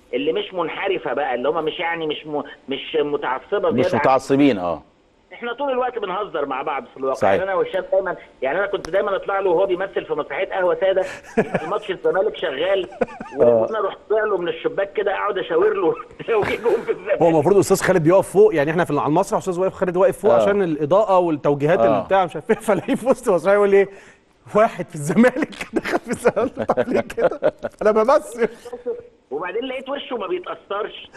اللي مش منحرفه بقى اللي هم مش يعني مش م... مش متعصبه مش زيادة عن- متعصبين اه احنا طول الوقت بنهزر مع بعض في الواقع صحيح. يعني انا وهشام دايما يعني انا كنت دايما اطلع له وهو بيمثل في مسرحيه قهوه ساده يبقى الماتش الزمالك شغال وانا اروح طالع له من الشباك كده اقعد اشاور له لو جه جون في الزمالك هو المفروض استاذ خالد بيقف فوق يعني احنا في على المسرح استاذ واقف خالد واقف فوق آه. عشان الاضاءه والتوجيهات آه. اللي بتاع مش عارف ايه فلاقيه في وسط المسرح يقول ايه واحد في الزمالك دخل في الزمالك طب ليه كده انا بمثل وبعدين لقيت وشه ما بيتاثرش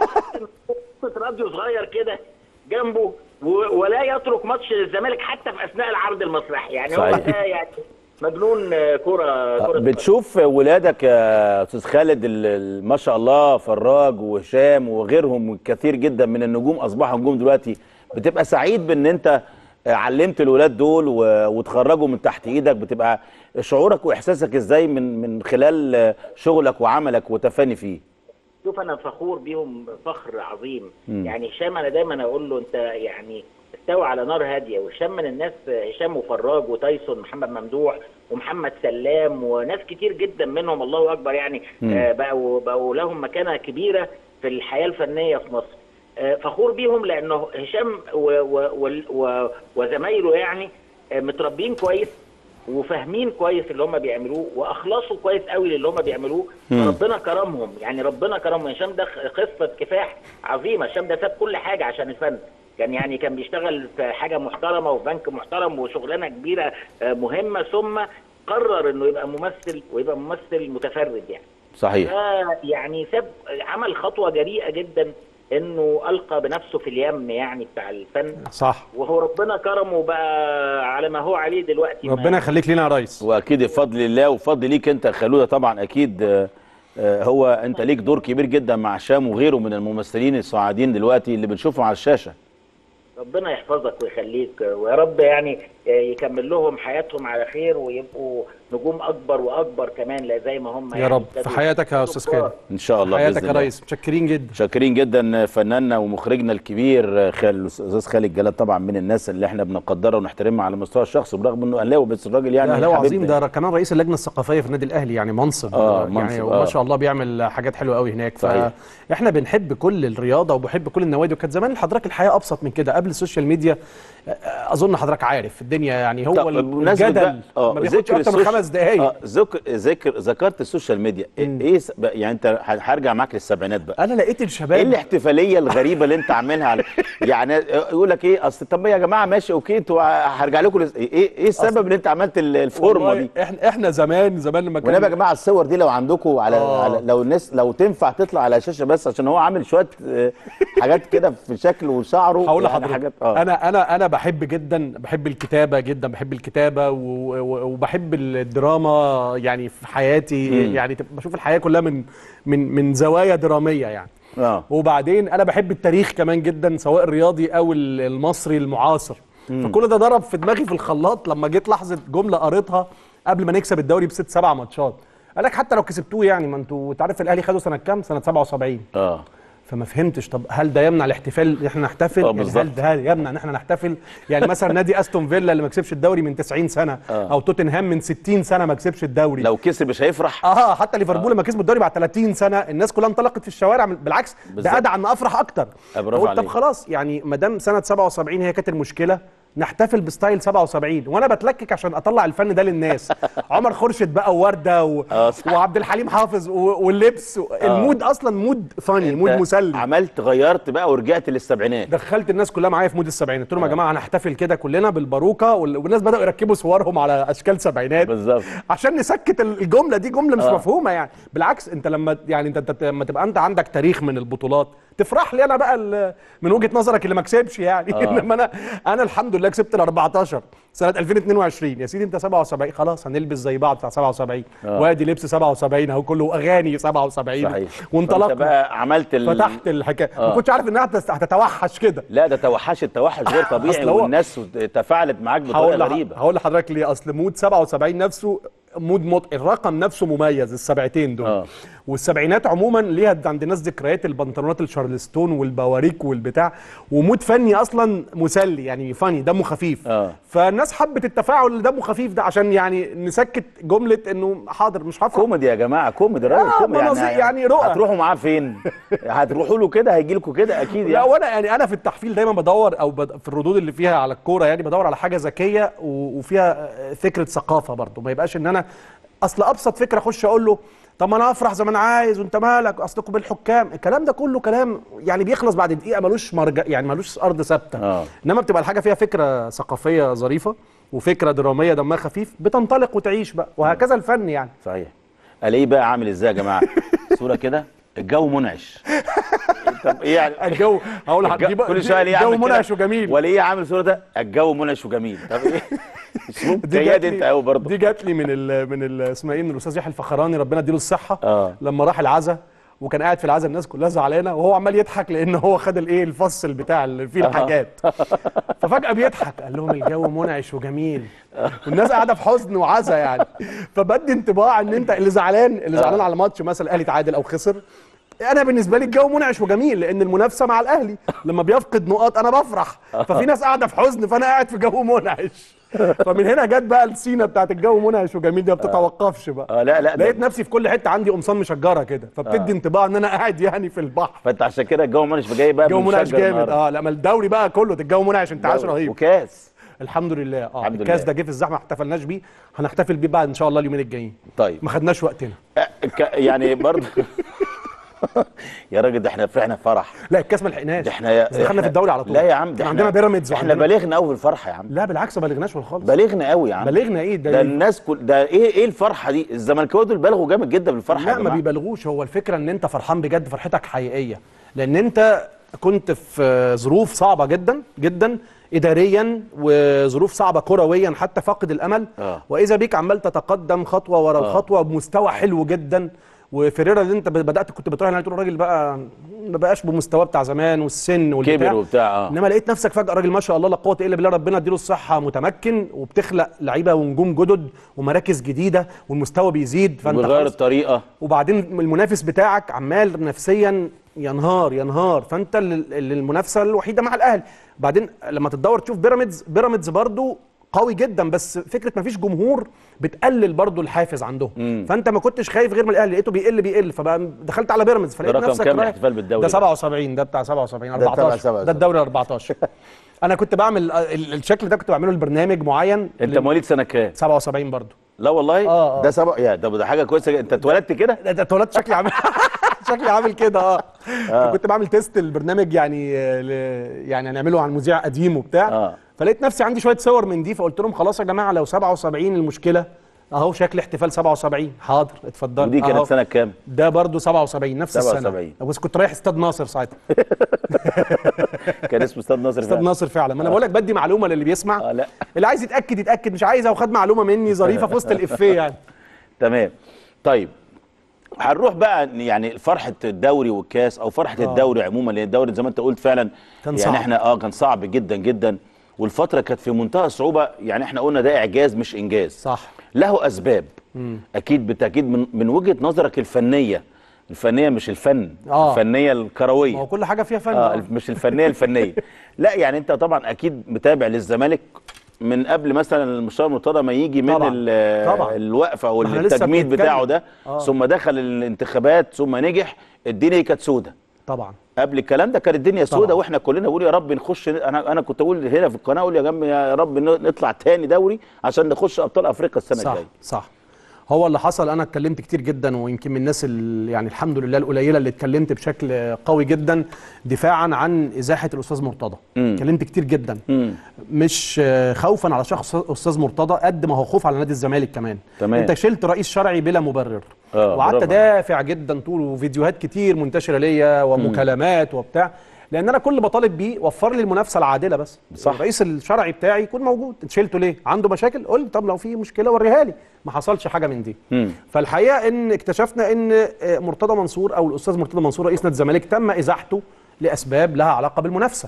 صوت راديو صغير كده جنبه و- ولا يترك ماتش للزمالك حتى في اثناء العرض المسرحي يعني هو صحيح. ده يعني مجنون آه، كره كره بتشوف ولادك يا استاذ خالد ال- ال- ما شاء الله فراج وهشام وغيرهم كثير جدا من النجوم اصبحوا نجوم دلوقتي بتبقى سعيد بان انت علمت الولاد دول و- وتخرجوا من تحت ايدك بتبقى شعورك واحساسك ازاي من من خلال شغلك وعملك وتفاني فيه شوف انا فخور بيهم فخر عظيم مم. يعني هشام انا دايما اقول له انت يعني استوى على نار هاديه وهشام من الناس هشام وفراج وتايسون محمد ممدوح ومحمد سلام وناس كتير جدا منهم الله اكبر يعني مم. آه بقوا بقوا لهم مكانه كبيره في الحياه الفنيه في مصر آه فخور بيهم لانه هشام و- و- وال- و- وزمايله يعني آه متربيين كويس وفاهمين كويس اللي هم بيعملوه واخلصوا كويس قوي للي هم بيعملوه مم. ربنا كرمهم يعني ربنا كرمهم هشام ده قصه كفاح عظيمه هشام ده ساب كل حاجه عشان الفن كان يعني كان بيشتغل في حاجه محترمه وفي بنك محترم وشغلانه كبيره آه، مهمه ثم قرر انه يبقى ممثل ويبقى ممثل متفرد يعني صحيح ف- يعني ساب عمل خطوه جريئه جدا انه القى بنفسه في اليم يعني بتاع الفن صح وهو ربنا كرمه بقى على ما هو عليه دلوقتي ما- ربنا يخليك لينا يا ريس واكيد بفضل الله وفضل ليك انت يا خلوده طبعا اكيد آه، آه، هو انت ليك دور كبير جدا مع هشام وغيره من الممثلين الصاعدين دلوقتي اللي بنشوفهم على الشاشه ربنا يحفظك ويخليك ويا رب يعني يكمل لهم حياتهم على خير ويبقوا نجوم اكبر واكبر كمان لا زي ما هم يا يعني رب في ابتدوا حياتك يا استاذ خالد ان شاء الله حياتك باذن يا الله ريس متشكرين جدا شاكرين جدا فناننا ومخرجنا الكبير خال الاستاذ خالد جلال طبعا من الناس اللي احنا بنقدرها ونحترمها على المستوى الشخصي برغم انه اهلاوي بس الراجل يعني ده اهلاوي حبيبنا عظيم ده كمان رئيس اللجنه الثقافيه في النادي الاهلي يعني منصب آه، يعني منصب، وما آه. شاء الله بيعمل حاجات حلوه قوي هناك صحيح. فاحنا بنحب كل الرياضه وبنحب كل النوادي وكانت زمان حضرتك الحياه ابسط من كده قبل السوشيال ميديا آه، اظن حضرتك عارف الدنيا يعني هو طب بمناسبة الجدل بقى- اه ما بياخدش ذكر اكتر من السوش- خمس دقائق اه ذكر ذكر ذكرت السوشيال ميديا ايه إيه س- بقى- يعني انت ه- هرجع معاك للسبعينات بقى انا لقيت ايه الشباب الاحتفاليه الغريبه اللي انت عاملها على يعني يقول لك ايه اصل طب يا جماعه ماشي اوكي انتوا هرجع لكم لس- ايه ايه السبب ان انت عملت ال- الفورمه والله دي احنا احنا زمان زمان لما ونبقى يا جماعه الصور دي لو عندكم على, آه. على لو الناس لو تنفع تطلع على الشاشه بس عشان هو عامل شويه آه، حاجات كده في شكله وشعره هقول يعني لحضرتك حاجات اه انا انا انا بحب جدا بحب الكتابه جدا بحب الكتابه و- و- وبحب الدراما يعني في حياتي مم. يعني تبقى بشوف الحياه كلها من من من زوايا دراميه يعني اه وبعدين انا بحب التاريخ كمان جدا سواء الرياضي او ال- المصري المعاصر مم. فكل ده ضرب في دماغي في الخلاط لما جيت لحظه جمله قريتها قبل ما نكسب الدوري بست سبع ماتشات قال لك حتى لو كسبتوه يعني ما انتوا انت عارف الاهلي خدوا سنه كام سنه 77 اه فما فهمتش طب هل ده يمنع الاحتفال ان احنا نحتفل آه، يعني بالظبط. هل ده يمنع ان احنا نحتفل يعني مثلا نادي استون فيلا اللي ما كسبش الدوري من 90 سنه آه. او توتنهام من 60 سنه ما كسبش الدوري لو كسب مش هيفرح اه حتى ليفربول لما كسبوا الدوري بعد 30 سنه الناس كلها انطلقت في الشوارع من- بالعكس بالظبط. ده ادعى ان افرح اكتر برافو فقلت طب عليك. خلاص يعني ما دام سنه 77 هي كانت المشكله نحتفل بستايل 77 وانا بتلكك عشان اطلع الفن ده للناس عمر خورشيد بقى وورده و... آه، صح. وعبد الحليم حافظ و... واللبس و... المود اصلا مود فاني مود أنت مسلي عملت غيرت بقى ورجعت للسبعينات دخلت الناس كلها معايا في مود السبعينات قلت لهم يا جماعه هنحتفل كده كلنا بالباروكه وال- والناس بداوا يركبوا صورهم على اشكال سبعينات بالظبط عشان نسكت ال- الجمله دي جمله مش آه. مفهومه يعني بالعكس انت لما يعني انت انت لما تبقى انت عندك تاريخ من البطولات تفرح لي انا بقى ال- من وجهه نظرك اللي ما كسبش يعني آه. انما انا انا الحمد لله كسبت ال 14 سنه 2022 يا سيدي انت 77 خلاص هنلبس زي بعض بتاع 77 آه. وادي لبس 77 اهو كله اغاني 77 صحيح فأنت وانطلقنا بقى عملت ال... فتحت الحكايه ما آه. كنتش عارف انها هتس- هتتوحش كده لا ده توحش التوحش غير طبيعي أصل هو- والناس تفاعلت معاك هقول بطريقه لح- غريبه هقول لحضرتك ليه اصل مود 77 نفسه مود مط... الرقم نفسه مميز السبعتين دول آه. والسبعينات عموما ليها عند الناس ذكريات البنطلونات الشارلستون والبواريك والبتاع ومود فني اصلا مسلي يعني فاني دمه خفيف اه فالناس حبت التفاعل اللي دمه خفيف ده عشان يعني نسكت جمله انه حاضر مش هفرح كوميدي يا جماعه كوميدي راجل آه، كوميدي مناظير يعني رؤى. هتروحوا معاه فين؟ هتروحوا له كده هيجي لكم كده اكيد لا يعني وانا يعني انا في التحفيل دايما بدور او بد... في الردود اللي فيها على الكوره يعني بدور على حاجه ذكيه و... وفيها فكره ثقافه برضو ما يبقاش ان انا اصل ابسط فكره اخش اقول له طب ما انا افرح زي ما انا عايز وانت مالك اصلكم بالحكام الكلام ده كله كلام يعني بيخلص بعد دقيقه ملوش مرجع يعني ملوش ارض ثابته اه انما بتبقى الحاجه فيها فكره ثقافيه ظريفه وفكره دراميه دمها خفيف بتنطلق وتعيش بقى وهكذا الفن يعني صحيح الاقيه بقى عامل ازاي يا جماعه صوره كده الجو منعش طب ايه يعني الجو هقول لحضرتك دي الجو بقى- كل دي- شويه ليه الجو يعمل كده منعش وجميل. والاقيه عامل صوره ده الجو منعش وجميل طب ايه اسلوب دي كياد جات انت لي قوي برضه دي جات لي من ال من ال اسمها ايه من الاستاذ يحيى الفخراني ربنا يديله الصحه اه لما راح العزا وكان قاعد في العزا الناس كلها زعلانه وهو عمال يضحك لان هو خد الايه الفصل بتاع اللي فيه الحاجات ففجاه بيضحك قال لهم الجو منعش وجميل والناس قاعده في حزن وعزا يعني فبدي انطباع ان انت اللي زعلان اللي زعلان على ماتش مثلا الاهلي تعادل او خسر انا بالنسبه لي الجو منعش وجميل لان المنافسه مع الاهلي لما بيفقد نقاط انا بفرح ففي ناس قاعده في حزن فانا قاعد في جو منعش فمن هنا جت بقى السينه بتاعت الجو منعش وجميل دي ما بتتوقفش بقى اه لا لا ده- لقيت نفسي في كل حته عندي قمصان مشجره كده فبتدي آه. انطباع ان انا قاعد يعني في البحر فانت عشان كده الجو منعش جاي بقى الجو منعش بمشجر جامد النهاردة. اه لما الدوري بقى كله ده الجو منعش انت عاش دوري رهيب وكاس الحمد لله اه الحمد الكاس لله. ده جه في الزحمه ما احتفلناش بيه هنحتفل بيه بعد ان شاء الله اليومين الجايين طيب ما خدناش وقتنا آه، ك- يعني برضه يا راجل ده احنا فرحنا فرح لا الكاس ما لحقناش ده احنا بس دخلنا إحنا- في الدوري على طول لا يا عم ده كان احنا عندنا بيراميدز احنا وعندنا- بلغنا قوي في الفرحه يا عم لا بالعكس ما بلغناش ولا خالص بلغنا قوي يا عم بلغنا ايه ده ده الناس كل ده ايه ايه الفرحه دي الزملكاويه دول بلغوا جامد جدا بالفرحه لا يا ما جماعة. بيبالغوش هو الفكره ان انت فرحان بجد فرحتك حقيقيه لان انت كنت في ظروف صعبه جدا جدا اداريا وظروف صعبه كرويا حتى فاقد الامل اه واذا بيك عمال تتقدم خطوه ورا آه. الخطوه بمستوى حلو جدا وفيريرا اللي انت بدات كنت بتروح هناك تقول الراجل بقى ما بقاش بمستواه بتاع زمان والسن والبتاع كبر وبتاع اه انما لقيت نفسك فجاه راجل ما شاء الله لا قوه الا بالله ربنا اديله الصحه متمكن وبتخلق لعيبه ونجوم جدد ومراكز جديده والمستوى بيزيد فانت وبيغير خلاص- الطريقه وبعدين المنافس بتاعك عمال نفسيا ينهار ينهار فانت ال- ال- المنافسه الوحيده مع الاهلي بعدين لما تدور تشوف بيراميدز بيراميدز برضو قوي جدا بس فكره ما فيش جمهور بتقلل برضو الحافز عندهم مم. فانت ما كنتش خايف غير من الاهلي لقيته بيقل بيقل فبقى دخلت على بيراميدز ده فلقيت رقم نفسك كام رايح- الاحتفال بالدوري ده ده؟ 77 ده بتاع 77 ده تبع 14 77. ده الدوري 14 انا كنت بعمل ال- الشكل ده كنت بعمله لبرنامج معين انت مواليد سنه كام 77 برضو لا والله آه، آه. ده سبق يا ده ده حاجه كويسه جدا. انت اتولدت كده ده ده اتولدت شكلي عامل شكلي عامل كده اه آه. كنت بعمل تيست البرنامج يعني آه، ل- يعني هنعمله عن مذيع قديم وبتاع اه فلقيت نفسي عندي شويه صور من دي فقلت لهم خلاص يا جماعه لو 77 المشكله اهو شكل احتفال 77 حاضر اتفضل ودي كانت سنه كام ده برضو 77 نفس 77. السنه بس كنت رايح استاد ناصر ساعتها كان اسمه استاد ناصر استاد فعلا. ناصر فعلا ما انا بقول لك بدي معلومه للي بيسمع اه لا اللي عايز يتاكد يتاكد مش عايز او خد معلومه مني ظريفه في وسط الافيه يعني تمام طيب هنروح بقى يعني فرحه الدوري والكاس او فرحه آه. الدوري عموما لان الدوري زي ما انت قلت فعلا كان يعني صعب. احنا اه كان صعب جدا جدا والفتره كانت في منتهى الصعوبه يعني احنا قلنا ده اعجاز مش انجاز صح له اسباب مم. اكيد بالتاكيد من من وجهه نظرك الفنيه الفنيه مش الفن آه. الفنيه الكرويه ما هو كل حاجه فيها فن اه آه. مش الفنيه الفنيه لا يعني انت طبعا اكيد متابع للزمالك من قبل مثلا المستشار مرتضى ما يجي من طبعاً. ال- طبعاً. الوقفه او ما احنا لسه التجميد بنتكلم. بتاعه ده آه. ثم دخل الانتخابات ثم نجح الدنيا كانت سودة طبعا قبل الكلام ده كانت الدنيا طبعاً. سودة واحنا كلنا بنقول يا رب نخش انا انا كنت اقول هنا في القناه اقول يا جنب يا رب نطلع تاني دوري عشان نخش ابطال افريقيا السنه صح الجايه صح هو اللي حصل انا اتكلمت كتير جدا ويمكن من الناس ال- يعني الحمد لله القليله اللي اتكلمت بشكل قوي جدا دفاعا عن ازاحه الاستاذ مرتضى مم. اتكلمت كتير جدا مم. مش آه، خوفا على شخص استاذ مرتضى قد ما هو خوف على نادي الزمالك كمان تمام. انت شلت رئيس شرعي بلا مبرر آه، وقعدت برافو. دافع جدا طول وفيديوهات كتير منتشره ليا ومكالمات وبتاع لان انا كل اللي بطالب بيه وفر لي المنافسه العادله بس صح. الرئيس الشرعي بتاعي يكون موجود انت شلته ليه عنده مشاكل قول لي طب لو في مشكله وريها لي ما حصلش حاجه من دي مم. فالحقيقه ان اكتشفنا ان آه، مرتضى منصور او الاستاذ مرتضى منصور رئيس نادي الزمالك تم ازاحته لاسباب لها علاقه بالمنافسه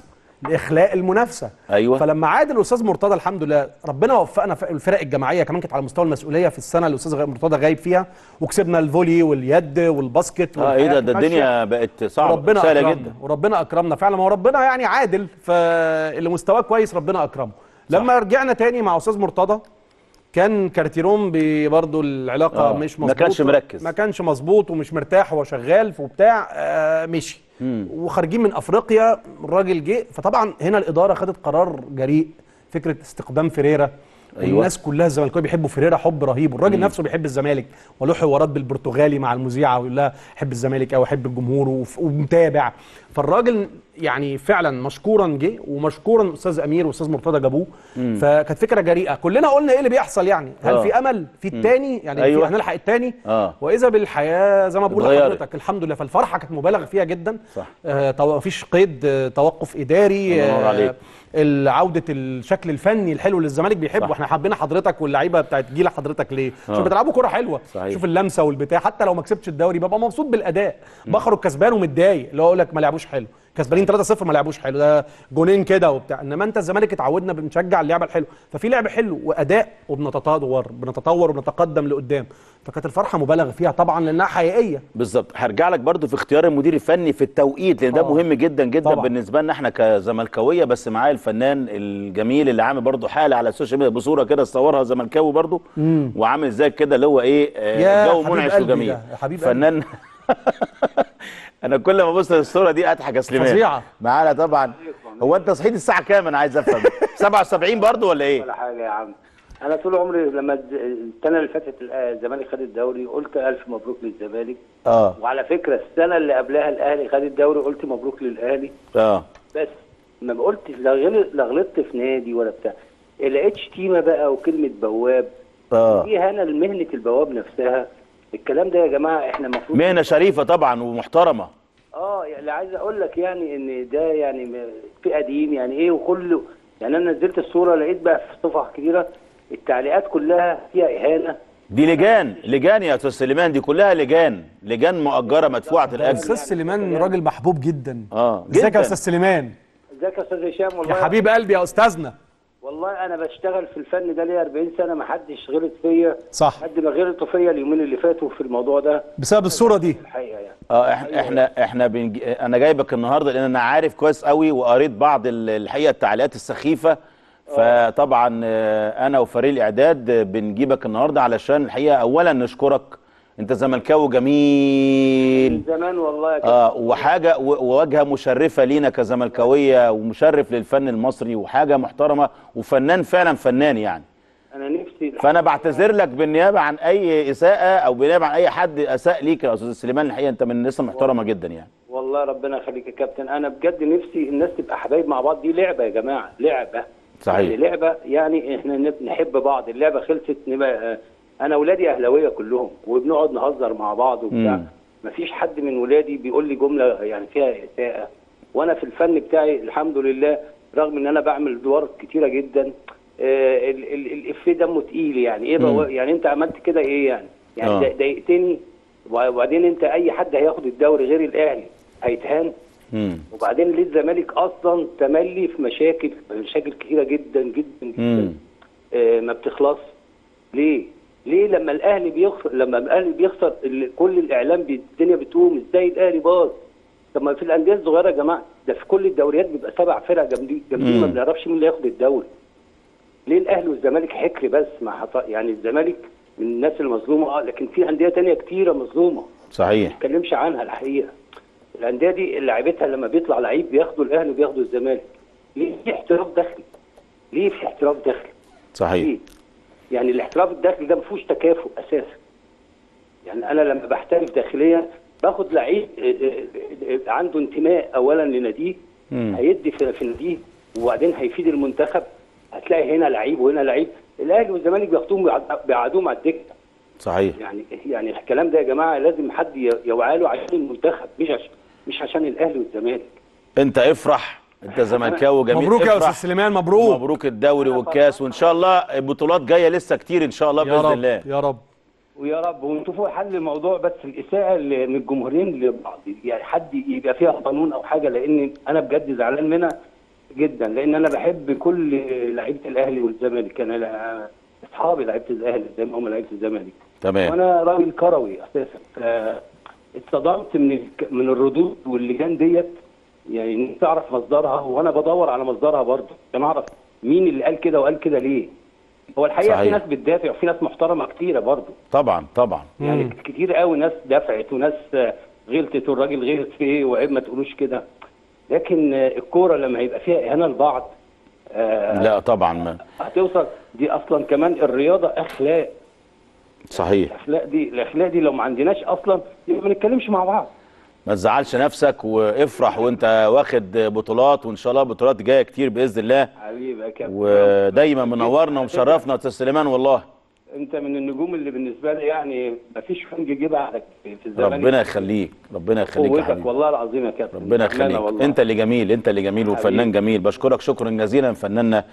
لاخلاء المنافسه ايوه فلما عاد الاستاذ مرتضى الحمد لله ربنا وفقنا في الفرق الجماعيه كمان كانت على مستوى المسؤوليه في السنه اللي الاستاذ مرتضى غايب فيها وكسبنا الفولي واليد والباسكت اه ايه ده والحياة ده ماشية. الدنيا بقت صعبه وربنا سهله اكرمنا جدا وربنا اكرمنا فعلا ما هو ربنا يعني عادل فاللي مستواه كويس ربنا اكرمه لما رجعنا تاني مع استاذ مرتضى كان كارتيرون برضه العلاقه آه، مش ما مظبوطه كانش مركز. ما كانش مظبوط ومش مرتاح وهو شغال وبتاع آه مشي مم. وخارجين من افريقيا الراجل جه فطبعا هنا الاداره خدت قرار جريء فكره استقدام فيريرا أيوة. والناس كلها الزملكاويه بيحبوا فيريرا حب رهيب والراجل مم. نفسه بيحب الزمالك وله حوارات بالبرتغالي مع المذيعه ويقول لها احب الزمالك او احب الجمهور وف- ومتابع فالراجل يعني فعلا مشكورا جه ومشكورا استاذ امير واستاذ مرتضى جابوه مم. فكانت فكره جريئه كلنا قلنا ايه اللي بيحصل يعني هل آه. في امل في مم. التاني يعني أيوة. في هنلحق التاني اه واذا بالحياه زي ما بقول اتغيرت. لحضرتك الحمد لله فالفرحه كانت مبالغ فيها جدا صح آه تو- مفيش قيد آه توقف اداري الله ينور عليك. ال- عوده الشكل الفني الحلو اللي الزمالك بيحبه صح. احنا حبينا حضرتك واللعيبه بتاعت جيل حضرتك ليه آه. عشان بتلعبوا كوره حلوه صحيح. شوف اللمسه والبتاع حتى لو ما كسبتش الدوري ببقى مبسوط بالاداء بخرج كسبان ومتضايق اللي هو اقول لك ما لعبوش حلو كسبانين 3-0 ما لعبوش حلو ده جونين كده وبتاع انما انت الزمالك اتعودنا بنشجع اللعبه الحلوه ففي لعب حلو واداء وبنتطور بنتطور وبنتقدم لقدام فكانت الفرحه مبالغ فيها طبعا لانها حقيقيه بالظبط هرجع لك برضو في اختيار المدير الفني في التوقيت لان ده آه. مهم جدا جدا طبعا. بالنسبه لنا احنا كزملكاويه بس معايا الفنان الجميل اللي عامل برضو حاله على السوشيال ميديا بصوره كده صورها زملكاوي برضو مم. وعامل زي كده اللي هو ايه يا آه، جو حبيب منعش قلبي وجميل ده، يا حبيب قلبي. فنان انا كل ما ابص للصوره دي اضحك يا سليمان فظيعة. معانا طبعا هو انت صحيت الساعه كام انا عايز افهم 77 برضو ولا ايه ولا حاجه يا عم انا طول عمري لما الز- السنه اللي فاتت الزمالك خد الدوري قلت الف مبروك للزمالك اه وعلى فكره السنه اللي قبلها الاهلي خد الدوري قلت مبروك للاهلي اه بس ما قلتش لا غل- لا غلطت في نادي ولا بتاع لقيت شتيمه بقى وكلمه بواب اه دي هنا لمهنه البواب نفسها الكلام ده يا جماعه احنا المفروض مهنه شريفه طبعا ومحترمه اه يعني اللي عايز اقول لك يعني ان ده يعني م- في قديم يعني ايه وكله يعني انا نزلت الصوره لقيت بقى في صفح كتيره التعليقات كلها فيها اهانه دي لجان لجان يا استاذ سليمان دي كلها لجان لجان مؤجره مدفوعه استاذ الاجر سليمان راجل محبوب جدا اه ازيك جدا يا استاذ سليمان ازيك يا استاذ هشام والله يا حبيب قلبي يا استاذنا والله انا بشتغل في الفن ده ليا 40 سنه ما حدش غلط فيا صح قد ما غلطوا فيا اليومين اللي فاتوا في الموضوع ده بسبب الصوره دي الحقيقه يعني اه احنا احنا احنا بنج... انا جايبك النهارده لان انا عارف كويس قوي وقريت بعض ال- الحقيقه التعليقات السخيفه فطبعا آه، انا وفريق الاعداد آه، بنجيبك النهارده علشان الحقيقه اولا نشكرك انت زملكاوي جميل من زمان والله يا كابتن. اه وحاجه و- وواجهه مشرفه لينا كزملكاويه ومشرف للفن المصري وحاجه محترمه وفنان فعلا فنان يعني انا نفسي فانا بعتذر لك بالنيابه عن اي اساءه او بالنيابه عن اي حد اساء ليك يا استاذ سليمان الحقيقه انت من الناس المحترمه جدا يعني والله ربنا يخليك يا كابتن انا بجد نفسي الناس تبقى حبايب مع بعض دي لعبه يا جماعه لعبه صحيح. يعني لعبه يعني احنا نب- نحب بعض اللعبه خلصت نبقى انا ولادي اهلاويه كلهم وبنقعد نهزر مع بعض وبتاع مم. مفيش حد من ولادي بيقول لي جمله يعني فيها اساءه وانا في الفن بتاعي الحمد لله رغم ان انا بعمل ادوار كتيره جدا آه ال- ال- الافيه دمه تقيل يعني ايه مم. بقى يعني انت عملت كده ايه يعني يعني آه. دا- ضايقتني وبعدين انت اي حد هياخد الدوري غير الاهلي هيتهان امم وبعدين ليه الزمالك اصلا تملي في مشاكل مشاكل كتيره جدا جدا جدا امم آه ما بتخلص ليه؟ ليه لما الاهلي بيخسر لما الاهلي بيخسر ال- كل الاعلام بي- الدنيا بتقوم ازاي الاهلي باظ؟ طب ما في الانديه الصغيره يا جماعه ده في كل الدوريات بيبقى سبع فرق جامدين جامدين ما مم. بنعرفش مين اللي هياخد الدوري. ليه الاهلي والزمالك حكر بس ما حط... يعني الزمالك من الناس المظلومه اه لكن في انديه تانية كتيره مظلومه صحيح ما نتكلمش عنها الحقيقه الانديه دي لعيبتها لما بيطلع لعيب بياخدوا الاهلي وبياخدوا الزمالك ليه في احتراف داخلي ليه في احتراف داخلي صحيح ليه؟ يعني الاحتراف الداخلي ده ما فيهوش تكافؤ اساسا يعني انا لما بحترف داخليا باخد لعيب آه، آه، آه، عنده انتماء اولا لناديه مم. هيدي في في ناديه وبعدين هيفيد المنتخب هتلاقي هنا لعيب وهنا لعيب الاهلي والزمالك بياخدوهم بيقعد- بيقعدوهم على الدكه صحيح يعني يعني الكلام ده يا جماعه لازم حد ي- يوعى له عشان المنتخب مش عشان مش عشان الاهلي والزمالك انت افرح انت زملكاوي جميل مبروك يا افرح. استاذ سليمان مبروك مبروك الدوري والكاس وان شاء الله البطولات جايه لسه كتير ان شاء الله يا باذن رب الله يا رب ويا رب ونشوفوا حل الموضوع بس الاساءه اللي من الجمهورين لبعض يعني حد يبقى فيها قانون او حاجه لان انا بجد زعلان منها جدا لان انا بحب كل لعيبه الاهلي والزمالك انا لا- اصحابي لعيبه الاهلي زي ما هم لعيبه الزمالك تمام وانا راجل كروي اساسا اتصدمت من الك- من الردود واللجان ديت يعني إن تعرف مصدرها وانا بدور على مصدرها برضه عشان اعرف مين اللي قال كده وقال كده ليه هو الحقيقه صحيح. في ناس بتدافع وفي ناس محترمه كتيره برضه طبعا طبعا يعني كتير قوي ناس دفعت وناس آه، غلطت والراجل غلط في ايه وعيب ما تقولوش كده لكن آه، الكوره لما يبقى فيها اهانه لبعض آه، لا طبعا ما هتوصل دي اصلا كمان الرياضه اخلاق صحيح الاخلاق دي الاخلاق دي لو ما عندناش اصلا يبقى ما نتكلمش مع بعض ما تزعلش نفسك وافرح وانت واخد بطولات وان شاء الله بطولات جايه كتير باذن الله حبيبي يا كابتن ودايما منورنا ومشرفنا يا استاذ سليمان والله انت من النجوم اللي بالنسبه لي يعني ما فيش فنج يجيب عقلك في في الزمالك ربنا يخليك ربنا يخليك يا قوتك حبيبي والله العظيم يا كابتن ربنا بأمانة يخليك والله. انت اللي جميل انت اللي جميل وفنان حبيبي. جميل بشكرك شكرا جزيلا فناننا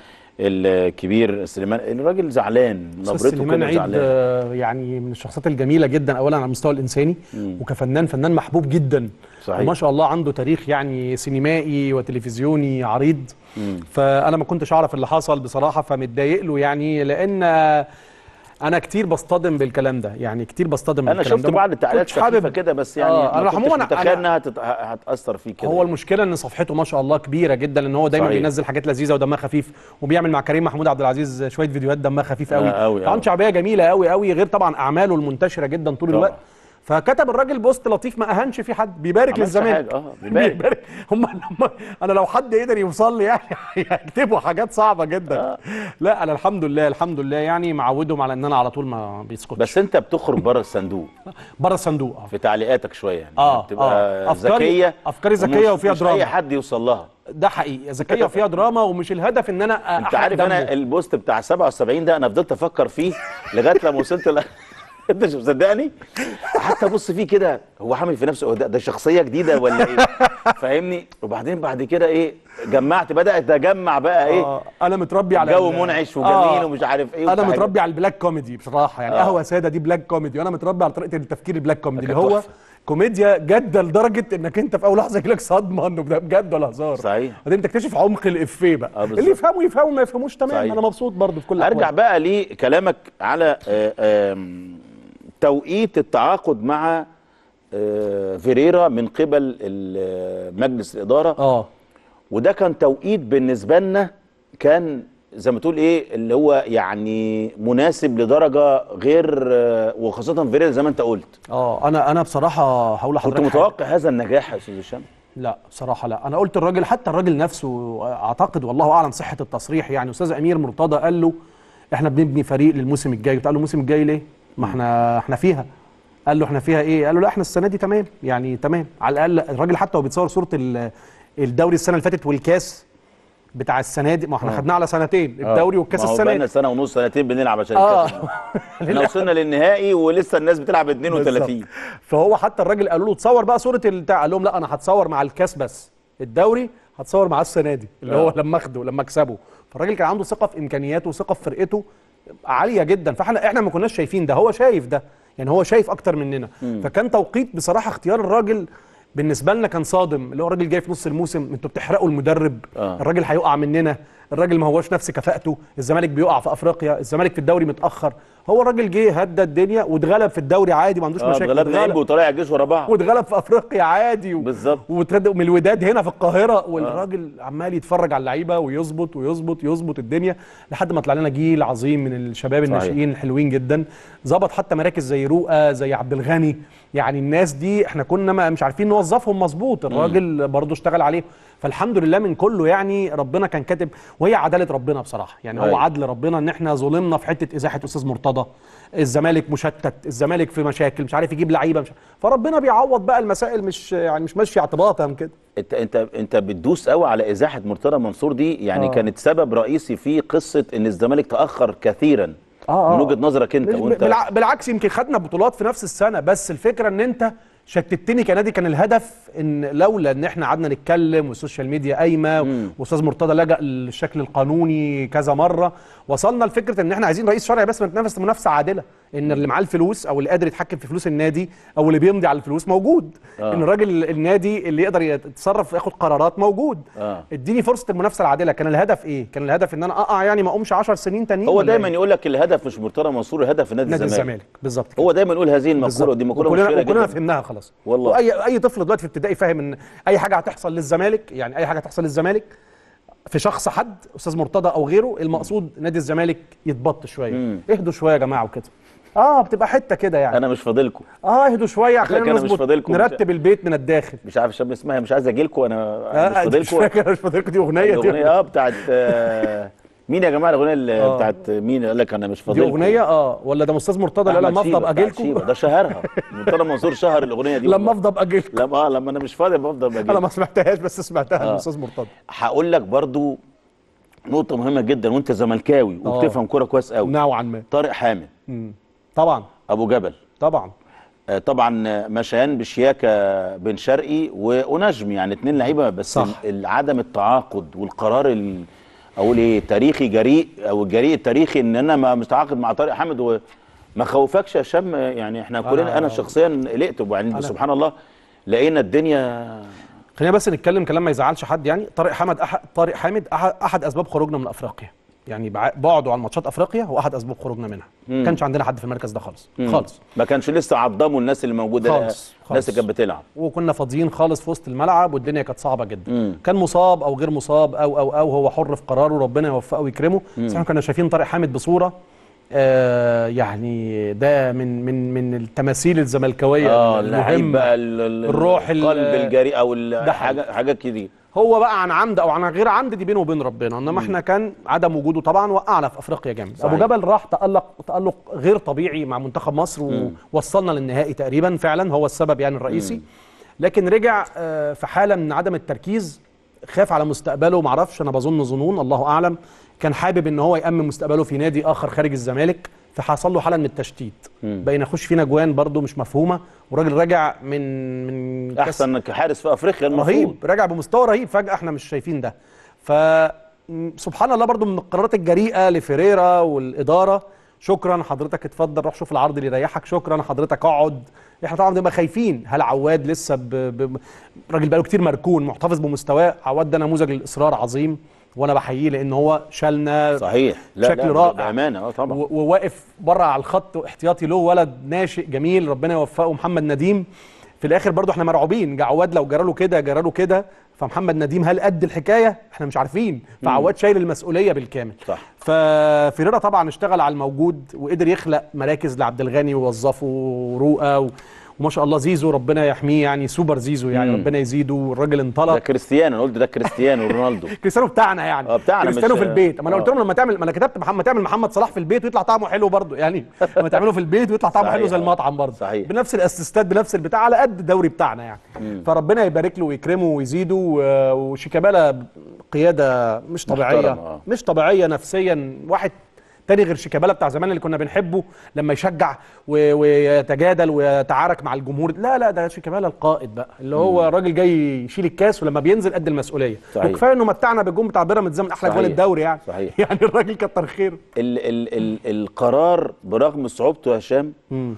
الكبير سليمان الراجل زعلان استاذ نبرته سليمان كده عيد زعلان آه، يعني من الشخصيات الجميله جدا اولا على المستوى الانساني وكفنان فنان محبوب جدا صحيح. وما شاء الله عنده تاريخ يعني سينمائي وتلفزيوني عريض فانا ما كنتش اعرف اللي حصل بصراحه فمتضايق له يعني لان آه، انا كتير بصطدم بالكلام ده يعني كتير بصطدم انا بالكلام شفت ده. بعض ما التعليقات كنتش خفيفه كده بس يعني آه، ما انا كنتش عموما متخيل أنا- انها هتت- هتاثر فيه كده هو المشكله ان صفحته ما شاء الله كبيره جدا لان هو دايما صحيح. بينزل حاجات لذيذه ودمها خفيف وبيعمل مع كريم محمود عبد العزيز شويه فيديوهات دمها خفيف قوي آه، أوي، طبعا أوي. شعبيه جميله قوي قوي غير طبعا اعماله المنتشره جدا طول طبعا. الوقت فكتب الراجل بوست لطيف ما اهانش فيه حد بيبارك عملش للزمالك حاجة، آه، بيبارك. بيبارك هم هم انا لو حد قدر يوصل لي يعني هيكتبوا حاجات صعبه جدا لا انا الحمد لله الحمد لله يعني معودهم على ان انا على طول ما بيسكتش بس انت بتخرج بره الصندوق بره الصندوق اه في تعليقاتك شويه يعني آه، بتبقى آه. أفكاري- ذكيه أفكاري ذكية ومش- وفيها مش دراما. اي حد يوصل لها ده حقيقي ذكيه وفيها دراما ومش الهدف ان انا انت أحرق عارف انا دمه. البوست بتاع 77 ده انا فضلت افكر فيه لغايه لما وصلت ل... انت مش مصدقني حتى ابص فيه كده هو عامل في نفسه هو ده, ده شخصيه جديده ولا ايه فاهمني وبعدين بعد كده ايه جمعت بدات اجمع بقى ايه آه، انا متربي على جو ال- منعش وجميل آه، ومش عارف ايه انا وبتاع. متربي على البلاك كوميدي بصراحه يعني آه. قهوه ساده دي بلاك كوميدي وانا متربي على طريقه التفكير البلاك كوميدي اللي كانت هو تحفة. كوميديا جاده لدرجه انك انت في اول لحظه يجيلك صدمه انه ده بجد ولا هزار صحيح بعدين تكتشف عمق الافيه بقى بالظبط. اللي يفهموا يفهموا ما يفهموش تمام صحيح. انا مبسوط برضو في كل ارجع الأحوال. بقى لكلامك على آه، آم، توقيت التعاقد مع آه، فيريرا من قبل ال- مجلس الاداره اه وده كان توقيت بالنسبه لنا كان زي ما تقول ايه اللي هو يعني مناسب لدرجه غير آه، وخاصه فيريرا زي ما انت قلت اه انا انا بصراحه هقول كنت لحضرتك حاجة. متوقع هذا النجاح يا استاذ هشام لا بصراحه لا انا قلت الراجل حتى الراجل نفسه اعتقد والله اعلم صحه التصريح يعني استاذ امير مرتضى قال له احنا بنبني فريق للموسم الجاي قال له الموسم الجاي ليه ما احنا احنا فيها قال له احنا فيها ايه قال له لا احنا السنه دي تمام يعني تمام على الاقل الراجل حتى وهو بيتصور صوره ال- الدوري السنه اللي فاتت والكاس بتاع السنه دي ما احنا آه. خدناه على سنتين آه. الدوري والكاس ما هو السنه بقالنا دي سنه ونص سنتين بنلعب عشان اه الكاس احنا وصلنا للنهائي ولسه الناس بتلعب 32 بالظبط. فهو حتى الراجل قالوا له تصور بقى صوره البتاع قال لهم لا انا هتصور مع الكاس بس الدوري هتصور معاه السنه دي اللي هو آه. لما اخده لما اكسبه فالراجل كان عنده ثقه في امكانياته وثقه في فرقته عاليه جدا فاحنا احنا ما كناش شايفين ده هو شايف ده يعني هو شايف اكتر مننا مم. فكان توقيت بصراحه اختيار الراجل بالنسبه لنا كان صادم اللي هو الراجل جاي في نص الموسم انتوا بتحرقوا المدرب آه. الراجل هيقع مننا الراجل ما هوش نفس كفاءته الزمالك بيقع في افريقيا الزمالك في الدوري متاخر هو الراجل جه هدى الدنيا واتغلب في الدوري عادي ما عندوش اه مشاكل اتغلبنا اتغلب. انبي وطلع الجيش ورا بعض واتغلب في افريقيا عادي و... بالظبط واترد من الوداد هنا في القاهره والراجل عمال يتفرج على اللعيبه ويظبط ويظبط يظبط الدنيا لحد ما طلع لنا جيل عظيم من الشباب صحيح. الناشئين الحلوين جدا ظبط حتى مراكز زي رؤى زي عبد الغني يعني الناس دي احنا كنا ما مش عارفين نوظفهم مظبوط الراجل برضه اشتغل عليه فالحمد لله من كله يعني ربنا كان كاتب وهي عداله ربنا بصراحه يعني هو أيوة. عدل ربنا ان احنا ظلمنا في حته ازاحه استاذ مرتضى الزمالك مشتت الزمالك في مشاكل مش عارف يجيب لعيبه مش فربنا بيعوض بقى المسائل مش يعني مش ماشيه اعتباطا كده انت انت انت بتدوس قوي على ازاحه مرتضى منصور دي يعني آه. آه. كانت سبب رئيسي في قصه ان الزمالك تاخر كثيرا آه، آه. من وجهه نظرك انت مش- وانت بالع... بالعكس يمكن خدنا بطولات في نفس السنه بس الفكره ان انت شتتني كنادي كان الهدف ان لولا ان احنا قعدنا نتكلم والسوشيال ميديا قايمه واستاذ مرتضى لجأ للشكل القانوني كذا مره وصلنا لفكره ان احنا عايزين رئيس شرعي بس بنتنافس منافسه عادله ان اللي معاه الفلوس او اللي قادر يتحكم في فلوس النادي او اللي بيمضي على الفلوس موجود آه. ان الراجل النادي اللي يقدر يتصرف وياخد قرارات موجود اه اديني فرصه المنافسه العادله كان الهدف ايه كان الهدف ان انا اقع يعني ما اقومش 10 سنين تانيين هو ولا دايما إيه؟ يقول لك الهدف مش مرتضى منصور الهدف نادي, نادي الزمالك الزمالك بالظبط هو دايما يقول هذه المقوله بالظبط. ودي مقوله وكلنا مشهوره وكلنا جدا فهمناها خلاص والله. واي اي طفل دلوقتي في ابتدائي فاهم ان اي حاجه هتحصل للزمالك يعني اي حاجه هتحصل للزمالك في شخص حد استاذ مرتضى او غيره المقصود نادي الزمالك يتبط شويه اهدوا شويه يا جماعه وكده اه بتبقى حته كده يعني انا مش فاضلكم اه اهدوا شويه لك خلينا أنا مش نظبط فاضلكم. نرتب البيت من الداخل مش عارف الشاب اسمها مش عايز اجي لكم انا آه مش مش فاضلكم فاكر مش فاكر دي اغنيه دي الاغنيه اه بتاعت آه، مين يا جماعه الاغنيه اللي آه. بتاعت مين قال لك انا مش دي فاضلكم اغنيه اه ولا ده استاذ مرتضى اللي قال أحمد لما افضى شيبة، باجي بتاعت شيبة، لكم ده شهرها مرتضى منصور شهر الاغنيه دي لما افضى باجي لكم لما اه لما انا مش فاضي بفضل باجي انا ما سمعتهاش بس سمعتها آه. من استاذ مرتضى هقول لك برضو نقطه مهمه جدا وانت زملكاوي آه. وبتفهم كوره كويس قوي نوعا ما طارق حامد مم. طبعا ابو جبل طبعا آه، طبعا آه، مشيان بشياكه بن شرقي ونجم يعني اتنين لعيبه بس صح. ال- عدم التعاقد والقرار ال- اقول ايه تاريخي جريء او الجريء التاريخي ان انا ما متعاقد مع طارق حامد وما خوفكش يا هشام آه، يعني احنا كلنا انا شخصيا قلقت وبعدين أنا- سبحان الله لقينا الدنيا خلينا بس نتكلم كلام ما يزعلش حد يعني طارق حامد أحد طارق حامد احد, أحد اسباب خروجنا من افريقيا يعني بع- بعده عن ماتشات افريقيا هو احد اسباب خروجنا منها مم. ما كانش عندنا حد في المركز ده خالص مم. خالص ما كانش لسه عضموا الناس اللي موجوده خالص، الناس اللي كانت بتلعب وكنا فاضيين خالص في وسط الملعب والدنيا كانت صعبه جدا مم. كان مصاب او غير مصاب او او او هو حر في قراره ربنا يوفقه ويكرمه مم. بس احنا كنا شايفين طارق حامد بصوره آه يعني ده من من من التماثيل الزملكاويه اه اللعيب المهمه بقى ال- ال- الروح ال- القلب الجريء او ال- ده حاجه حاجات كده هو بقى عن عمد او عن غير عمد دي بينه وبين ربنا انما احنا كان عدم وجوده طبعا وقعنا في افريقيا جامد صحيح. ابو جبل راح تالق تالق غير طبيعي مع منتخب مصر مم. ووصلنا للنهائي تقريبا فعلا هو السبب يعني الرئيسي مم. لكن رجع آه، في حاله من عدم التركيز خاف على مستقبله معرفش انا بظن ظنون الله اعلم كان حابب ان هو يامن مستقبله في نادي اخر خارج الزمالك فحصل له حاله من التشتيت مم. بقينا نخش فينا جوان برده مش مفهومه وراجل راجع من من كأس- احسن كحارس في افريقيا المفروض رهيب راجع بمستوى رهيب فجاه احنا مش شايفين ده ف م- سبحان الله برضو من القرارات الجريئه لفيريرا والاداره شكرا حضرتك اتفضل روح شوف العرض اللي يريحك شكرا حضرتك اقعد احنا طبعا بنبقى خايفين هل عواد لسه ب... ب... راجل بقاله كتير مركون محتفظ بمستواه عواد ده نموذج للاصرار عظيم وانا بحييه لان هو شالنا صحيح لا بشكل لا رائع بامانه اه طبعا و- وواقف بره على الخط واحتياطي له ولد ناشئ جميل ربنا يوفقه محمد نديم في الاخر برضو احنا مرعوبين جعواد لو جراله كده جراله كده فمحمد نديم هل قد الحكايه احنا مش عارفين فعواد شايل المسؤوليه بالكامل صح ففيريرا طبعا اشتغل على الموجود وقدر يخلق مراكز لعبد الغني ووظفه ورؤى و... وما شاء الله زيزو ربنا يحميه يعني سوبر زيزو يعني مم. ربنا يزيده والراجل ده انطلق كريستيانو انا قلت ده كريستيانو رونالدو كريستيانو بتاعنا يعني اه بتاعنا كريستيانو مش- في البيت اما انا آه. قلت لهم لما تعمل ما انا كتبت محمد تعمل محمد صلاح في البيت ويطلع طعمه حلو برضه يعني لما تعمله في البيت ويطلع طعمه صحيح. حلو زي المطعم برضه صحيح. بنفس الاسيستات بنفس البتاع على قد الدوري بتاعنا يعني مم. فربنا يبارك له ويكرمه ويزيده و- وشيكابالا قياده مش طبيعيه محترم، آه. مش طبيعيه نفسيا واحد تاني غير شيكابالا بتاع زمان اللي كنا بنحبه لما يشجع و- ويتجادل ويتعارك مع الجمهور لا لا ده شيكابالا القائد بقى اللي هو راجل جاي يشيل الكاس ولما بينزل قد المسؤوليه صحيح. وكفايه انه متعنا بالجون بتاع بيراميدز من احلى صحيح. جوال الدوري يعني صحيح. يعني الراجل كتر خير ال ال ال القرار برغم صعوبته يا هشام و-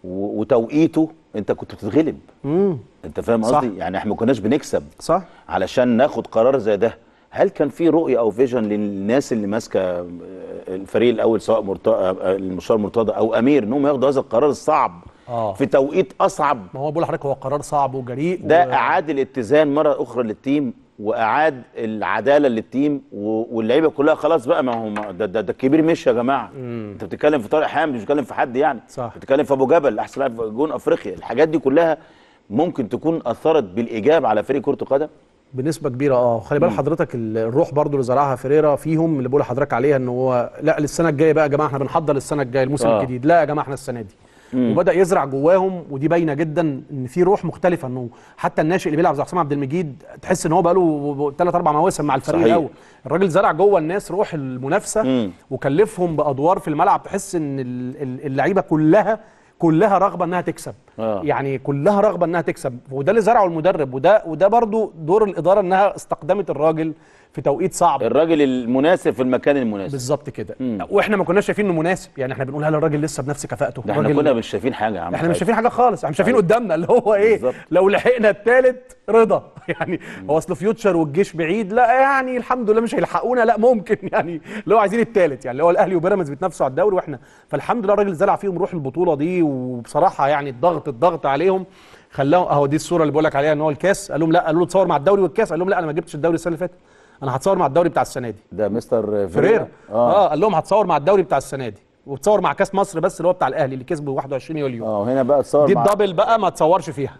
وتوقيته انت كنت بتتغلب امم انت فاهم صح. قصدي يعني احنا ما كناش بنكسب صح علشان ناخد قرار زي ده هل كان في رؤيه او فيجن للناس اللي ماسكه آه، الفريق الاول سواء مرتضى المشوار مرتضى او امير انهم ياخدوا هذا القرار الصعب اه في توقيت اصعب ما هو بقول لحضرتك هو قرار صعب وجريء ده و... اعاد الاتزان مره اخرى للتيم واعاد العداله للتيم و- واللعيبه كلها خلاص بقى ما هو ما- ده, ده, ده الكبير مشي يا جماعه مم. انت بتتكلم في طارق حامد مش بتتكلم في حد يعني صح. بتتكلم في ابو جبل احسن لاعب في جون افريقيا الحاجات دي كلها ممكن تكون اثرت بالايجاب على فريق كره القدم بنسبه كبيره اه خلي بال حضرتك ال- الروح برضو اللي زرعها فيريرا فيهم اللي بقول لحضرتك عليها ان هو لا للسنه الجايه بقى يا جماعه احنا بنحضر للسنه الجايه الموسم آه. الجديد لا يا جماعه احنا السنه دي مم. وبدا يزرع جواهم ودي باينه جدا ان في روح مختلفه انه حتى الناشئ اللي بيلعب زي حسام عبد المجيد تحس ان هو بقاله ثلاث اربع مواسم مع الفريق صحيح. الاول الراجل زرع جوه الناس روح المنافسه مم. وكلفهم بادوار في الملعب تحس ان ال- ال- اللعيبه كلها كلها رغبه انها تكسب آه. يعني كلها رغبه انها تكسب وده اللي زرعه المدرب وده وده برضو دور الاداره انها استقدمت الراجل في توقيت صعب الراجل المناسب في المكان المناسب بالظبط كده واحنا ما كناش شايفين انه مناسب يعني احنا بنقول هل الراجل لسه بنفس كفاءته ده احنا الراجل- كنا مش شايفين حاجه يا عم احنا مش سعيد. شايفين حاجه خالص احنا مش شايفين أيوة. قدامنا اللي هو ايه بالظبط. لو لحقنا الثالث رضا يعني هو اصل فيوتشر والجيش بعيد لا يعني الحمد لله مش هيلحقونا لا ممكن يعني اللي هو عايزين الثالث يعني اللي هو الاهلي وبيراميدز بيتنافسوا على الدوري واحنا فالحمد لله الراجل زرع فيهم روح البطوله دي وبصراحه يعني الضغط الضغط عليهم خلاهم اهو دي الصوره اللي بقول لك عليها ان هو الكاس قال لهم لا قالوا له تصور مع الدوري والكاس قال لهم لا انا ما جبتش الدوري السنه اللي فاتت انا هتصور مع الدوري بتاع السنه دي ده مستر فريرا اه, اه قال لهم هتصور مع الدوري بتاع السنه دي وتصور مع كاس مصر بس اللي هو بتاع الاهلي اللي كسبه 21 يوليو اه هنا بقى تصور دي مع الدبل بقى ما تصورش فيها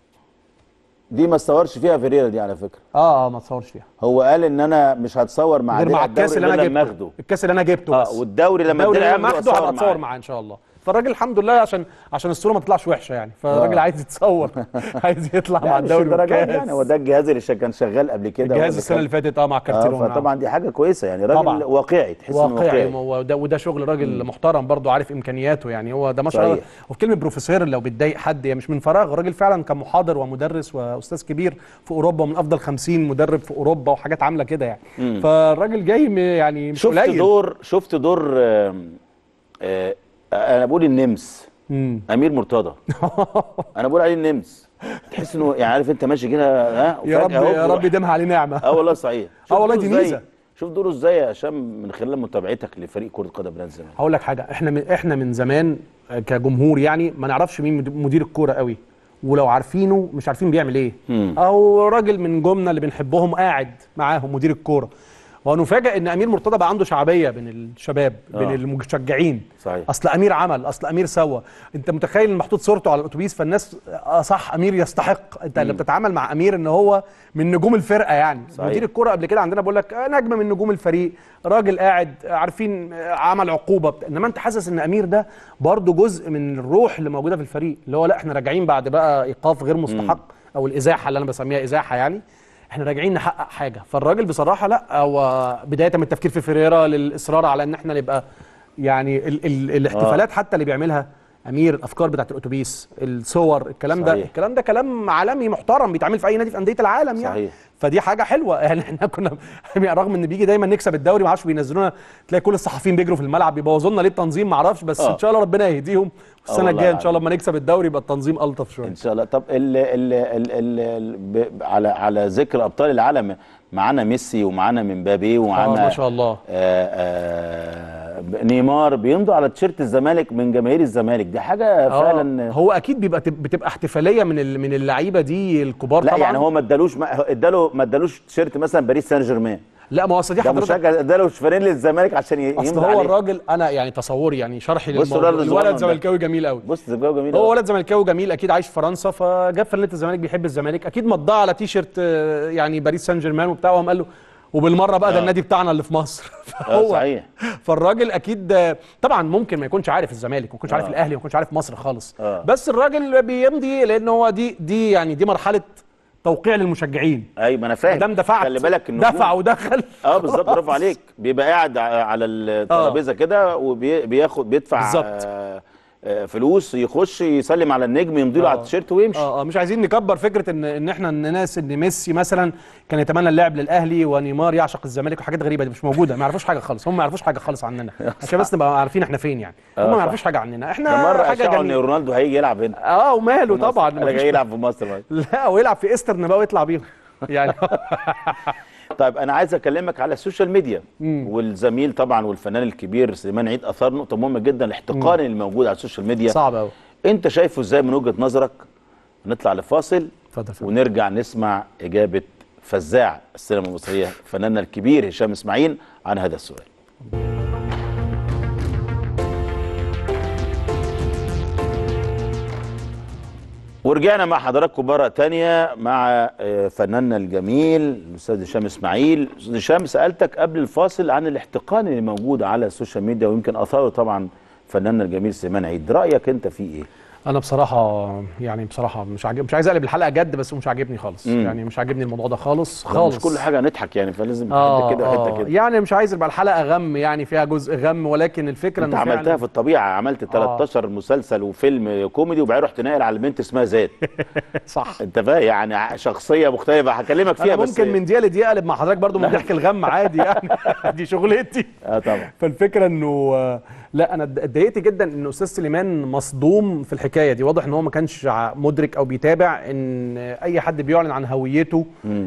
دي ما تصورش فيها فيريرا دي على فكره اه اه ما تصورش فيها هو قال ان انا مش هتصور مع غير درع مع الكاس الدوري اللي انا غير لما جبته اخده الكاس اللي انا جبته اه بس والدوري لما الدوري الدرع لما ياخده اخده هبقى أتصور اتصور معاه. معاه ان شاء الله فالراجل الحمد لله عشان عشان الصوره ما تطلعش وحشه يعني فالراجل آه. عايز يتصور عايز يطلع لا مع مش الدوري الدرجات والكاس دي يعني هو ده الجهاز اللي شا- كان شغال قبل كده الجهاز واللي السنه كان- اللي فاتت اه مع كارتيرون اه فطبعا دي حاجه كويسه يعني راجل طبعاً. واقعي تحس انه واقعي واقعي وده, وده شغل راجل محترم برضه عارف امكانياته يعني هو ده ما شاء الله صحيح. وفي كلمه بروفيسور لو بتضايق حد هي مش من فراغ الراجل فعلا كان محاضر ومدرس واستاذ كبير في اوروبا ومن افضل 50 مدرب في اوروبا وحاجات عامله كده يعني مم. فالراجل جاي م- يعني مش شفت قليل دور شفت دور آم، آه انا بقول النمس مم. امير مرتضى انا بقول عليه النمس تحس انه يعني عارف انت ماشي كده ها يا رب وفجأة هوب يا رب يروح. يديمها عليه نعمه اه والله صحيح شوف اه والله دوره دي إزاي. ميزه شوف دوره ازاي يا هشام من خلال متابعتك لفريق كره قدم نادي الزمالك هقول لك حاجه احنا من احنا من زمان آه، كجمهور يعني ما نعرفش مين مد- مدير الكوره قوي ولو عارفينه مش عارفين بيعمل ايه مم. او راجل من جمله اللي بنحبهم قاعد معاهم مدير الكوره ونفاجئ ان امير مرتضى بقى عنده شعبيه بين الشباب بين آه. المشجعين صحيح اصل امير عمل اصل امير سوى انت متخيل ان محطوط صورته على الاتوبيس فالناس اه صح امير يستحق انت اللي بتتعامل مع امير ان هو من نجوم الفرقه يعني صحيح. مدير الكره قبل كده عندنا بقول لك آه، نجم من نجوم الفريق راجل قاعد آه، عارفين آه، عمل عقوبه بت... انما انت حاسس ان امير ده برضه جزء من الروح اللي موجوده في الفريق اللي هو لا احنا راجعين بعد بقى ايقاف غير مستحق او الازاحه اللي انا بسميها ازاحه يعني احنا راجعين نحقق حاجه فالراجل بصراحه لا هو بدايه من التفكير في فيريرا للاصرار على ان احنا نبقى يعني ال ال الاحتفالات حتى اللي بيعملها امير الافكار بتاعت الاتوبيس الصور الكلام ده صحيح. الكلام ده كلام عالمي محترم بيتعمل في اي نادي في انديه العالم يعني صحيح. فدي حاجه حلوه يعني احنا كنا يعني رغم ان بيجي دايما نكسب الدوري ما عادش بينزلونا تلاقي كل الصحفيين بيجروا في الملعب بيبوظوا لنا ليه التنظيم ما اعرفش بس آه. ان شاء الله ربنا يهديهم السنه والله الجايه ان شاء الله العظيم. لما نكسب الدوري يبقى التنظيم الطف شويه ان شاء الله طب ال ال ال ال ال ب- على على ذكر ابطال العالم معانا ميسي ومعانا مبابي ومعانا آه، ما شاء الله. آه آه نيمار بيمضوا على تيشيرت الزمالك من جماهير الزمالك دي حاجه آه، فعلا هو اكيد بيبقى بتبقى احتفاليه من ال- من اللعيبه دي الكبار لا طبعا يعني هو ما ادالوش ما اداله ما ادالوش تيشيرت مثلا باريس سان جيرمان لا ما هو أصل دي ده حضرتك مشجع اداله فانيلا للزمالك عشان ي- اصل يمضي هو عليه. الراجل انا يعني تصوري يعني شرحي بص للموضوع الولد الصغنن الولد ده. زملكاوي جميل قوي بص زملكاوي جميل هو أوي. ولد زملكاوي جميل اكيد عايش في فرنسا فجاب فانيله الزمالك بيحب الزمالك اكيد مضاه على تي شيرت آه، يعني باريس سان جيرمان وبتاع وقام قال له وبالمره بقى ده آه. النادي بتاعنا اللي في مصر اه فهو صحيح فالراجل اكيد آه، طبعا ممكن ما يكونش عارف الزمالك ما يكونش عارف آه. الاهلي ما يكونش عارف مصر خالص آه. بس الراجل بيمضي لان هو دي دي يعني دي مرحله توقيع للمشجعين ايوه ما انا فاهم دام دفعت خلي بالك النجوم دفع ودخل اه بالظبط برافو عليك بيبقى قاعد ع- على الترابيزه كده وبياخد بيدفع بالظبط. آه، آه، فلوس يخش يسلم على النجم يمضي له على التيشيرت ويمشي اه اه مش عايزين نكبر فكره ان ان احنا الناس ان ميسي مثلا كان يتمنى اللعب للاهلي ونيمار يعشق الزمالك وحاجات غريبه دي مش موجوده ما يعرفوش حاجه خالص هم ما يعرفوش حاجه خالص عننا عشان بس نبقى عارفين احنا فين يعني آه، هم ما صح. يعرفوش حاجه عننا ده احنا مره حاجه اشاعوا ان جميله رونالدو هيجي يلعب هنا اه وماله في مصر. طبعا انا مفيش- جاي يلعب في مصر بقى. لا ويلعب في ايسترن بقى ويطلع بيهم يعني طيب انا عايز اكلمك على السوشيال ميديا مم. والزميل طبعا والفنان الكبير سليمان عيد اثار نقطه مهمه جدا الاحتقان اللي موجود على السوشيال ميديا صعب قوي انت شايفه ازاي من وجهه نظرك نطلع لفاصل اتفضل فندم. ونرجع نسمع اجابه فزاع السينما المصريه فناننا الكبير هشام اسماعيل عن هذا السؤال ورجعنا مع حضراتكم مرة تانية مع آه، فناننا الجميل الأستاذ هشام إسماعيل أستاذ هشام سألتك قبل الفاصل عن الاحتقان اللي موجود على السوشيال ميديا ويمكن أثاره طبعا فناننا الجميل سليمان عيد رأيك أنت فيه إيه؟ انا بصراحه يعني بصراحه مش عاجب مش عايز اقلب الحلقه جد بس مش عاجبني خالص مم. يعني مش عاجبني الموضوع ده خالص لا، خالص مش كل حاجه نضحك يعني فلازم اه حته كده وحته آه. كده يعني مش عايز يبقى الحلقه غم يعني فيها جزء غم ولكن الفكره انت انه عملتها فعلا في الطبيعه عملت 13 مسلسل وفيلم كوميدي وبعدين رحت ناقل على بنت اسمها ذات صح انت فاهم يعني ع- شخصيه مختلفه هكلمك فيها انا بس ممكن من دقيقه لدقيقه اقلب مع حضرتك برضو من ضحك الغم عادي يعني دي شغلتي اه طبعا فالفكره انه آه، لا انا اتضايقت جدا ان استاذ سليمان مصدوم في الحكايه دي واضح ان هو ما كانش ع- مدرك او بيتابع ان اي حد بيعلن عن هويته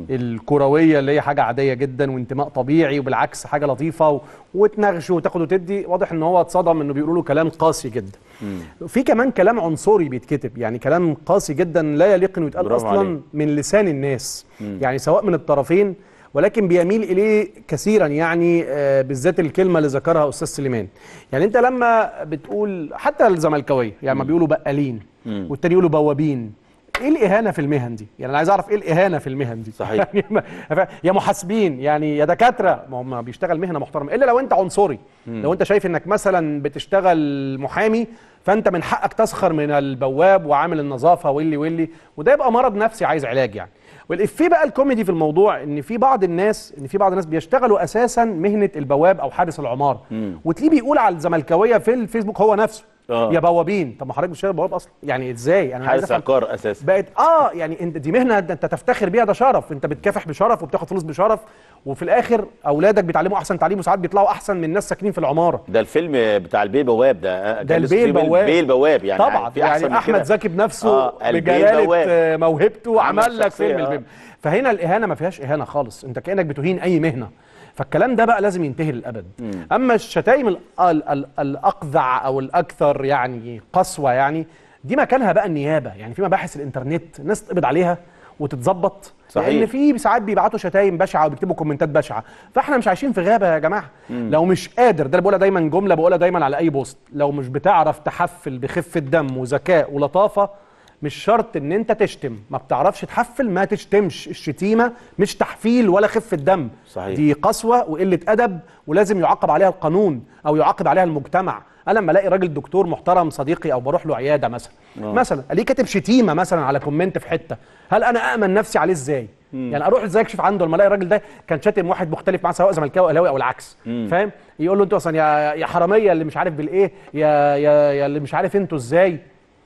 الكرويه اللي هي حاجه عاديه جدا وانتماء طبيعي وبالعكس حاجه لطيفه و... وتناغش وتاخد وتدي واضح ان هو اتصدم انه بيقولوا له كلام قاسي جدا في كمان كلام عنصري بيتكتب يعني كلام قاسي جدا لا يليق انه يتقال برافو اصلا عليك. من لسان الناس مم. يعني سواء من الطرفين ولكن بيميل اليه كثيرا يعني آه، بالذات الكلمه اللي ذكرها استاذ سليمان يعني انت لما بتقول حتى الزملكاويه يعني ما بيقولوا بقالين مم. والتاني يقولوا بوابين ايه الاهانه في المهن دي يعني انا عايز اعرف ايه الاهانه في المهن دي صحيح. يعني ما- يا محاسبين يعني يا دكاتره ما هم بيشتغل مهنه محترمه الا لو انت عنصري مم. لو انت شايف انك مثلا بتشتغل محامي فانت من حقك تسخر من البواب وعامل النظافه واللي واللي وده يبقى مرض نفسي عايز علاج يعني والافيه بقى الكوميدي في الموضوع ان في بعض الناس ان في بعض الناس بيشتغلوا اساسا مهنه البواب او حارس العماره مم. وتلاقيه بيقول على الزملكاويه في الفيسبوك هو نفسه آه. يا بوابين طب ما حضرتك مش شغال بواب اصلا يعني ازاي انا عايز حارس افهم عقار اساسا بقت اه يعني انت دي مهنه انت تفتخر بيها ده شرف انت بتكافح بشرف وبتاخد فلوس بشرف وفي الاخر اولادك بيتعلموا احسن تعليم وساعات بيطلعوا احسن من ناس ساكنين في العماره ده الفيلم بتاع البيه بواب ده ده كان اسمه البيه فيه بواب البيه البواب يعني طبعا في أحسن يعني من احمد كده. زكي بنفسه آه، البيه بجلاله البواب. آه، موهبته عمل عمل لك شخصية، فيلم آه. البيب فهنا الاهانه ما فيهاش اهانه خالص انت كانك بتهين اي مهنه فالكلام ده بقى لازم ينتهي للابد اما الشتايم ال- ال- ال- الاقذع او الاكثر يعني قسوه يعني دي مكانها بقى النيابه يعني في مباحث الانترنت الناس تقبض عليها وتتظبط صحيح. لان في ساعات بيبعتوا شتايم بشعه وبيكتبوا كومنتات بشعه فاحنا مش عايشين في غابه يا جماعه مم. لو مش قادر ده اللي بقولها دايما جمله بقولها دايما على اي بوست لو مش بتعرف تحفل بخفه دم وذكاء ولطافه مش شرط ان انت تشتم ما بتعرفش تحفل ما تشتمش الشتيمه مش تحفيل ولا خفه دم صحيح. دي قسوه وقله ادب ولازم يعاقب عليها القانون او يعاقب عليها المجتمع انا لما الاقي راجل دكتور محترم صديقي او بروح له عياده مثلا آه. مثلا الاقيه كاتب شتيمه مثلا على كومنت في حته هل انا امن نفسي عليه ازاي مم. يعني اروح ازاي اكشف عنده لما الاقي الراجل ده كان شاتم واحد مختلف معاه سواء زملكاوي او اهلاوي او العكس مم. فاهم يقول له انتوا اصلا يا يا حراميه اللي مش عارف بالايه يا يا يا اللي مش عارف انتوا ازاي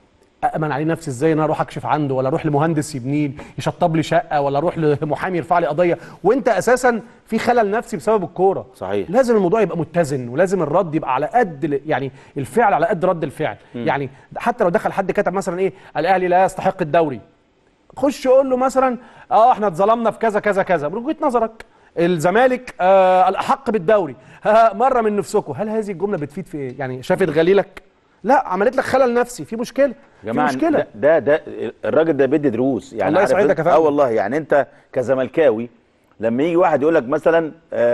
أأمن عليه نفسي ازاي ان انا اروح اكشف عنده ولا اروح لمهندس يبني لي يشطب لي شقه ولا اروح لمحامي يرفع لي قضيه وانت اساسا في خلل نفسي بسبب الكوره صحيح لازم الموضوع يبقى متزن ولازم الرد يبقى على قد ال- يعني الفعل على قد رد الفعل مم. يعني حتى لو دخل حد كتب مثلا ايه الاهلي لا يستحق الدوري خش قول له مثلا اه احنا اتظلمنا في كذا كذا كذا من وجهه نظرك الزمالك آه الاحق بالدوري ها مره من نفسكم هل هذه الجمله بتفيد في ايه يعني شافت غليلك لا عملت لك خلل نفسي في مشكله يا في جماعه مشكله ده, ده ده الراجل ده بيدي دروس يعني الله عارف يسعدك انت- يا فندم. اه والله يعني انت كزملكاوي لما يجي واحد يقول لك مثلا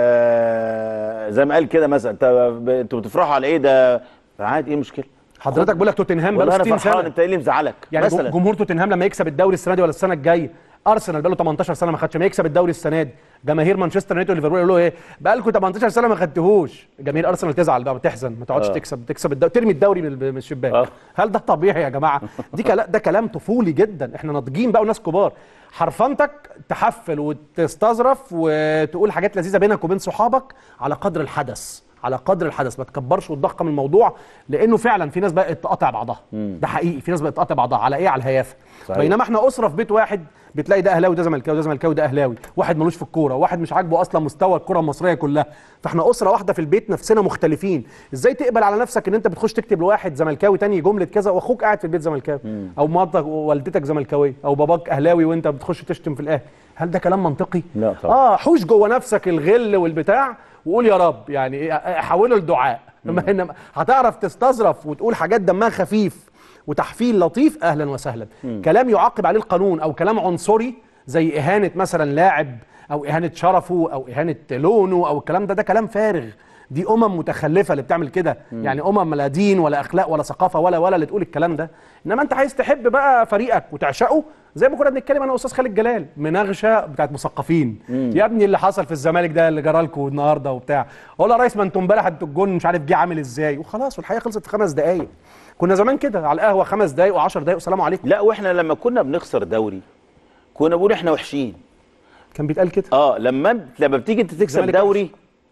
آه زي ما قال كده مثلا انت ب- انتوا بتفرحوا على ايه ده عادي ايه المشكله حضرتك بقول لك توتنهام والله بقاله انا 60 فرحان سنه انت ايه اللي مزعلك يعني مثلا جمهور توتنهام لما يكسب الدوري السنه دي ولا السنه الجايه ارسنال بقاله 18 سنه ما خدش ما يكسب الدوري السنه دي جماهير مانشستر يونايتد وليفربول يقولوا ايه بقالكم 18 سنه ما خدتوهوش جماهير ارسنال تزعل بقى وتحزن ما تقعدش آه. تكسب تكسب الدوري ترمي الدوري من من الشباك هل ده طبيعي يا جماعه دي كلا ده كلام طفولي جدا احنا ناضجين بقى وناس كبار حرفنتك تحفل وتستظرف وتقول حاجات لذيذه بينك وبين صحابك على قدر الحدث على قدر الحدث ما تكبرش وتضخم الموضوع لانه فعلا في ناس بقت تقاطع بعضها ده حقيقي في ناس بقت تقاطع بعضها على ايه على الهيافه صحيح. بينما احنا اسره في بيت واحد بتلاقي ده اهلاوي ده زملكاوي ده زملكاوي ده اهلاوي واحد ملوش في الكوره واحد مش عاجبه اصلا مستوى الكره المصريه كلها فاحنا اسره واحده في البيت نفسنا مختلفين ازاي تقبل على نفسك ان انت بتخش تكتب لواحد زملكاوي تاني جمله كذا واخوك قاعد في البيت زملكاوي او مامتك ووالدتك زملكاويه او باباك اهلاوي وانت بتخش تشتم في الاهلي هل ده كلام منطقي لا طبعا اه حوش جوه نفسك الغل والبتاع وقول يا رب يعني إيه، حوله لدعاء ما إنما هتعرف تستظرف وتقول حاجات دمها خفيف وتحفيل لطيف اهلا وسهلا مم. كلام يعاقب عليه القانون او كلام عنصري زي اهانه مثلا لاعب او اهانه شرفه او اهانه لونه او الكلام ده ده كلام فارغ دي امم متخلفه اللي بتعمل كده مم. يعني امم لا دين ولا اخلاق ولا ثقافه ولا ولا اللي تقول الكلام ده انما انت عايز تحب بقى فريقك وتعشقه زي ما كنا بنتكلم انا واستاذ خالد جلال مناغشه بتاعت مثقفين مم. يا ابني اللي حصل في الزمالك ده اللي جرى لكم النهارده وبتاع اقول يا ريس ما انتوا امبارح انتوا الجون مش عارف جه عامل ازاي وخلاص والحقيقه خلصت في خمس دقائق كنا زمان كده على القهوه خمس دقايق و10 دقايق والسلام عليكم لا واحنا لما كنا بنخسر دوري كنا بنقول احنا وحشين كان بيتقال كده اه لما لما بتيجي انت تكسب الزمالك دوري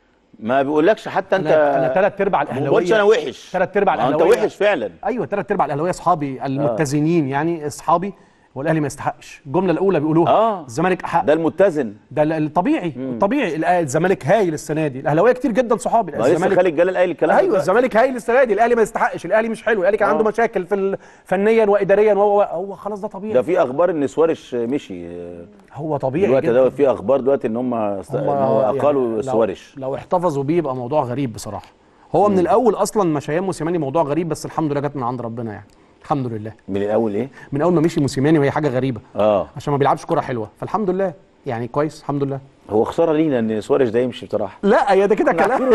ما بيقولكش حتى انت انا انا ثلاث ارباع ما الاهلاويه بقولش انا وحش ثلاث ارباع ما انت الاهلاويه وحش فعلا ايوه ثلاث ارباع الاهلاويه اصحابي المتزنين يعني اصحابي هو الاهلي ما يستحقش الجمله الاولى بيقولوها اه الزمالك احق ده المتزن ده ال- الطبيعي الطبيعي الأ- الزمالك هايل السنه دي الاهلاويه كتير جدا صحابي ما لسه خالد جلال قايل الكلام ده ايوه دلوقتي. الزمالك هايل السنه دي الاهلي ما يستحقش الاهلي مش حلو الاهلي كان آه. عنده مشاكل في ال- فنيا واداريا وهو هو خلاص ده طبيعي ده في اخبار ان سوارش مشي هو طبيعي دلوقتي جدا ده في اخبار دلوقتي ان هم است- إن هو يعني اقالوا لو- سوارش لو احتفظوا بيه يبقى موضوع غريب بصراحه هو من الاول اصلا مشيان موسيماني موضوع غريب بس الحمد لله جت من عند ربنا يعني الحمد لله من الاول ايه من اول ما مشي موسيماني وهي حاجه غريبه اه عشان ما بيلعبش كره حلوه فالحمد لله يعني كويس الحمد لله هو خساره لينا ان سوارش ده يمشي بصراحه لا هي ده كده كلام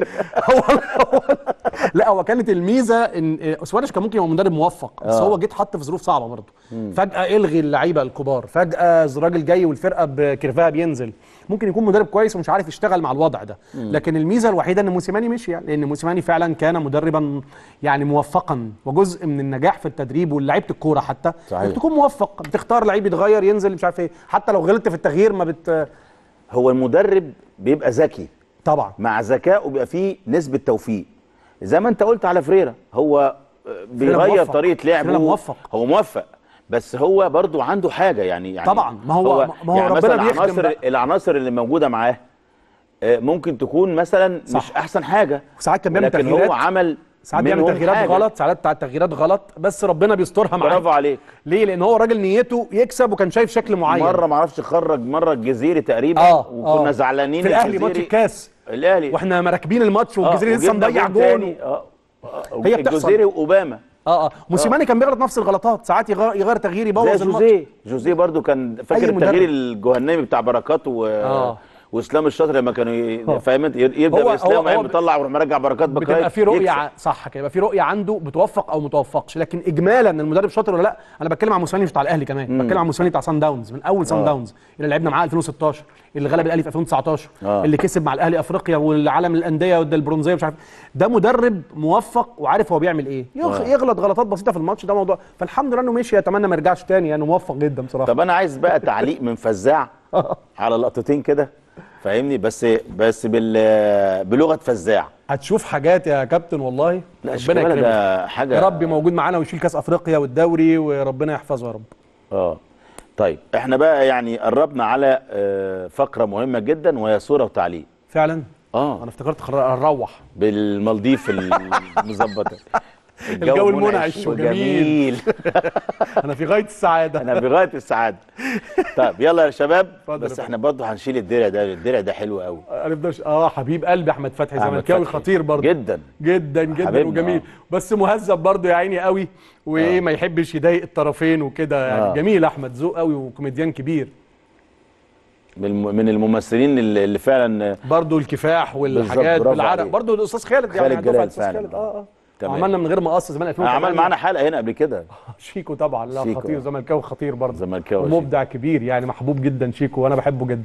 هو هو لا هو كانت الميزه ان سواريش كان ممكن يبقى مدرب موفق بس آه. هو جه اتحط في ظروف صعبه برضه مم. فجاه الغي اللعيبه الكبار فجاه الراجل جاي والفرقه بكرفها بينزل ممكن يكون مدرب كويس ومش عارف يشتغل مع الوضع ده مم. لكن الميزه الوحيده ان موسيماني مشي يعني لان موسيماني فعلا كان مدربا يعني موفقا وجزء من النجاح في التدريب ولعيبه الكوره حتى صحيح. انك تكون موفق بتختار لعيب يتغير ينزل مش عارف ايه حتى لو غلطت في التغيير ما بت هو المدرب بيبقى ذكي طبعا مع ذكائه بيبقى فيه نسبه توفيق زي ما انت قلت على فريرة هو آه، بيغير موفق. طريقه لعبه فريرة موفق. هو موفق بس هو برضو عنده حاجه يعني يعني طبعا، ما هو- ما هو يعني ربنا مثلا بيخدم العناصر بقى. العناصر اللي موجوده معاه آه، ممكن تكون مثلا صح. مش احسن حاجه ساعات كان بيعمل لكن تغييرات هو عمل ساعات بيعمل منهم تغييرات حاجة. غلط ساعات بتاع التغييرات غلط بس ربنا بيسترها معاه برافو عليك ليه لان هو راجل نيته يكسب وكان شايف شكل معين مره ما اعرفش خرج مره الجزيري تقريبا اه وكنا آه. زعلانين في الاهلي الجزيري- ماتش الكاس الاهلي واحنا مراكبين الماتش والجزيري آه، لسه وجبنا مضيع جون جون تاني. اه آه، هي بتحصل. الجزيري واوباما اه اه موسيماني كان بيغلط نفس الغلطات ساعات يغير, يغير تغيير زي يبوظ الماتش جوزيه جوزيه برضو كان فاكر أي التغيير مدرب. الجهنمي بتاع بركات و... آه. واسلام الشاطر لما كانوا آه. ي... فاهم انت يبدا هو- باسلام هو- وهي هو مطلع ويروح مرجع بركات بكراي بتبقى في رؤيه يكسب. ع- صح كده يبقى في رؤيه عنده بتوفق او متوفقش لكن اجمالا ان المدرب شاطر ولا لا انا بتكلم عن موسيماني مش بتاع الاهلي كمان مم. بتكلم عن موسيماني بتاع سان داونز من اول سان آه. داونز اللي لعبنا معاه 2016 اللي غلب الاهلي في 2019 آه. اللي كسب مع الاهلي افريقيا والعالم الانديه وده البرونزيه مش عارف ده مدرب موفق وعارف هو بيعمل ايه يغ... آه. يغلط غلطات بسيطه في الماتش ده موضوع فالحمد لله انه مشي اتمنى ما يرجعش تاني يعني موفق جدا بصراحه طب انا عايز بقى تعليق من فزاع على لقطتين كده فاهمني بس بس بال بلغه فزاع هتشوف حاجات يا كابتن والله لا ربنا شيكابالا يكرمك ده حاجه يا رب موجود معانا ويشيل كاس افريقيا والدوري وربنا يحفظه يا رب اه طيب احنا بقى يعني قربنا على آه، فقره مهمه جدا وهي صوره وتعليق فعلا اه انا افتكرت خر- نروح بالمالديف المظبطه الجو المنعش وجميل. انا في غايه السعاده انا بغايه السعاده طيب يلا يا شباب اتفضل بس يا احنا برضه هنشيل الدرع ده الدرع ده حلو قوي هنفضل ش- اه حبيب قلبي احمد فتحي أحمد زملكاوي فتحي. خطير برضه جدا جدا جدا حبيبنا، وجميل آه. بس مهذب برضه يا عيني قوي وايه ما يحبش يضايق الطرفين وكده يعني آه. جميل احمد ذوق قوي وكوميديان كبير من من الممثلين اللي اللي فعلا برضه الكفاح والحاجات برافو بالعرق عليك. برضه الاستاذ خالد يعني خالد دفعة جلال الاستاذ فعلا. خالد اه اه تمام. وعملنا من غير مقص زمان 2008 عمل معانا حلقه هنا قبل كده شيكو طبعا لا شيكو. خطير زملكاوي خطير برضه زملكاوي مبدع كبير يعني محبوب جدا شيكو وانا بحبه جدا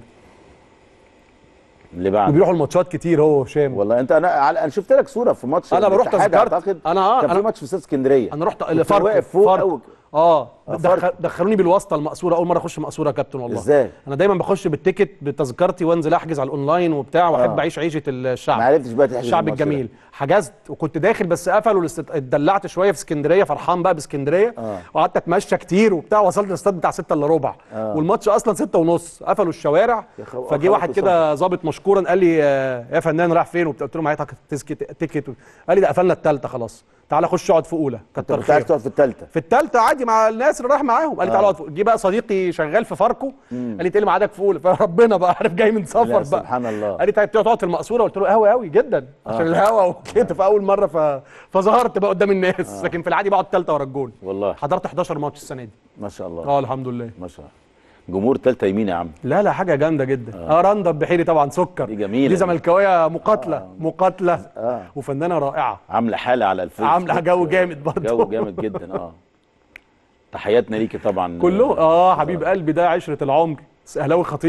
اللي بعد وبيروحوا الماتشات كتير هو وهشام والله انت انا على- انا شفت لك صوره في ماتش انا بروح الاتحاد تذكرت. اعتقد أنا- آه، كان في أنا- ماتش في استاد اسكندريه انا رحت كنت لفاركو واقف فوق فاركو. أوي. اه آه، دخل فاركو. دخلوني بالواسطه المقصوره اول مره اخش مقصوره يا كابتن والله ازاي؟ انا دايما بخش بالتيكت بتذكرتي وانزل احجز على الاونلاين وبتاع واحب آه. اعيش عيشه الشعب ما عرفتش بقى تحجز الشعب الماتش ده. الجميل حجزت وكنت داخل بس قفلوا الاست- اتدلعت شويه في اسكندريه فرحان بقى باسكندريه آه. وقعدت اتمشى كتير وبتاع وصلت الاستاد بتاع 6 الا ربع آه. والماتش اصلا 6 ونص قفلوا الشوارع يا خو- فجه خبط واحد كده ظابط مشكورا قال لي آه، يا فنان رايح فين وبتاع قلت له معايا تيكت تيكت قال لي ده قفلنا الثالثه خلاص تعالى خش اقعد في اولى انت كتر كنت عايز خيرك تقعد في الثالثه في الثالثه عادي مع الناس اللي رايح معاهم قال لي آه. تعالى اقعد في- جه بقى صديقي شغال في فاركو مم. قال لي تقلي ميعادك في اولى فربنا بقى عارف جاي من سفر لا، بقى سبحان الله قال لي تعالى تقعد في المقصوره قلت له قهوه قوي جدا عشان آه. الهوا وكده في اول مره ف... فظهرت بقى قدام الناس لكن في العادي بقعد ثالثه ورا الجول والله حضرت 11 ماتش السنه دي ما شاء الله اه الحمد لله ما شاء الله جمهور ثالثه يمين يا عم لا لا حاجه جامده جدا اه, رندا بحيري طبعا سكر دي جميلة دي دي. زملكاويه مقاتله آه. مقاتله اه وفنانه رائعه عامله حاله على الفيسبوك عامله جو جامد برضه جو جامد جدا اه تحياتنا ليكي طبعا كله اه حبيب قلبي ده عشره العمر اهلاوي خطير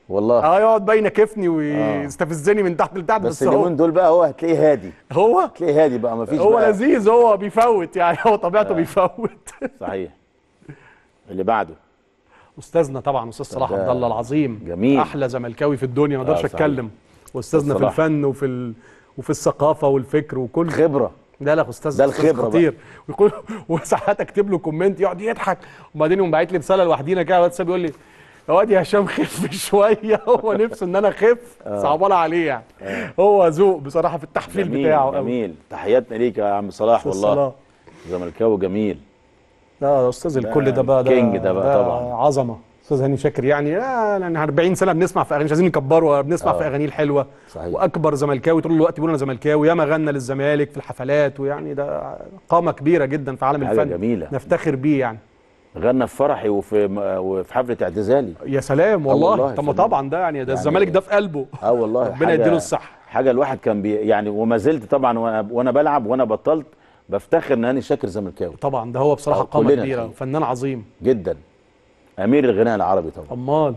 والله اه يقعد بقى ينكفني ويستفزني من تحت لتحت بس بس هو اليومين دول بقى هو هتلاقيه هادي هو هتلاقيه هادي بقى مفيش هو بقى لذيذ هو بيفوت يعني هو طبيعته آه. بيفوت صحيح اللي بعده استاذنا طبعا استاذ صلاح ده عبد الله العظيم جميل. احلى زملكاوي في الدنيا ما اقدرش آه، صحيح. اتكلم واستاذنا في صلاح. الفن وفي ال... وفي الثقافه والفكر وكل خبره ده لا استاذ ده أستاذ الخبرة خطير ويقول وساعات اكتب له كومنت يقعد يضحك وبعدين يقوم باعت لي رساله لوحدينا كده على الواتساب يقول لي يا واد يا هشام خف شويه هو نفسه ان انا اخف آه. صعبانه عليه يعني هو ذوق بصراحه في التحفيل جميل بتاعه قوي. جميل تحياتنا ليك يا عم صلاح أستاذ والله صلاح. زملكاوي جميل لا استاذ ده الكل ده بقى ده كينج ده بقى طبعا. عظمه استاذ هاني شاكر يعني آه يعني 40 سنه بنسمع في اغاني مش عايزين نكبره بنسمع آه. في اغانيه الحلوه صحيح. واكبر زملكاوي طول الوقت بيقول انا زملكاوي ياما غنى للزمالك في الحفلات ويعني ده قامه كبيره جدا في عالم حاجة الفن جميلة. نفتخر بيه يعني غنى في فرحي وفي وفي حفله اعتزالي يا سلام آه والله, والله طب ما فنان. طبعا ده يعني ده يعني- الزمالك ده في قلبه اه والله ربنا حاجة- يديله الصحه حاجه الواحد كان بي يعني وما زلت طبعا وانا وانا بلعب وانا بطلت بفتخر ان هاني شاكر زملكاوي طبعا ده هو بصراحه آه، قامه كلنا كبيره الحقيقة. فنان عظيم جدا امير الغناء العربي طبعا امال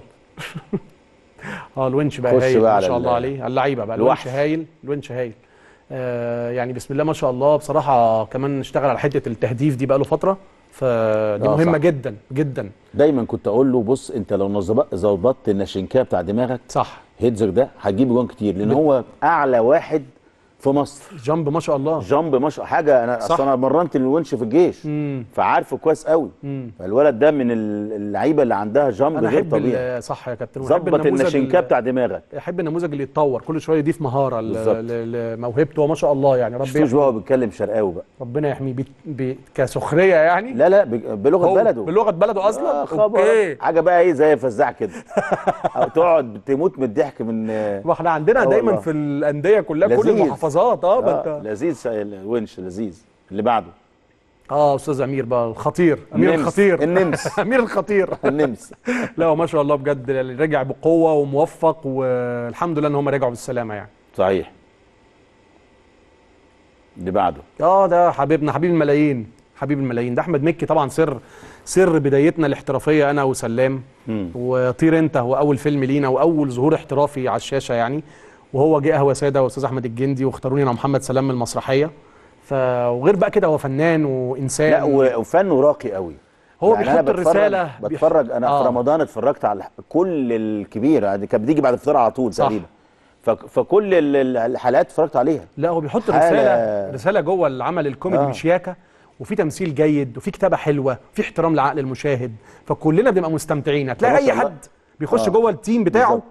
اه الونش بقى خش هايل بقى ما على شاء ال- الله عليه اللعيبه بقى الوحش. الونش هايل الونش هايل آه يعني بسم الله ما شاء الله بصراحه كمان اشتغل على حته التهديف دي بقى له فتره فدي آه، مهمه صح. جدا جدا دايما كنت اقول له بص انت لو نظبط- ظبطت النشنكاه بتاع دماغك صح هيدزر ده هتجيب جوان كتير لان ب- هو اعلى واحد في مصر جامب ما شاء الله جامب ما شاء حاجه انا صح. اصل انا مرنت الونش في الجيش مم. فعارفه كويس قوي مم. فالولد ده من ال- اللعيبه اللي عندها جامب انا غير احب طبيعي ال- صح يا كابتن وأحب ظبط النموذج النشنكاه ال- بتاع دماغك احب النموذج اللي يتطور كل شويه يضيف مهاره ل- بالظبط. ل- لموهبته وما شاء الله يعني ربنا شفتوش بقى هو بيتكلم شرقاوي بقى ربنا يحميه بي... بي... كسخريه يعني لا لا ب- بلغه هو بلده بلغه بلده اصلا آه خبر اوكي حاجه بقى ايه زي فزاع كده او تقعد تموت من الضحك من ما احنا عندنا آه دايما والله. في الانديه كلها كل لذيذ. المحافظات اه ما آه انت لذيذ الونش لذيذ اللي بعده اه استاذ امير بقى الخطير امير النمس. الخطير النمس. امير الخطير النمس لا هو ما شاء الله بجد رجع بقوه وموفق والحمد لله ان هم رجعوا بالسلامه يعني صحيح اللي بعده اه ده حبيبنا حبيب الملايين حبيب الملايين ده احمد مكي طبعا سر سر بدايتنا الاحترافيه انا وسلام مم. وطير انت هو اول فيلم لينا واول ظهور احترافي على الشاشه يعني وهو جه قهوه ساده واستاذ احمد الجندي واختاروني انا ومحمد سلام من المسرحيه ف وغير بقى كده هو فنان وانسان لا و- وفنه راقي قوي هو يعني أنا بيحط بتفرج- الرسالة بيح- بتفرج انا آه. في رمضان اتفرجت على كل الكبيره يعني كانت بتيجي بعد الفطار على طول صح. تقريبا فك- فكل ال- ال- الحلقات اتفرجت عليها لا هو بيحط حالة- رساله رساله جوه العمل الكوميدي آه. بشياكه وفي تمثيل جيد وفي كتابه حلوه في احترام لعقل المشاهد فكلنا بنبقى مستمتعين هتلاقي ما اي شاء الله. حد بيخش آه. جوه التيم بتاعه بالظبط.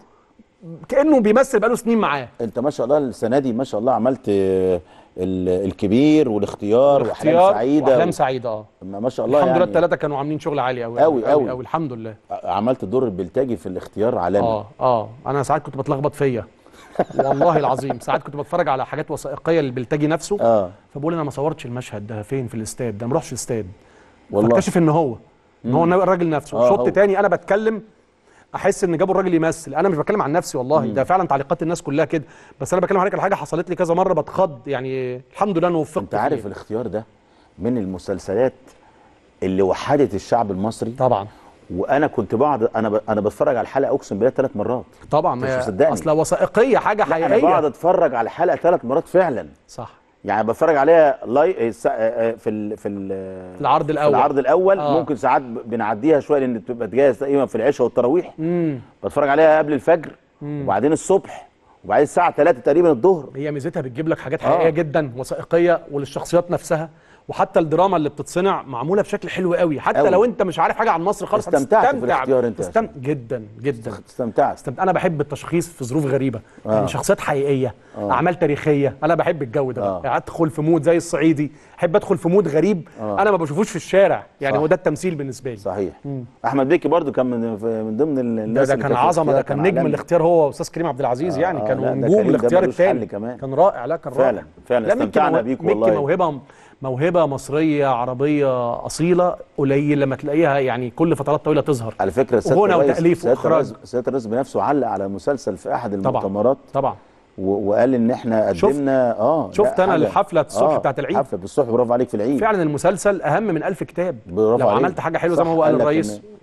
كانه بيمثل بقاله سنين معاه انت ما شاء الله السنه دي ما شاء الله عملت آه، ال- الكبير والاختيار واحلام اختيار سعيده واحلام و- سعيده اه ما ما شاء الله الحمد لله يعني الثلاثه كانوا عاملين شغل عالي قوي أوي أوي. قوي الحمد لله عملت دور البلتاجي في الاختيار عالمي اه اه انا ساعات كنت بتلخبط فيا والله العظيم ساعات كنت بتفرج على حاجات وثائقيه للبلتاجي نفسه اه فبقول انا ما صورتش المشهد ده فين في الاستاد ده ما رحتش الاستاد والله. فاكتشف ان هو ان هو مم. الراجل نفسه آه، شوط هو. تاني انا بتكلم احس ان جابوا الراجل يمثل انا مش بتكلم عن نفسي والله مم. ده فعلا تعليقات الناس كلها كده بس انا بتكلم عليك على حاجه حصلت لي كذا مره بتخض يعني الحمد لله انا وفقت انت عارف فيه. الاختيار ده من المسلسلات اللي وحدت الشعب المصري طبعا وانا كنت بقعد انا ب... انا بتفرج على الحلقه اقسم بالله ثلاث مرات طبعا مش ما مصدقني. اصل وثائقيه حاجه لا انا بقعد حقيقيه اتفرج على الحلقه ثلاث مرات فعلا صح يعني بتفرج عليها لاي الس- آه، آه، في ال... في ال... في العرض الاول في العرض الاول آه. ممكن ساعات ب- بنعديها شويه لان بتبقى جايه تقريبا في العشاء والتراويح امم بتفرج عليها قبل الفجر مم. وبعدين الصبح وبعدين الساعه 3 تقريبا الظهر هي ميزتها بتجيب لك حاجات آه. حقيقيه جدا وثائقيه وللشخصيات نفسها وحتى الدراما اللي بتتصنع معموله بشكل حلو قوي حتى أوي. لو انت مش عارف حاجه عن مصر خالص استمتعت في هتستمتع. الاختيار أنت يا تستم... جدا جدا استمتعت استمتع. انا بحب التشخيص في ظروف غريبه آه. يعني شخصيات حقيقيه آه. اعمال تاريخيه انا بحب الجو ده آه. يعني ادخل في مود زي الصعيدي احب ادخل في مود غريب آه. انا ما بشوفوش في الشارع يعني صح. هو ده التمثيل بالنسبه لي صحيح مم. احمد بيكي برضو كان من من ضمن ال- ده, الناس ده اللي كان كانت في عظمه ده الاختيار، كان نجم عالمي. الاختيار هو واستاذ كريم عبد العزيز آه، يعني آه، كانوا لا، ده نجوم كريم ده الاختيار ملوش حل الثاني كمان. كان رائع لا كان فعلا، رائع فعلا لا، ميكي استمتعنا مو- بيك ميكي والله. موهبه موهبه مصريه عربيه اصيله قليل لما تلاقيها يعني كل فترات طويله تظهر على فكره سياده وغنى الرئيس وتاليف سياده واخراج الرئيس سياده الرئيس بنفسه علق على مسلسل في احد المؤتمرات طبعا و- وقال ان احنا شفت- قدمنا اه شفت لا، أنا حاجة. الحفلة الصبح بتاعت العيد؟ حفله الصبح برافو عليك في العيد فعلا المسلسل اهم من ألف كتاب برافو لو عليك. عملت حاجه حلوه زي ما صح، هو قال قال لك الرئيس إن-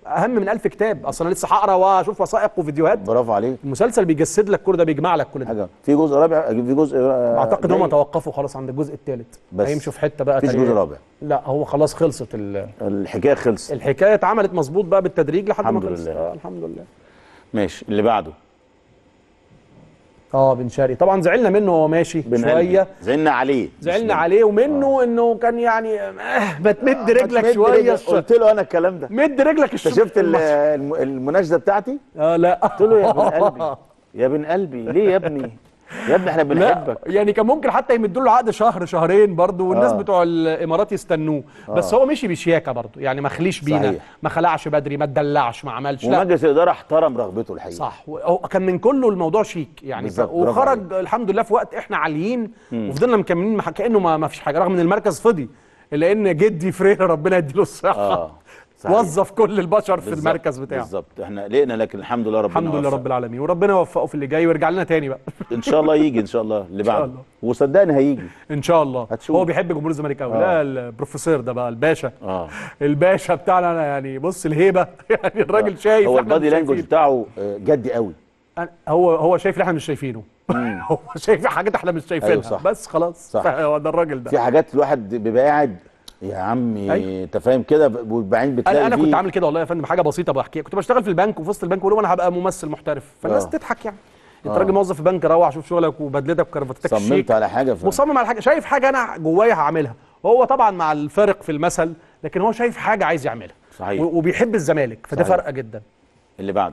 اهم من ألف كتاب اصلا انا لسه هقرا واشوف وثائق وفيديوهات برافو عليك المسلسل بيجسد لك كل ده بيجمع لك كل ده حاجه في جزء رابع في جزء آه، اعتقد هم جاي. توقفوا خلاص عند الجزء الثالث بس هيمشوا في حته بقى مفيش تانية. جزء رابع لا هو خلاص خلصت ال- الحكايه خلصت الحكايه اتعملت مظبوط بقى بالتدريج لحد ما الحمد خلصت لله. آه الحمد لله ماشي اللي بعده اه بن شرقي طبعا زعلنا منه وهو ماشي بن شويه قلبي. زعلنا عليه زعلنا عليه ومنه انه كان يعني آه ما تمد رجلك مد شويه رجلك. قلت له انا الكلام ده مد رجلك انت شفت ال- الم- المناشده بتاعتي اه لا قلت له يا ابن قلبي يا ابن قلبي ليه يا ابني يا ابني احنا بنحبك لا يعني كان ممكن حتى يمدوا له عقد شهر شهرين برضه والناس آه. بتوع الامارات يستنوه بس آه. هو مشي بشياكه برضه يعني ما خليش بينا صحيح. ما خلعش بدري ما اتدلعش ما عملش لا ومجلس الاداره احترم رغبته الحقيقه صح هو كان من كله الموضوع شيك يعني ف... بالظبط، برافو وخرج الحمد لله في وقت احنا عاليين مم. وفضلنا مكملين مح- كانه ما, ما فيش حاجه رغم ان المركز فضي لان جدي فريرة ربنا يديله الصحه اه صحيح. وظف كل البشر في بالظبط، المركز بتاعه بالظبط احنا قلقنا لكن الحمد لله ربنا الحمد لله وفق. رب العالمين وربنا يوفقه في اللي جاي ويرجع لنا تاني بقى ان شاء الله يجي ان شاء الله اللي شاء بعده الله. وصدقني هيجي ان شاء الله هتشوف. هو بيحب جمهور الزمالك قوي آه. لا البروفيسور ده بقى الباشا اه الباشا بتاعنا أنا يعني بص الهيبه يعني الراجل شايف هو إحنا البادي مش لانجوج شايفين. بتاعه آه، جدي قوي أنا- هو هو شايف اللي احنا مش شايفينه هو شايف حاجات احنا مش شايفينها أيوة صح. بس خلاص صح. هو ده الراجل ده في حاجات الواحد بيبقى قاعد يا عمي أيوة. انت فاهم كده وبعدين بتلاقي انا انا فيه- كنت عامل كده والله يا فندم حاجه بسيطه بحكيها كنت بشتغل في البنك وفي وسط البنك بقول لهم انا هبقى ممثل محترف فالناس آه. تضحك يعني انت آه. راجل موظف في بنك روح شوف شغلك وبدلتك وكرافتتك صممت الشيك على حاجه ف... مصمم على حاجه شايف حاجه انا جوايا هعملها هو طبعا مع الفارق في المثل لكن هو شايف حاجه عايز يعملها صحيح. و- وبيحب الزمالك فده صحيح. فرقه جدا اللي بعده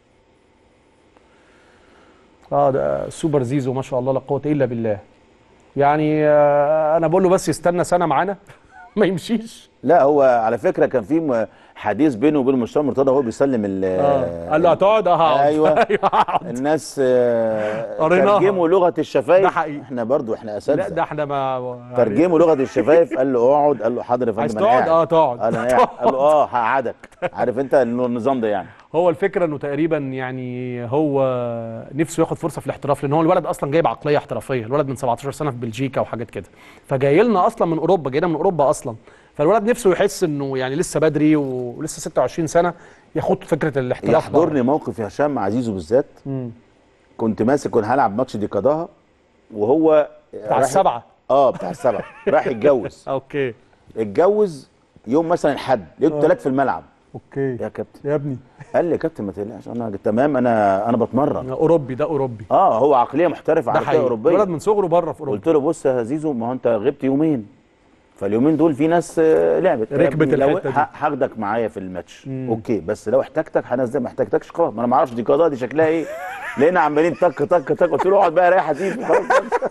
اه ده سوبر زيزو ما شاء الله لا قوه الا بالله يعني آه انا بقول له بس يستنى سنه معانا ما يمشيش لا هو على فكره كان في م- حديث بينه وبين مصطفى مرتضى وهو بيسلم ال آه. قال له هتقعد اه هقعد. ايوه هقعد. الناس آه، قريناها. ترجموا لغه الشفايف ده حقيقي. احنا برضو احنا لا اساتذه ده احنا ما ترجموا لغه الشفايف قال له اقعد قال له حاضر يا عايز فندم أنا تقعد؟ قاعد. اه تقعد. قال انا قاعد قال له اه هقعدك عارف انت النظام ده يعني هو الفكره انه تقريبا يعني هو نفسه ياخد فرصه في الاحتراف لان هو الولد اصلا جايب عقليه احترافيه الولد من 17 سنه في بلجيكا وحاجات كده فجاي لنا اصلا من اوروبا جاينا من اوروبا اصلا فالولد نفسه يحس انه يعني لسه بدري ولسه 26 سنه ياخد فكره الاحتراف يحضرني موقف يا هشام مع زيزو بالذات مم. كنت ماسك كنت هلعب ماتش دي قضاها وهو بتاع رايح- السبعه اه بتاع السبعه راح يتجوز اوكي اتجوز يوم مثلا الحد لقيته آه. ثلاث في الملعب اوكي يا كابتن يا ابني قال لي يا كابتن ما تقلقش انا تمام انا انا بتمرن اوروبي ده اوروبي اه هو عقليه محترفه ده عقليه حقيقي اوروبيه الولد من صغره بره في اوروبا قلت له بص يا زيزو ما هو انت غبت يومين فاليومين دول في ناس آه، لعبت يا ركبت ابني لو الحتة دي. ه- هاخدك معايا في الماتش مم. اوكي بس لو احتجتك هنزل ما احتجتكش خلاص ما انا ما اعرفش دي قضاء دي شكلها ايه لقينا عمالين تك تك تك قلت له اقعد بقى ريح يا سيدي خلاص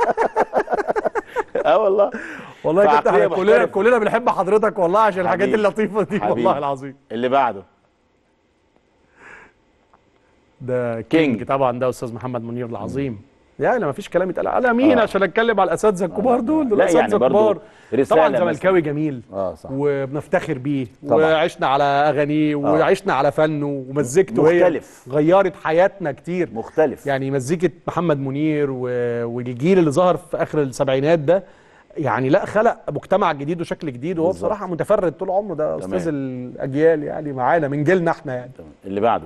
اه والله والله يا كابتن فعقلية احنا كلنا محترفة. كلنا بنحب حضرتك والله عشان الحاجات حبيبي. اللطيفه دي حبيبي. والله العظيم اللي بعده ده كينج طبعا ده استاذ محمد منير العظيم يعني ما فيش كلام يتقال على مين آه. عشان اتكلم على الاساتذه الكبار دول دول لا اساتذه يعني برضو كبار رسالة طبعا مثلا. زملكاوي جميل اه صح وبنفتخر بيه طبعا. وعشنا على اغانيه وعشنا على فنه ومزيكته هي مختلف. غيرت حياتنا كتير مختلف يعني مزيكه محمد منير و... والجيل اللي ظهر في اخر السبعينات ده يعني لا خلق مجتمع جديد وشكل جديد وهو بالظبط. بصراحه متفرد طول عمره ده تمام. استاذ الاجيال يعني معانا من جيلنا احنا يعني اللي بعده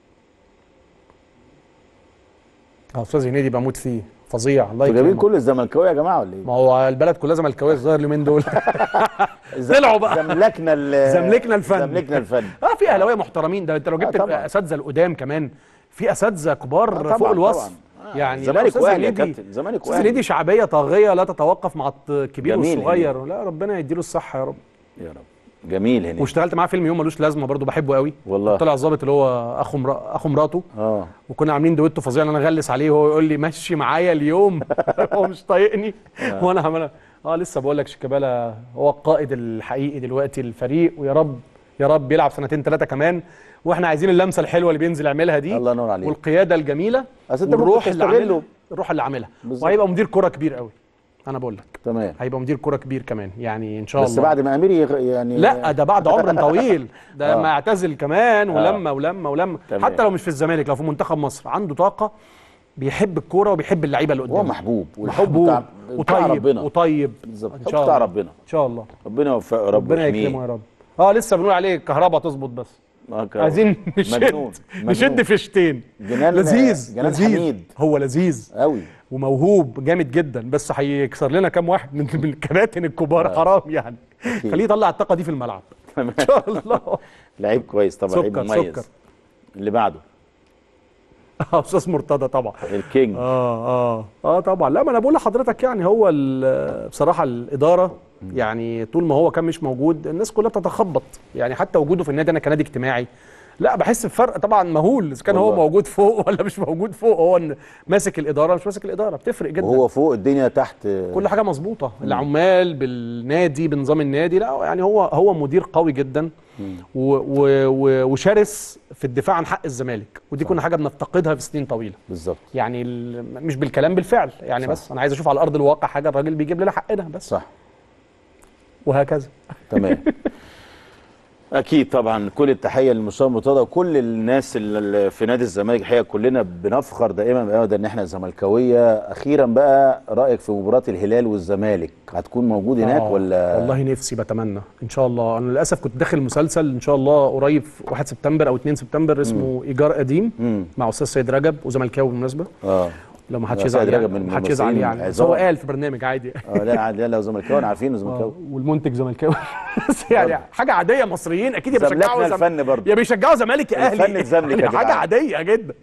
اه استاذ هنيدي بموت فيه فظيع الله انتوا جايبين يكرمه كل الزملكاويه يا جماعه ولا ايه؟ ما هو البلد كلها زملكاويه الظاهر اليومين دول طلعوا بقى زملكنا ال- زملكنا الفن زملكنا الفن اه في اهلاويه محترمين ده انت لو جبت آه طبعاً. الاساتذه القدام كمان في اساتذه كبار آه طبعاً، فوق الوصف طبعاً. يعني لا، زمالك أستاذ واهلي يا هنيدي- كابتن زمالك استاذ واهلي هنيدي شعبيه طاغيه لا تتوقف مع الكبير جميل والصغير لا ربنا يديله الصحه يا رب يا رب جميل هنا واشتغلت معاه فيلم يوم ملوش لازمه برضه بحبه قوي والله. طلع الظابط اللي هو اخو مرا... اخو مراته اه وكنا عاملين دويتو فظيع ان انا اغلس عليه وهو يقول لي مشي معايا اليوم هو مش طايقني آه. وانا عمال اه لسه بقول لك شيكابالا هو القائد الحقيقي دلوقتي الفريق ويا رب يا رب يلعب سنتين ثلاثه كمان واحنا عايزين اللمسه الحلوه اللي بينزل يعملها دي الله ينور عليك. والقياده الجميله أصل أنت ممكن والروح اللي تستغله. عاملها الروح اللي عاملها بالظبط. وهيبقى مدير كره كبير قوي انا بقول لك تمام هيبقى مدير كره كبير كمان يعني ان شاء بس الله بعد ما امير يغ- يعني لا ده بعد عمر طويل ده آه. لما اعتزل كمان آه. ولما ولما ولما تمام. حتى لو مش في الزمالك لو في منتخب مصر عنده طاقه بيحب الكوره وبيحب اللعيبه اللي قدامه هو محبوب والحب محبوب بتاع بتاع وطيب ربنا وطيب بالظبط ان الحب شاء بتاع الله ربنا ان شاء الله ربنا يوفقه يا رب ربنا ويحميه. يكرمه يا رب اه لسه بنقول عليه الكهرباء تظبط بس آه، ك- عايزين نشد مجنون. نشد مجنون. فيشتين جنان لذيذ جنان لذيذ حميد هو لذيذ قوي وموهوب جامد جدا بس هيكسر لنا كام واحد من من الكباتن الكبار آه. حرام يعني أكيد. خليه يطلع الطاقه دي في الملعب ان شاء الله لعيب كويس طبعا لعيب سكر مميز سكر اللي بعده اه استاذ مرتضى طبعا الكينج اه اه اه طبعا لا ما انا بقول لحضرتك يعني هو ال- بصراحه الاداره يعني طول ما هو كان مش موجود الناس كلها بتتخبط يعني حتى وجوده في النادي انا كنادي اجتماعي لا بحس بفرق طبعا مهول اذا كان هو والله. موجود فوق ولا مش موجود فوق هو إن ماسك الاداره مش ماسك الاداره بتفرق جدا وهو فوق الدنيا تحت كل حاجه مظبوطه العمال بالنادي بنظام النادي لا يعني هو هو مدير قوي جدا و و و وشرس في الدفاع عن حق الزمالك ودي كنا حاجه بنفتقدها في سنين طويله بالظبط يعني ال- مش بالكلام بالفعل يعني صح. بس انا عايز اشوف على ارض الواقع حاجه الراجل بيجيب لنا حقنا بس صح وهكذا تمام اكيد طبعا كل التحيه للمستشار مرتضى وكل الناس اللي في نادي الزمالك الحقيقه كلنا بنفخر دائما بابدا ان احنا زملكاويه اخيرا بقى رايك في مباراه الهلال والزمالك هتكون موجود هناك آه، ولا والله نفسي بتمنى ان شاء الله انا للاسف كنت داخل مسلسل ان شاء الله قريب في 1 سبتمبر او 2 سبتمبر اسمه ايجار قديم مم. مع استاذ سيد رجب وزملكاوي بالمناسبه اه لو ما حدش لا، يزعل سيد يعني رجب من ما حدش يزعل الممثلين يعني بس هو العظام. قال في برنامج عادي اه لا عادي لا لو زملكاوي أنا عارفين انه زملكاوي آه، والمنتج زملكاوي بس يعني حاجه عاديه مصريين اكيد يا بيشجعوا زملكنا زم- الفن برضه. يا بيشجعوا زمالك يا اهلي الفن اتزملك يا يعني حاجه جدعان. عاديه جدا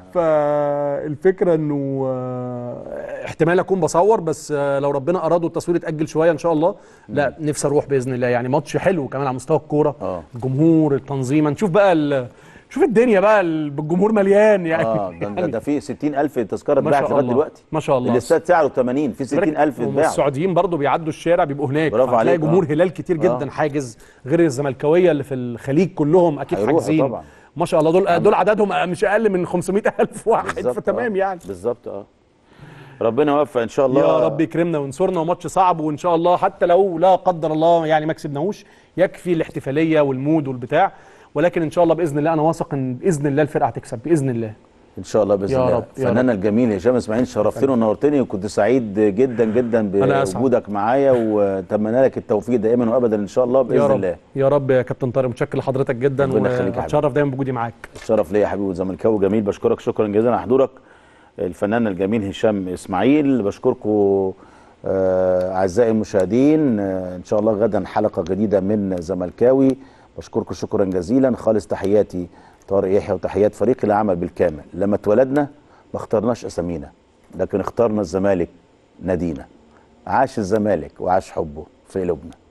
فالفكره انه آه، احتمال اكون بصور بس آه، لو ربنا اراد والتصوير يتاجل شويه ان شاء الله لا نفسي اروح باذن الله يعني ماتش حلو كمان على مستوى الكوره الجمهور التنظيم نشوف بقى ال- شوف الدنيا بقى ال- بالجمهور مليان يعني اه ده ده, ده في 60000 تذكره ما اتباعت شاء لغايه الله. دلوقتي ما شاء الله. الاستاد سعره 80 في 60000 هم اتباعوا السعوديين برضو بيعدوا الشارع بيبقوا هناك برافو هتلاقي عليك، جمهور آه. هلال كتير جدا آه. حاجز غير الزملكاويه اللي في الخليج كلهم اكيد هيروحوا حاجزين طبعا. ما شاء الله دول دول عددهم مش اقل من 500 الف واحد بالظبط، فتمام آه. يعني بالظبط اه ربنا يوفق ان شاء الله يا رب يكرمنا وينصرنا وماتش صعب وان شاء الله حتى لو لا قدر الله يعني ما كسبناهوش يكفي الاحتفاليه والمود والبتاع ولكن ان شاء الله باذن الله انا واثق ان باذن الله الفرقه هتكسب باذن الله ان شاء الله باذن يا الله رب، يا فنانا الجميل هشام اسماعيل شرفتني ونورتني وكنت سعيد جدا جدا أنا أسعد. بوجودك معايا واتمنى لك التوفيق دائما وابدا ان شاء الله باذن يا رب الله يا رب يا كابتن طارق متشكر لحضرتك جدا ربنا يخليك يا حبيبي. واتشرف دايما بوجودي معاك الشرف ليا يا حبيبي زملكاوي جميل بشكرك شكرا جزيلا على حضورك الفنان الجميل هشام اسماعيل بشكركم آه، اعزائي المشاهدين آه، ان شاء الله غدا حلقه جديده من زملكاوي بشكركم شكرا جزيلا خالص تحياتي طارق يحيى وتحيات فريق العمل بالكامل لما اتولدنا ما اخترناش اسامينا لكن اخترنا الزمالك نادينا عاش الزمالك وعاش حبه في قلوبنا